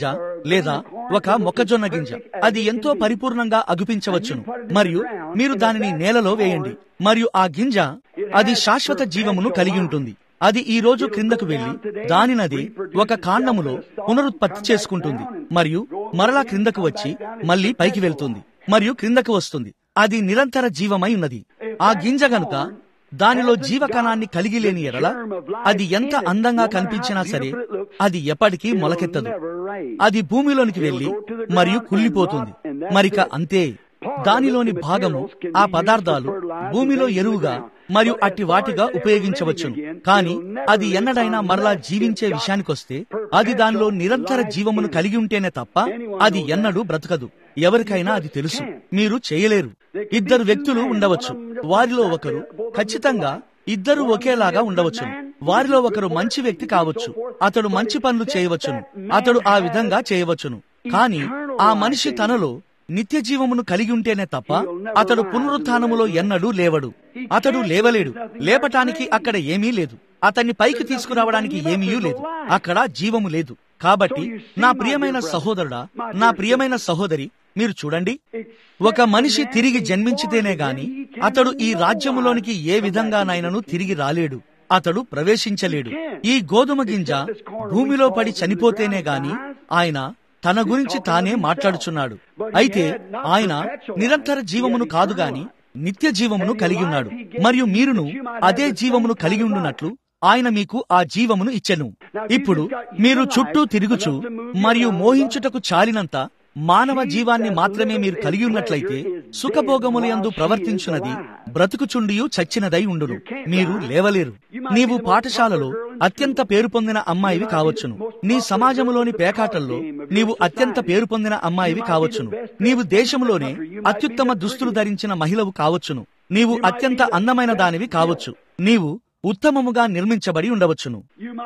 లేదా ఒక మొక్కజొన్న గింజ అది ఎంతో పరిపూర్ణంగా అగుపించవచ్చును మరియు మీరు దానిని నేలలో వేయండి మరియు ఆ గింజ అది శాశ్వత జీవమును కలిగి ఉంటుంది అది ఈ రోజు క్రిందకు వెళ్లి దానినది ఒక కాండములో పునరుత్పత్తి చేసుకుంటుంది మరియు మరలా క్రిందకు వచ్చి మళ్ళీ పైకి వెళ్తుంది మరియు క్రిందకు వస్తుంది అది నిరంతర జీవమై ఉన్నది ఆ గింజ గనుక దానిలో జీవకణాన్ని కలిగి లేని ఎడల అది ఎంత అందంగా కనిపించినా సరే అది ఎప్పటికీ మొలకెత్తదు అది భూమిలోనికి వెళ్లి మరియు కుళ్ళిపోతుంది మరిక అంతే దానిలోని భాగము ఆ పదార్థాలు భూమిలో ఎరువుగా మరియు అట్టి వాటిగా ఉపయోగించవచ్చును కానీ అది ఎన్నడైనా మరలా జీవించే విషయానికొస్తే అది దానిలో నిరంతర జీవమును కలిగి ఉంటేనే తప్ప అది ఎన్నడూ బ్రతకదు ఎవరికైనా అది తెలుసు మీరు చేయలేరు ఇద్దరు వ్యక్తులు ఉండవచ్చు వారిలో ఒకరు ఖచ్చితంగా ఇద్దరు ఒకేలాగా ఉండవచ్చు వారిలో ఒకరు మంచి వ్యక్తి కావచ్చు అతడు మంచి పనులు చేయవచ్చును అతడు ఆ విధంగా చేయవచ్చును కానీ ఆ మనిషి తనలో నిత్య జీవమును కలిగి ఉంటేనే తప్ప అతడు పునరుత్నములో ఎన్నడూ లేవడు అతడు లేవలేడు లేపటానికి అక్కడ ఏమీ లేదు అతన్ని పైకి తీసుకురావడానికి ఏమీ లేదు అక్కడ జీవము లేదు కాబట్టి నా ప్రియమైన సహోదరుడా నా ప్రియమైన సహోదరి మీరు చూడండి ఒక మనిషి తిరిగి జన్మించితేనే గాని అతడు ఈ రాజ్యములోనికి ఏ విధంగానైనను తిరిగి రాలేడు అతడు ప్రవేశించలేడు ఈ గోధుమ గింజ భూమిలో పడి చనిపోతేనే గాని ఆయన తన గురించి తానే మాట్లాడుచున్నాడు అయితే ఆయన నిరంతర జీవమును కాదు గాని నిత్య జీవమును కలిగి ఉన్నాడు మరియు మీరును అదే జీవమును కలిగి ఉండునట్లు ఆయన మీకు ఆ జీవమును ఇచ్చెను ఇప్పుడు మీరు చుట్టూ తిరుగుచు మరియు మోహించుటకు చాలినంత మానవ జీవాన్ని మాత్రమే మీరు కలిగి ఉన్నట్లయితే సుఖభోగములందు ప్రవర్తించున్నది బ్రతుకుచుండియు చచ్చినదై ఉండును మీరు లేవలేరు నీవు పాఠశాలలో అత్యంత పేరు పొందిన అమ్మాయివి కావచ్చును నీ సమాజములోని పేకాటల్లో నీవు అత్యంత పేరు పొందిన అమ్మాయివి కావచ్చును నీవు దేశంలోనే అత్యుత్తమ దుస్తులు ధరించిన మహిళవు కావచ్చును నీవు అత్యంత అందమైన దానివి కావచ్చు నీవు ఉత్తమముగా నిర్మించబడి ఉండవచ్చును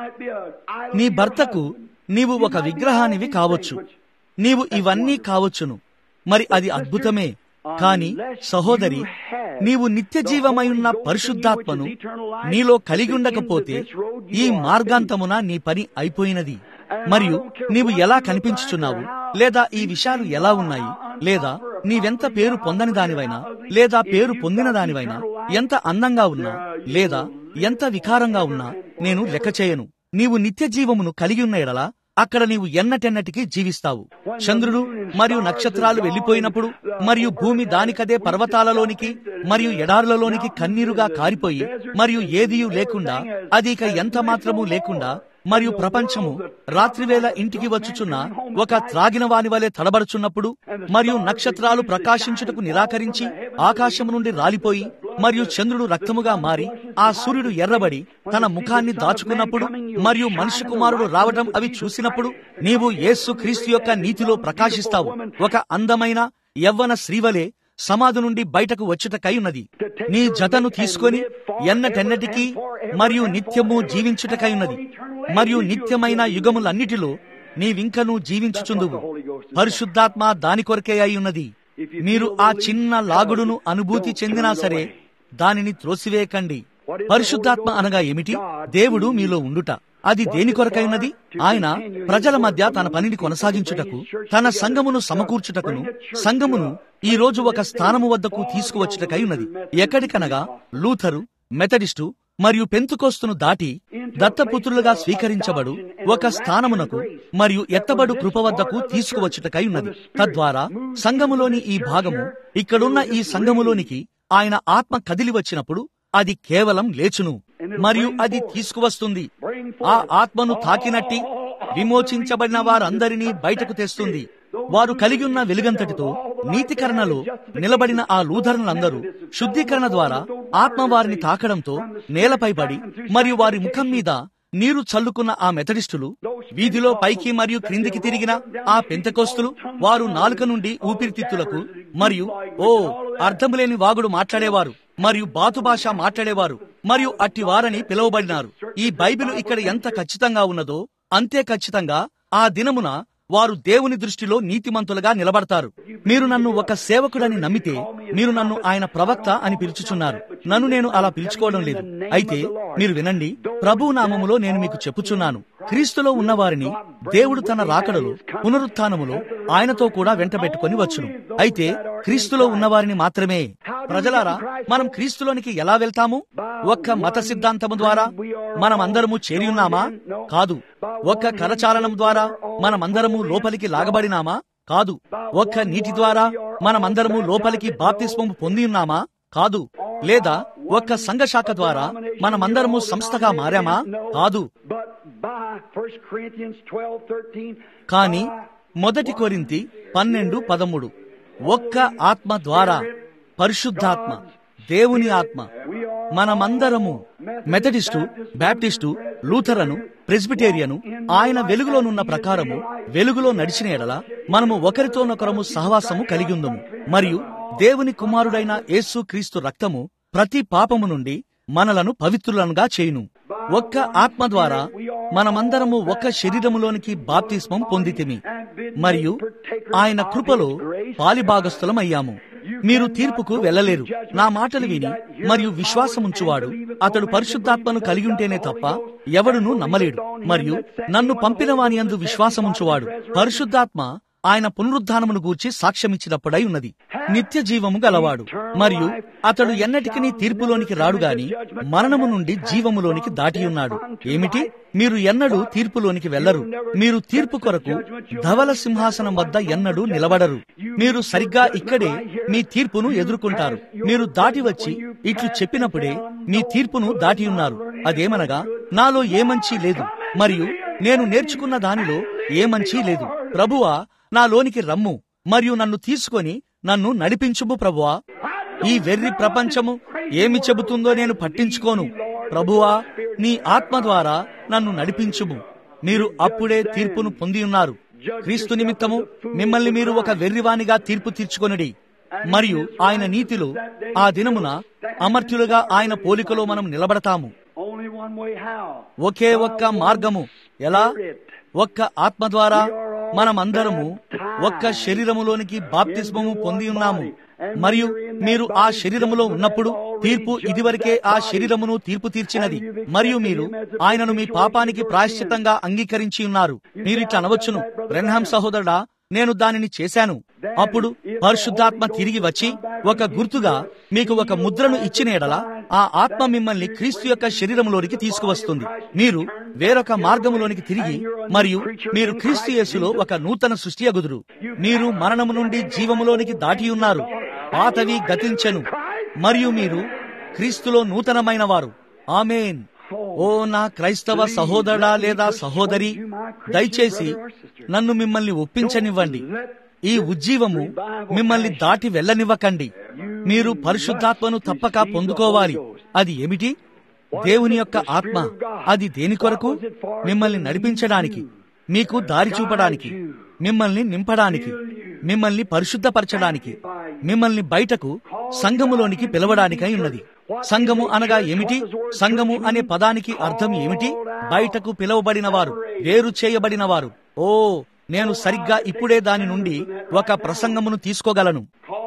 నీ భర్తకు నీవు ఒక విగ్రహానివి కావచ్చు నీవు ఇవన్నీ కావచ్చును మరి అది అద్భుతమే కాని సహోదరి నీవు నిత్య జీవమై ఉన్న పరిశుద్ధాత్మను నీలో కలిగి ఉండకపోతే ఈ మార్గాంతమున నీ పని అయిపోయినది మరియు నీవు ఎలా కనిపించుచున్నావు లేదా ఈ విషయాలు ఎలా ఉన్నాయి లేదా నీవెంత పేరు పొందని దానివైనా లేదా పేరు పొందిన దానివైనా ఎంత అందంగా ఉన్నా లేదా ఎంత వికారంగా ఉన్నా నేను లెక్క చేయను నీవు నిత్య జీవమును కలిగి ఉన్న ఎడలా అక్కడ నీవు ఎన్నటెన్నటికి జీవిస్తావు చంద్రుడు మరియు నక్షత్రాలు వెళ్లిపోయినప్పుడు మరియు భూమి దానికదే పర్వతాలలోనికి మరియు ఎడారులలోనికి కన్నీరుగా కారిపోయి మరియు ఏదియూ లేకుండా అది ఇక ఎంత మాత్రము లేకుండా మరియు ప్రపంచము రాత్రివేళ ఇంటికి వచ్చుచున్న ఒక త్రాగిన వాని వలె తడబడుచున్నప్పుడు మరియు నక్షత్రాలు ప్రకాశించుటకు నిరాకరించి ఆకాశము నుండి రాలిపోయి మరియు చంద్రుడు రక్తముగా మారి ఆ సూర్యుడు ఎర్రబడి తన ముఖాన్ని దాచుకున్నప్పుడు మరియు మనిషి కుమారుడు రావటం అవి చూసినప్పుడు నీవు యేసు క్రీస్తు యొక్క నీతిలో ప్రకాశిస్తావు ఒక అందమైన యవ్వన శ్రీవలే సమాధి నుండి బయటకు వచ్చుటకై ఉన్నది నీ జతను తీసుకొని ఎన్నటెన్నటికీ మరియు నిత్యము జీవించుటకై ఉన్నది మరియు నిత్యమైన యుగములన్నిటిలో నీవింకను జీవించుచుందువు పరిశుద్ధాత్మ దాని కొరకే అయి ఉన్నది మీరు ఆ చిన్న లాగుడును అనుభూతి చెందినా సరే దానిని త్రోసివేయకండి పరిశుద్ధాత్మ అనగా ఏమిటి దేవుడు మీలో ఉండుట అది దేని కొరకైనది ఆయన ప్రజల మధ్య తన పనిని కొనసాగించుటకు తన సంఘమును సమకూర్చుటకును సంఘమును ఈ రోజు ఒక స్థానము వద్దకు తీసుకువచ్చుటకై ఉన్నది ఎక్కడికనగా లూథరు మెథడిస్టు మరియు పెంతుకోస్తును దాటి దత్తపుత్రులుగా స్వీకరించబడు ఒక స్థానమునకు మరియు ఎత్తబడు కృప వద్దకు తీసుకువచ్చుటకై ఉన్నది తద్వారా సంఘములోని ఈ భాగము ఇక్కడున్న ఈ సంఘములోనికి ఆయన ఆత్మ కదిలి వచ్చినప్పుడు అది కేవలం లేచును మరియు అది తీసుకువస్తుంది ఆ ఆత్మను తాకినట్టి విమోచించబడిన వారందరినీ బయటకు తెస్తుంది వారు కలిగి ఉన్న వెలుగంతటితో నీతికరణలో నిలబడిన ఆ లూథర్నులందరూ శుద్ధీకరణ ద్వారా ఆత్మ వారిని తాకడంతో నేలపై పడి మరియు వారి ముఖం మీద నీరు చల్లుకున్న ఆ మెథడిస్టులు వీధిలో పైకి మరియు క్రిందికి తిరిగిన ఆ పెంతకోస్తులు వారు నాలుక నుండి ఊపిరితిత్తులకు మరియు ఓ అర్థములేని వాగుడు మాట్లాడేవారు మరియు బాతు భాష మాట్లాడేవారు మరియు అట్టి వారని పిలువబడినారు ఈ బైబిల్ ఇక్కడ ఎంత ఖచ్చితంగా ఉన్నదో అంతే ఖచ్చితంగా ఆ దినమున వారు దేవుని దృష్టిలో నీతిమంతులుగా నిలబడతారు మీరు నన్ను ఒక సేవకుడని నమ్మితే మీరు నన్ను ఆయన ప్రవక్త అని పిలుచుచున్నారు నన్ను నేను అలా పిలుచుకోవడం లేదు అయితే మీరు వినండి ప్రభు నామములో నేను మీకు చెప్పుచున్నాను క్రీస్తులో ఉన్నవారిని దేవుడు తన రాకడలో పునరుత్నములో ఆయనతో కూడా వెంటబెట్టుకొని వచ్చును అయితే క్రీస్తులో ఉన్నవారిని మాత్రమే ప్రజలారా మనం క్రీస్తులోనికి ఎలా వెళ్తాము ఒక్క మత సిద్ధాంతము ద్వారా మనమందరము చేరి ఉన్నామా కాదు ఒక్క కరచాలనం ద్వారా మనమందరము లోపలికి లాగబడినామా కాదు ఒక్క నీటి ద్వారా మనమందరము లోపలికి బాప్తిస్మము పొంది ఉన్నామా కాదు లేదా ఒక్క సంఘశాఖ ద్వారా మనమందరము సంస్థగా మారామా కాదు కాని మొదటి కొరింతి పన్నెండు పదమూడు ఒక్క ఆత్మ ద్వారా పరిశుద్ధాత్మ దేవుని ఆత్మ మనమందరము మెథడిస్టు బ్యాప్టిస్టు లూథరను ప్రెస్బిటేరియను ఆయన వెలుగులోనున్న ప్రకారము వెలుగులో నడిచిన ఎడల మనము ఒకరితోనొకరము సహవాసము కలిగి ఉందము మరియు దేవుని కుమారుడైన యేసు క్రీస్తు రక్తము ప్రతి పాపము నుండి మనలను పవిత్రులనుగా చేయును ఒక్క ఆత్మ ద్వారా మనమందరము ఒక్క శరీరములోనికి బాప్తిస్మం పొందితిమి మరియు ఆయన కృపలో పాలిభాగస్థులమయ్యాము మీరు తీర్పుకు వెళ్ళలేరు నా మాటలు విని మరియు విశ్వాసముంచువాడు అతడు పరిశుద్ధాత్మను కలిగి ఉంటేనే తప్ప ఎవడును నమ్మలేడు మరియు నన్ను పంపిన వాని అందు విశ్వాసముంచువాడు పరిశుద్ధాత్మ ఆయన పునరుద్ధానమును గూర్చి సాక్ష్యమిచ్చినప్పుడై ఉన్నది నిత్య జీవము గలవాడు మరియు అతడు ఎన్నటికీ తీర్పులోనికి రాడు గాని మరణము నుండి జీవములోనికి దాటి ఉన్నాడు ఏమిటి మీరు ఎన్నడూ తీర్పులోనికి వెళ్లరు మీరు తీర్పు కొరకు ధవల సింహాసనం వద్ద ఎన్నడూ నిలబడరు మీరు సరిగ్గా ఇక్కడే మీ తీర్పును ఎదుర్కొంటారు మీరు దాటి వచ్చి ఇట్లు చెప్పినప్పుడే మీ తీర్పును దాటి ఉన్నారు అదేమనగా నాలో ఏ మంచి లేదు మరియు నేను నేర్చుకున్న దానిలో ఏ మంచి లేదు ప్రభువా నాలోనికి రమ్ము మరియు నన్ను తీసుకొని నన్ను నడిపించుము ప్రభువా ఈ వెర్రి ప్రపంచము ఏమి చెబుతుందో నేను పట్టించుకోను ప్రభువా నీ ఆత్మ ద్వారా నన్ను నడిపించుము మీరు అప్పుడే తీర్పును పొంది ఉన్నారు క్రీస్తు నిమిత్తము మిమ్మల్ని మీరు ఒక వెర్రివానిగా తీర్పు తీర్చుకొనుడి మరియు ఆయన నీతిలో ఆ దినమున అమర్త్యులుగా ఆయన పోలికలో మనం నిలబడతాము ఒకే ఒక్క మార్గము ఎలా ఒక్క ఆత్మ ద్వారా మనమందరము ఒక్క శరీరములోనికి బాప్తిస్మము పొంది ఉన్నాము మరియు మీరు ఆ శరీరములో ఉన్నప్పుడు తీర్పు ఇదివరకే ఆ శరీరమును తీర్పు తీర్చినది మరియు మీరు ఆయనను మీ పాపానికి ప్రాయశ్చితంగా అంగీకరించి ఉన్నారు మీరు ఇట్లా అనవచ్చును బ్రెన్హాం సహోదరుడా నేను దానిని చేశాను అప్పుడు పరిశుద్ధాత్మ తిరిగి వచ్చి ఒక గుర్తుగా మీకు ఒక ముద్రను ఇచ్చిన ఎడల ఆ ఆత్మ మిమ్మల్ని క్రీస్తు యొక్క శరీరంలోనికి తీసుకువస్తుంది మీరు వేరొక మార్గములోనికి తిరిగి మరియు మీరు క్రీస్తు యేసులో ఒక నూతన సృష్టి అగుదురు మీరు మరణము నుండి జీవములోనికి దాటి ఉన్నారు పాతవి గతించెను మరియు మీరు క్రీస్తులో నూతనమైన వారు ఆమెన్ ఓ నా క్రైస్తవ సహోదరుడా లేదా సహోదరి దయచేసి నన్ను మిమ్మల్ని ఒప్పించనివ్వండి ఈ ఉజ్జీవము మిమ్మల్ని దాటి వెళ్ళనివ్వకండి మీరు పరిశుద్ధాత్మను తప్పక పొందుకోవాలి అది ఏమిటి దేవుని యొక్క ఆత్మ అది దేని కొరకు మిమ్మల్ని నడిపించడానికి మీకు దారి చూపడానికి మిమ్మల్ని నింపడానికి మిమ్మల్ని పరిశుద్ధపరచడానికి మిమ్మల్ని బయటకు సంఘములోనికి పిలవడానికై ఉన్నది సంఘము అనగా ఏమిటి సంఘము అనే పదానికి అర్థం ఏమిటి బయటకు పిలువబడిన వారు వేరు చేయబడిన వారు ఓ నేను సరిగ్గా ఇప్పుడే దాని నుండి ఒక ప్రసంగమును తీసుకోగలను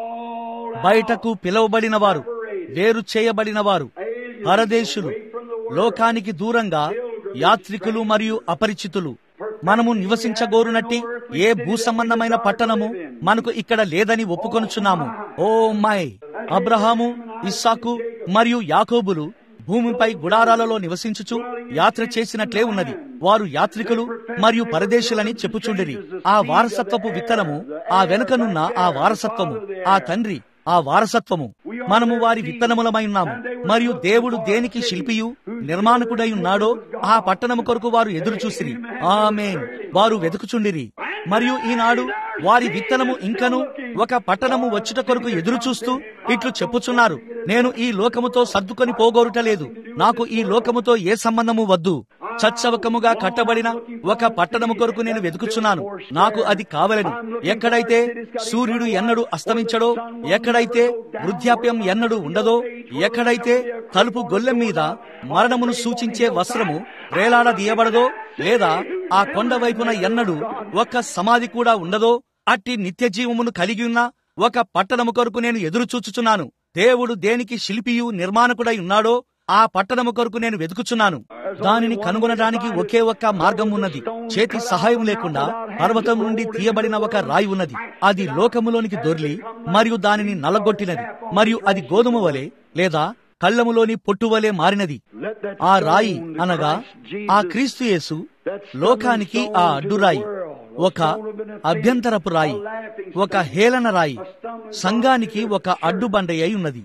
బయటకు పిలువబడిన వారు వేరు చేయబడిన వారు పరదేశులు లోకానికి దూరంగా యాత్రికులు మరియు అపరిచితులు మనము నివసించగోరునట్టి ఏ భూసంబంధమైన పట్టణము మనకు ఇక్కడ లేదని ఒప్పుకొనుచున్నాము ఓ మై అబ్రహాము ఇస్సాకు మరియు యాకోబులు భూమిపై గుడారాలలో నివసించుచు యాత్ర చేసినట్లే ఉన్నది వారు యాత్రికులు మరియు పరదేశులని చెప్పుచుండిరి ఆ వారసత్వపు విత్తనము ఆ వెనుకనున్న ఆ వారసత్వము ఆ తండ్రి ఆ వారసత్వము మనము వారి విత్తనములమై ఉన్నాము మరియు దేవుడు దేనికి శిల్పియు నిర్మాణకుడై ఉన్నాడో ఆ పట్టణము కొరకు వారు ఎదురు చూసిరి ఆమెన్ వారు వెతుకుచుండిరి మరియు ఈనాడు వారి విత్తనము ఇంకను ఒక పట్టణము వచ్చుట కొరకు ఎదురు చూస్తూ ఇట్లు చెప్పుచున్నారు నేను ఈ లోకముతో సర్దుకొని పోగోరుటలేదు నాకు ఈ లోకముతో ఏ సంబంధము వద్దు చచ్చవకముగా కట్టబడిన ఒక పట్టణము కొరకు నేను వెతుకుచున్నాను నాకు అది కావలని ఎక్కడైతే సూర్యుడు ఎన్నడూ అస్తమించడో ఎక్కడైతే వృద్ధాప్యం ఎన్నడూ ఉండదో ఎక్కడైతే తలుపు గొల్లెం మీద మరణమును సూచించే వస్త్రము వేలాడదీయబడదో లేదా ఆ కొండ వైపున ఎన్నడూ ఒక్క సమాధి కూడా ఉండదో అట్టి నిత్య జీవమును కలిగి ఉన్న ఒక పట్టణము కొరకు నేను ఎదురు చూచుచున్నాను దేవుడు దేనికి శిల్పియు నిర్మాణకుడై ఉన్నాడో ఆ పట్టణము కొరకు నేను వెతుకుచున్నాను దానిని కనుగొనడానికి ఒకే ఒక్క మార్గం ఉన్నది చేతి సహాయం లేకుండా పర్వతం నుండి తీయబడిన ఒక రాయి ఉన్నది అది లోకములోనికి దొర్లి మరియు దానిని నలగొట్టినది మరియు అది గోధుమ వలె లేదా కళ్ళములోని పొట్టు వలె మారినది ఆ రాయి అనగా ఆ క్రీస్తు యేసు లోకానికి ఆ అడ్డురాయి ఒక అభ్యంతరపు రాయి ఒక హేళన రాయి సంఘానికి ఒక అడ్డుబండ అయి ఉన్నది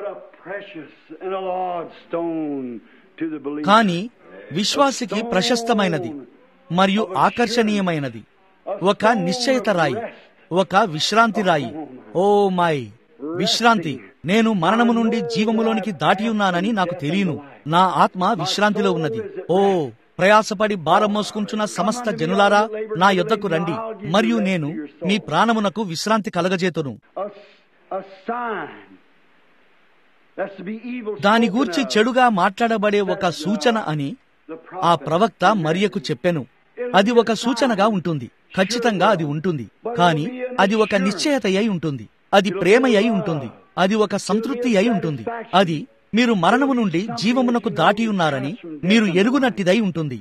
కానీ విశ్వాసికి ప్రశస్తమైనది మరియు ఆకర్షణీయమైనది ఒక నిశ్చయిత రాయి ఒక విశ్రాంతి రాయి ఓ మై విశ్రాంతి నేను మరణము నుండి జీవములోనికి దాటి ఉన్నానని నాకు తెలియను నా ఆత్మ విశ్రాంతిలో ఉన్నది ఓ ప్రయాసపడి భారం మోసుకుంటున్న సమస్త జనులారా నా యొద్దకు రండి మరియు నేను మీ ప్రాణమునకు విశ్రాంతి కలగజేతును దాని గూర్చి చెడుగా మాట్లాడబడే ఒక సూచన అని ఆ ప్రవక్త మరియకు చెప్పెను అది ఒక సూచనగా ఉంటుంది ఖచ్చితంగా అది ఉంటుంది కానీ అది ఒక నిశ్చయత అయి ఉంటుంది అది ప్రేమ అయి ఉంటుంది అది ఒక సంతృప్తి అయి ఉంటుంది అది మీరు మరణము నుండి జీవమునకు దాటి ఉన్నారని మీరు ఎరుగునట్టిదై ఉంటుంది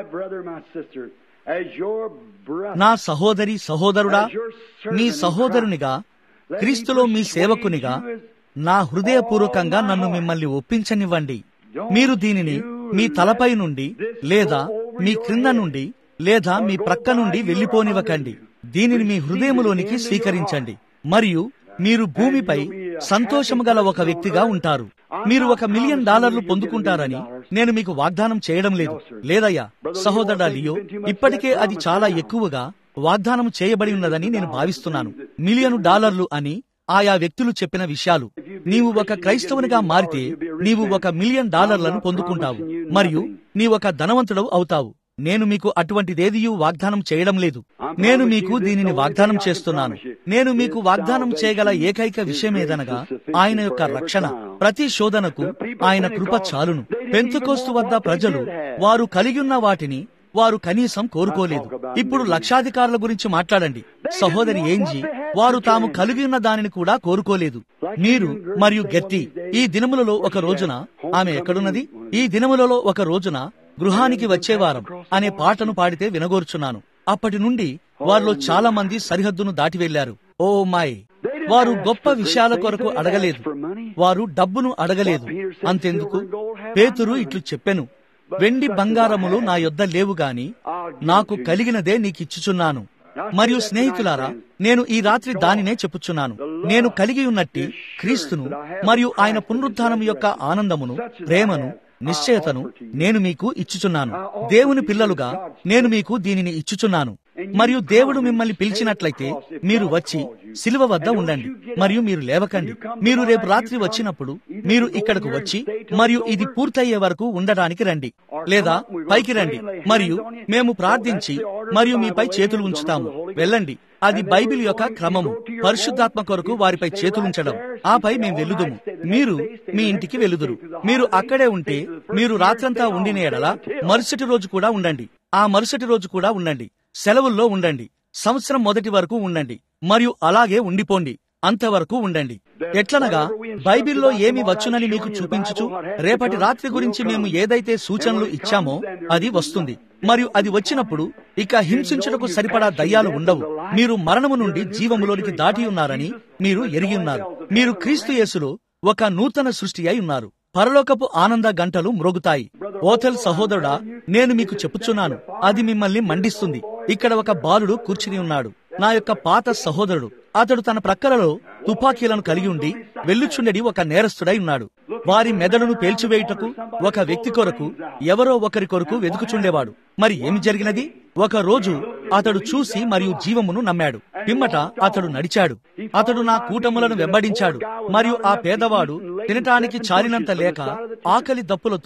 నా సహోదరి సహోదరుడా మీ సహోదరునిగా క్రీస్తులో మీ సేవకునిగా నా హృదయపూర్వకంగా నన్ను మిమ్మల్ని ఒప్పించనివ్వండి మీరు దీనిని మీ తలపై నుండి లేదా మీ క్రింద నుండి లేదా మీ ప్రక్క నుండి వెళ్లిపోనివ్వకండి దీనిని మీ హృదయములోనికి స్వీకరించండి మరియు మీరు భూమిపై సంతోషము గల ఒక వ్యక్తిగా ఉంటారు మీరు ఒక మిలియన్ డాలర్లు పొందుకుంటారని నేను మీకు వాగ్దానం చేయడం లేదు లేదయ్యా సహోదరుడా లియో ఇప్పటికే అది చాలా ఎక్కువగా వాగ్దానం చేయబడి ఉన్నదని నేను భావిస్తున్నాను మిలియన్ డాలర్లు అని ఆయా వ్యక్తులు చెప్పిన విషయాలు నీవు ఒక క్రైస్తవునిగా మారితే నీవు ఒక మిలియన్ డాలర్లను పొందుకుంటావు మరియు నీ ఒక ధనవంతుడు అవుతావు నేను మీకు అటువంటిదేదియూ వాగ్దానం చేయడం లేదు నేను మీకు దీనిని వాగ్దానం చేస్తున్నాను నేను మీకు వాగ్దానం చేయగల ఏకైక విషయమేదనగా ఆయన యొక్క రక్షణ ప్రతి శోధనకు ఆయన కృప చాలును పెంతుకోస్తు వద్ద ప్రజలు వారు కలిగిన్న వాటిని వారు కనీసం కోరుకోలేదు ఇప్పుడు లక్షాధికారుల గురించి మాట్లాడండి సహోదరి ఏంజి వారు తాము కలిగి ఉన్న దానిని కూడా కోరుకోలేదు మీరు మరియు గట్టి ఈ దినములలో ఒక రోజున ఆమె ఎక్కడున్నది ఈ దినములలో ఒక రోజున గృహానికి వచ్చేవారం అనే పాటను పాడితే వినగోర్చున్నాను అప్పటి నుండి వారిలో చాలా మంది సరిహద్దును దాటి వెళ్లారు ఓ మాయ్ వారు గొప్ప విషయాల కొరకు అడగలేదు వారు డబ్బును అడగలేదు అంతెందుకు పేతురు ఇట్లు చెప్పెను వెండి బంగారములు నా యొద్ద లేవు గాని నాకు కలిగినదే నీకిచ్చుచున్నాను మరియు స్నేహితులారా నేను ఈ రాత్రి దానినే చెప్పుచున్నాను నేను కలిగి ఉన్నట్టి క్రీస్తును మరియు ఆయన పునరుద్ధానం యొక్క ఆనందమును ప్రేమను నిశ్చయతను నేను మీకు ఇచ్చుచున్నాను దేవుని పిల్లలుగా నేను మీకు దీనిని ఇచ్చుచున్నాను మరియు దేవుడు మిమ్మల్ని పిలిచినట్లయితే మీరు వచ్చి సిలువ వద్ద ఉండండి మరియు మీరు లేవకండి మీరు రేపు రాత్రి వచ్చినప్పుడు మీరు ఇక్కడకు వచ్చి మరియు ఇది పూర్తయ్యే వరకు ఉండడానికి రండి లేదా పైకి రండి మరియు మేము ప్రార్థించి మరియు మీపై చేతులు ఉంచుతాము వెళ్ళండి అది బైబిల్ యొక్క క్రమము పరిశుద్ధాత్మ కొరకు వారిపై చేతులుంచడం ఆపై మేము వెళ్ళుదుము మీరు మీ ఇంటికి వెళ్ళుదురు మీరు అక్కడే ఉంటే మీరు రాత్రంతా ఉండిన ఎడల మరుసటి రోజు కూడా ఉండండి ఆ మరుసటి రోజు కూడా ఉండండి సెలవుల్లో ఉండండి సంవత్సరం మొదటి వరకు ఉండండి మరియు అలాగే ఉండిపోండి అంతవరకు ఉండండి ఎట్లనగా బైబిల్లో ఏమి వచ్చునని మీకు చూపించుచు రేపటి రాత్రి గురించి మేము ఏదైతే సూచనలు ఇచ్చామో అది వస్తుంది మరియు అది వచ్చినప్పుడు ఇక హింసించుటకు సరిపడా దయ్యాలు ఉండవు మీరు మరణము నుండి జీవములోనికి దాటి ఉన్నారని మీరు ఎరిగి ఉన్నారు మీరు క్రీస్తు యేసులో ఒక నూతన సృష్టి అయి ఉన్నారు పరలోకపు ఆనంద గంటలు మ్రోగుతాయి ఓథెల్ సహోదరుడా నేను మీకు చెప్పుచున్నాను అది మిమ్మల్ని మండిస్తుంది ఇక్కడ ఒక బాలుడు కూర్చుని ఉన్నాడు నా యొక్క పాత సహోదరుడు అతడు తన ప్రక్కలలో తుపాకీలను కలిగి ఉండి వెళ్ళుచుండెడి ఒక నేరస్తుడై ఉన్నాడు వారి మెదడును పేల్చివేయుటకు ఒక వ్యక్తి కొరకు ఎవరో ఒకరి కొరకు వెతుకుచుండేవాడు మరి ఏమి జరిగినది ఒక రోజు అతడు చూసి మరియు జీవమును నమ్మాడు పిమ్మట అతడు నడిచాడు అతడు నా కూటములను వెంబడించాడు మరియు ఆ పేదవాడు తినటానికి చాలినంత లేక ఆకలి దప్పులతో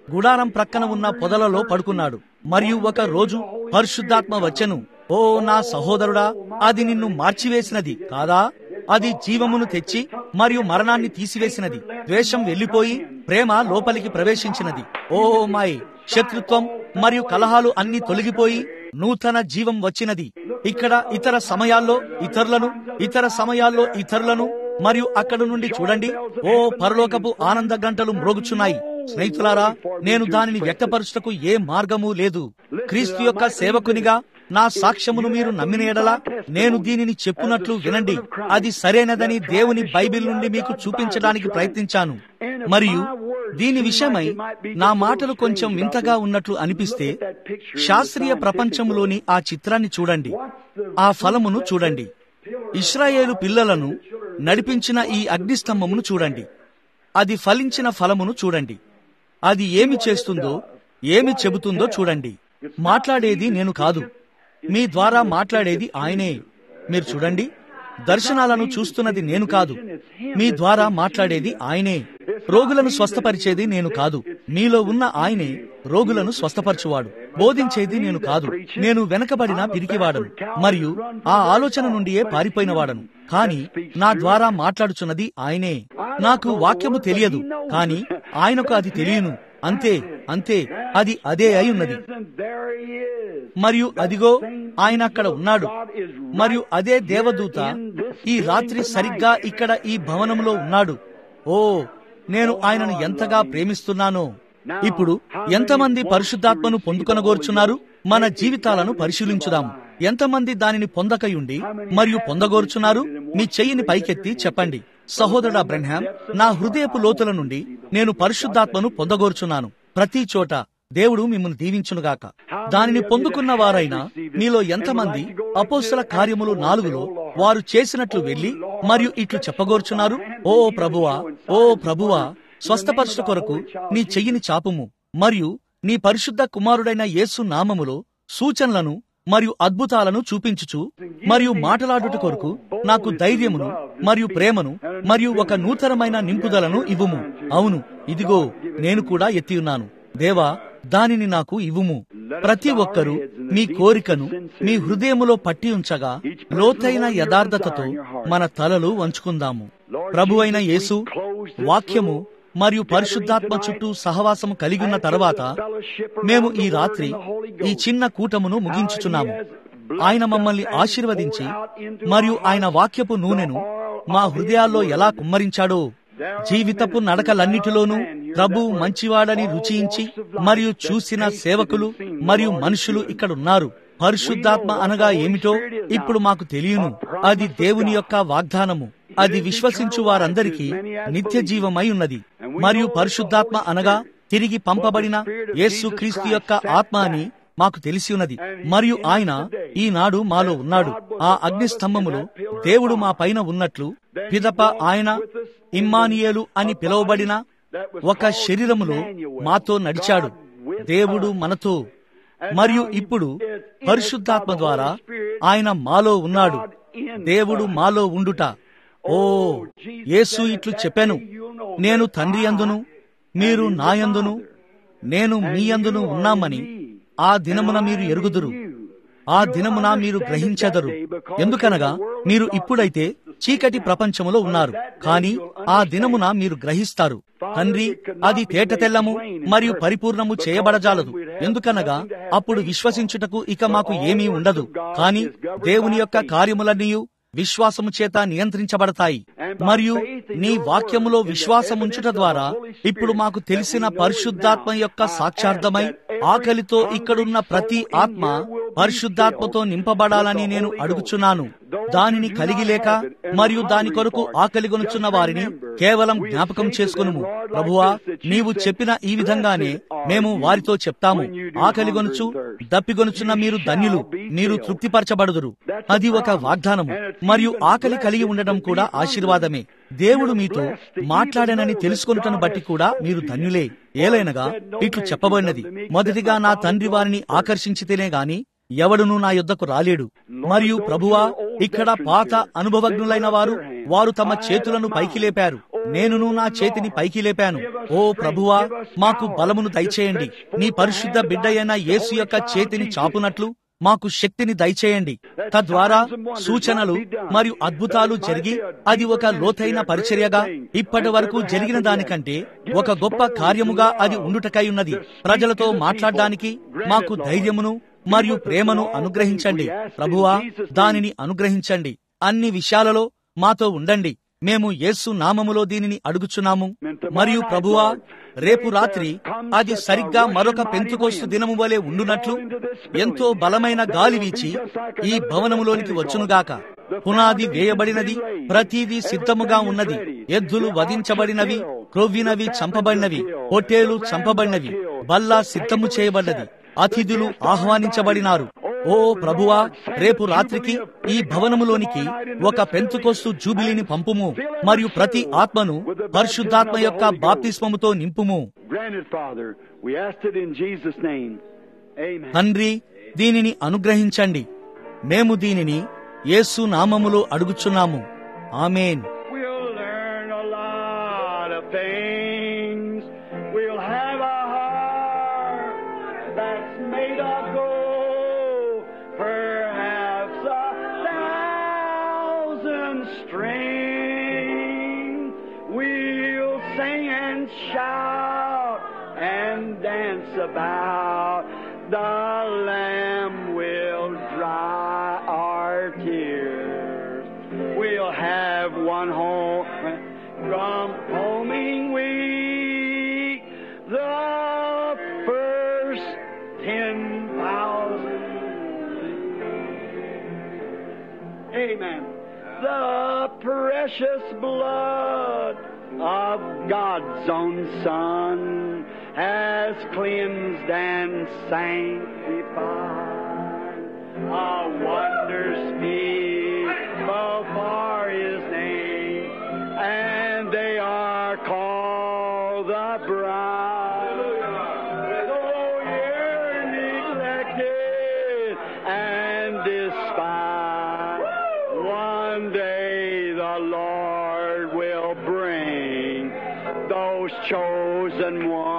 గుడారం ప్రక్కన ఉన్న పొదలలో పడుకున్నాడు మరియు ఒక రోజు పరిశుద్ధాత్మ వచ్చెను ఓ నా సహోదరుడా అది నిన్ను మార్చివేసినది కాదా అది జీవమును తెచ్చి మరియు మరణాన్ని తీసివేసినది ద్వేషం వెళ్లిపోయి ప్రేమ లోపలికి ప్రవేశించినది ఓ మై శత్రుత్వం మరియు కలహాలు అన్ని తొలగిపోయి నూతన జీవం వచ్చినది ఇక్కడ ఇతర సమయాల్లో ఇతరులను ఇతర సమయాల్లో ఇతరులను మరియు అక్కడ నుండి చూడండి ఓ పరలోకపు ఆనంద గంటలు మ్రోగుచున్నాయి స్నేహితులారా నేను దానిని వ్యక్తపరచుటకు ఏ మార్గము లేదు క్రీస్తు యొక్క సేవకునిగా నా సాక్ష్యమును మీరు నమ్మిన ఎడలా నేను దీనిని చెప్పునట్లు వినండి అది సరైనదని దేవుని బైబిల్ నుండి మీకు చూపించడానికి ప్రయత్నించాను మరియు దీని విషయమై నా మాటలు కొంచెం వింతగా ఉన్నట్లు అనిపిస్తే శాస్త్రీయ ప్రపంచంలోని ఆ చిత్రాన్ని చూడండి ఆ ఫలమును చూడండి ఇస్రాయేలు పిల్లలను నడిపించిన ఈ అగ్నిస్తంభమును చూడండి అది ఫలించిన ఫలమును చూడండి అది ఏమి చేస్తుందో ఏమి చెబుతుందో చూడండి మాట్లాడేది నేను కాదు మీ ద్వారా మాట్లాడేది ఆయనే మీరు చూడండి దర్శనాలను చూస్తున్నది నేను కాదు మీ ద్వారా మాట్లాడేది ఆయనే రోగులను స్వస్థపరిచేది నేను కాదు మీలో ఉన్న ఆయనే రోగులను స్వస్థపరచువాడు బోధించేది నేను కాదు నేను వెనకబడిన పిరికివాడను మరియు ఆ ఆలోచన నుండియే పారిపోయినవాడను కాని నా ద్వారా మాట్లాడుచున్నది ఆయనే నాకు వాక్యము తెలియదు కాని ఆయనకు అది తెలియను అంతే అంతే అది అదే అయి ఉన్నది మరియు అదిగో ఆయన అక్కడ ఉన్నాడు మరియు అదే దేవదూత ఈ రాత్రి సరిగ్గా ఇక్కడ ఈ భవనంలో ఉన్నాడు ఓ నేను ఆయనను ఎంతగా ప్రేమిస్తున్నానో ఇప్పుడు ఎంతమంది పరిశుద్ధాత్మను పొందుకొనగోర్చున్నారు మన జీవితాలను పరిశీలించుదాము ఎంతమంది దానిని పొందకయుండి మరియు పొందగోర్చున్నారు మీ చెయ్యిని పైకెత్తి చెప్పండి సహోదరుడా బ్రహ్మాం నా హృదయపు లోతుల నుండి నేను పరిశుద్ధాత్మను పొందగోర్చున్నాను ప్రతి చోట దేవుడు మిమ్మల్ని దీవించునుగాక దానిని పొందుకున్న వారైనా మీలో ఎంతమంది అపోస్తల కార్యములు నాలుగులో వారు చేసినట్లు వెళ్లి మరియు ఇట్లు చెప్పగోర్చున్నారు ఓ ప్రభువా ఓ ప్రభువా స్వస్థపరచుట కొరకు నీ చెయ్యిని చాపుము మరియు నీ పరిశుద్ధ కుమారుడైన యేసు నామములో సూచనలను మరియు అద్భుతాలను చూపించుచు మరియు మాటలాడుట కొరకు నాకు ధైర్యమును మరియు ప్రేమను మరియు ఒక నూతనమైన నింపుదలను ఇవ్వుము అవును ఇదిగో నేను కూడా ఎత్తి ఉన్నాను దేవా దానిని నాకు ఇవ్వుము ప్రతి ఒక్కరూ మీ కోరికను మీ హృదయములో పట్టి ఉంచగా లోతైన యథార్థతతో మన తలలు వంచుకుందాము ప్రభు అయిన యేసు వాక్యము మరియు పరిశుద్ధాత్మ చుట్టూ సహవాసము కలిగి ఉన్న తర్వాత మేము ఈ రాత్రి ఈ చిన్న కూటమును ముగించుచున్నాము ఆయన మమ్మల్ని ఆశీర్వదించి మరియు ఆయన వాక్యపు నూనెను మా హృదయాల్లో ఎలా కుమ్మరించాడో జీవితపు నడకలన్నిటిలోనూ ప్రభు మంచివాడని రుచించి మరియు చూసిన సేవకులు మరియు మనుషులు ఇక్కడున్నారు పరిశుద్ధాత్మ అనగా ఏమిటో ఇప్పుడు మాకు తెలియను అది దేవుని యొక్క వాగ్దానము అది విశ్వసించు వారందరికీ నిత్య జీవమై ఉన్నది మరియు పరిశుద్ధాత్మ అనగా తిరిగి పంపబడిన యేసు క్రీస్తు యొక్క ఆత్మ అని మాకు తెలిసి ఉన్నది మరియు ఆయన ఈనాడు మాలో ఉన్నాడు ఆ అగ్ని స్తంభములో దేవుడు మా పైన ఉన్నట్లు పిదప ఆయన ఇమ్మానియేలు అని పిలువబడిన ఒక శరీరములో మాతో నడిచాడు దేవుడు మనతో మరియు ఇప్పుడు పరిశుద్ధాత్మ ద్వారా ఆయన మాలో ఉన్నాడు దేవుడు మాలో ఉండుట ఓ యేసు ఇట్లు చెప్పాను నేను తండ్రి అందును మీరు నాయందును నేను మీ అందును ఉన్నామని ఆ దినమున మీరు ఎరుగుదురు ఆ దినమున మీరు గ్రహించెదరు ఎందుకనగా మీరు ఇప్పుడైతే చీకటి ప్రపంచములో ఉన్నారు కానీ ఆ దినమున మీరు గ్రహిస్తారు తండ్రి అది తేట తెల్లము మరియు పరిపూర్ణము చేయబడజాలదు ఎందుకనగా అప్పుడు విశ్వసించుటకు ఇక మాకు ఏమీ ఉండదు కానీ దేవుని యొక్క కార్యములన్నీయు విశ్వాసము చేత నియంత్రించబడతాయి మరియు నీ వాక్యములో విశ్వాసముంచుట ద్వారా ఇప్పుడు మాకు తెలిసిన పరిశుద్ధాత్మ యొక్క సాక్షార్థమై ఆకలితో ఇక్కడున్న ప్రతి ఆత్మ పరిశుద్ధాత్మతో నింపబడాలని నేను అడుగుచున్నాను దానిని కలిగి లేక మరియు దాని కొరకు ఆకలి కొనుచున్న వారిని కేవలం జ్ఞాపకం చేసుకును ప్రభువా నీవు చెప్పిన ఈ విధంగానే మేము వారితో చెప్తాము ఆకలి గొనుచు దప్పిగొనుచున్న మీరు ధన్యులు మీరు తృప్తిపరచబడుదురు అది ఒక వాగ్దానము మరియు ఆకలి కలిగి ఉండడం కూడా ఆశీర్వాదమే దేవుడు మీతో మాట్లాడానని తెలుసుకొనుటను బట్టి కూడా మీరు ధన్యులే ఏలైనగా ఇట్లు చెప్పబడినది మొదటిగా నా తండ్రి వారిని ఆకర్షించితేనే గాని ఎవడును నా యొద్దకు రాలేడు మరియు ప్రభువా ఇక్కడ పాత అనుభవజ్ఞులైన వారు వారు తమ చేతులను పైకి లేపారు నేనును నా చేతిని పైకి లేపాను ఓ ప్రభువా మాకు బలమును దయచేయండి నీ పరిశుద్ధ బిడ్డయైన యేసు యొక్క చేతిని చాపునట్లు మాకు శక్తిని దయచేయండి తద్వారా సూచనలు మరియు అద్భుతాలు జరిగి అది ఒక లోతైన పరిచర్యగా ఇప్పటి వరకు జరిగిన దానికంటే ఒక గొప్ప కార్యముగా అది ఉండుటకై ఉన్నది ప్రజలతో మాట్లాడడానికి మాకు ధైర్యమును మరియు ప్రేమను అనుగ్రహించండి ప్రభువా దానిని అనుగ్రహించండి అన్ని విషయాలలో మాతో ఉండండి మేము యేసు నామములో దీనిని అడుగుచున్నాము మరియు ప్రభువా రేపు రాత్రి అది సరిగ్గా మరొక పెంతుకోస్తు దినము వలె ఉండునట్లు ఎంతో బలమైన గాలి వీచి ఈ భవనములోనికి వచ్చునుగాక పునాది వేయబడినది ప్రతిదీ సిద్ధముగా ఉన్నది ఎద్దులు వధించబడినవి క్రొవ్వినవి చంపబడినవి పొట్టేలు చంపబడినవి బల్లా సిద్ధము చేయబడినది అతిథులు ఆహ్వానించబడినారు ఓ ప్రభువా రేపు రాత్రికి ఈ భవనములోనికి ఒక పెంతుకొస్తు జూబిలీని పంపుము మరియు ప్రతి ఆత్మను పరిశుద్ధాత్మ యొక్క బాప్తిస్మముతో నింపుము తండ్రి దీనిని అనుగ్రహించండి మేము దీనిని యేసు నామములో అడుగుచున్నాము amen shout and dance about. The Lamb will dry our tears. We'll have one home from homing week. The first ten thousand. Amen. The precious blood of God's own Son has cleansed and sanctified. A wonder speak before His name, and they are called the bride. Though you're neglected and despised, one day the Lord will bring those chosen ones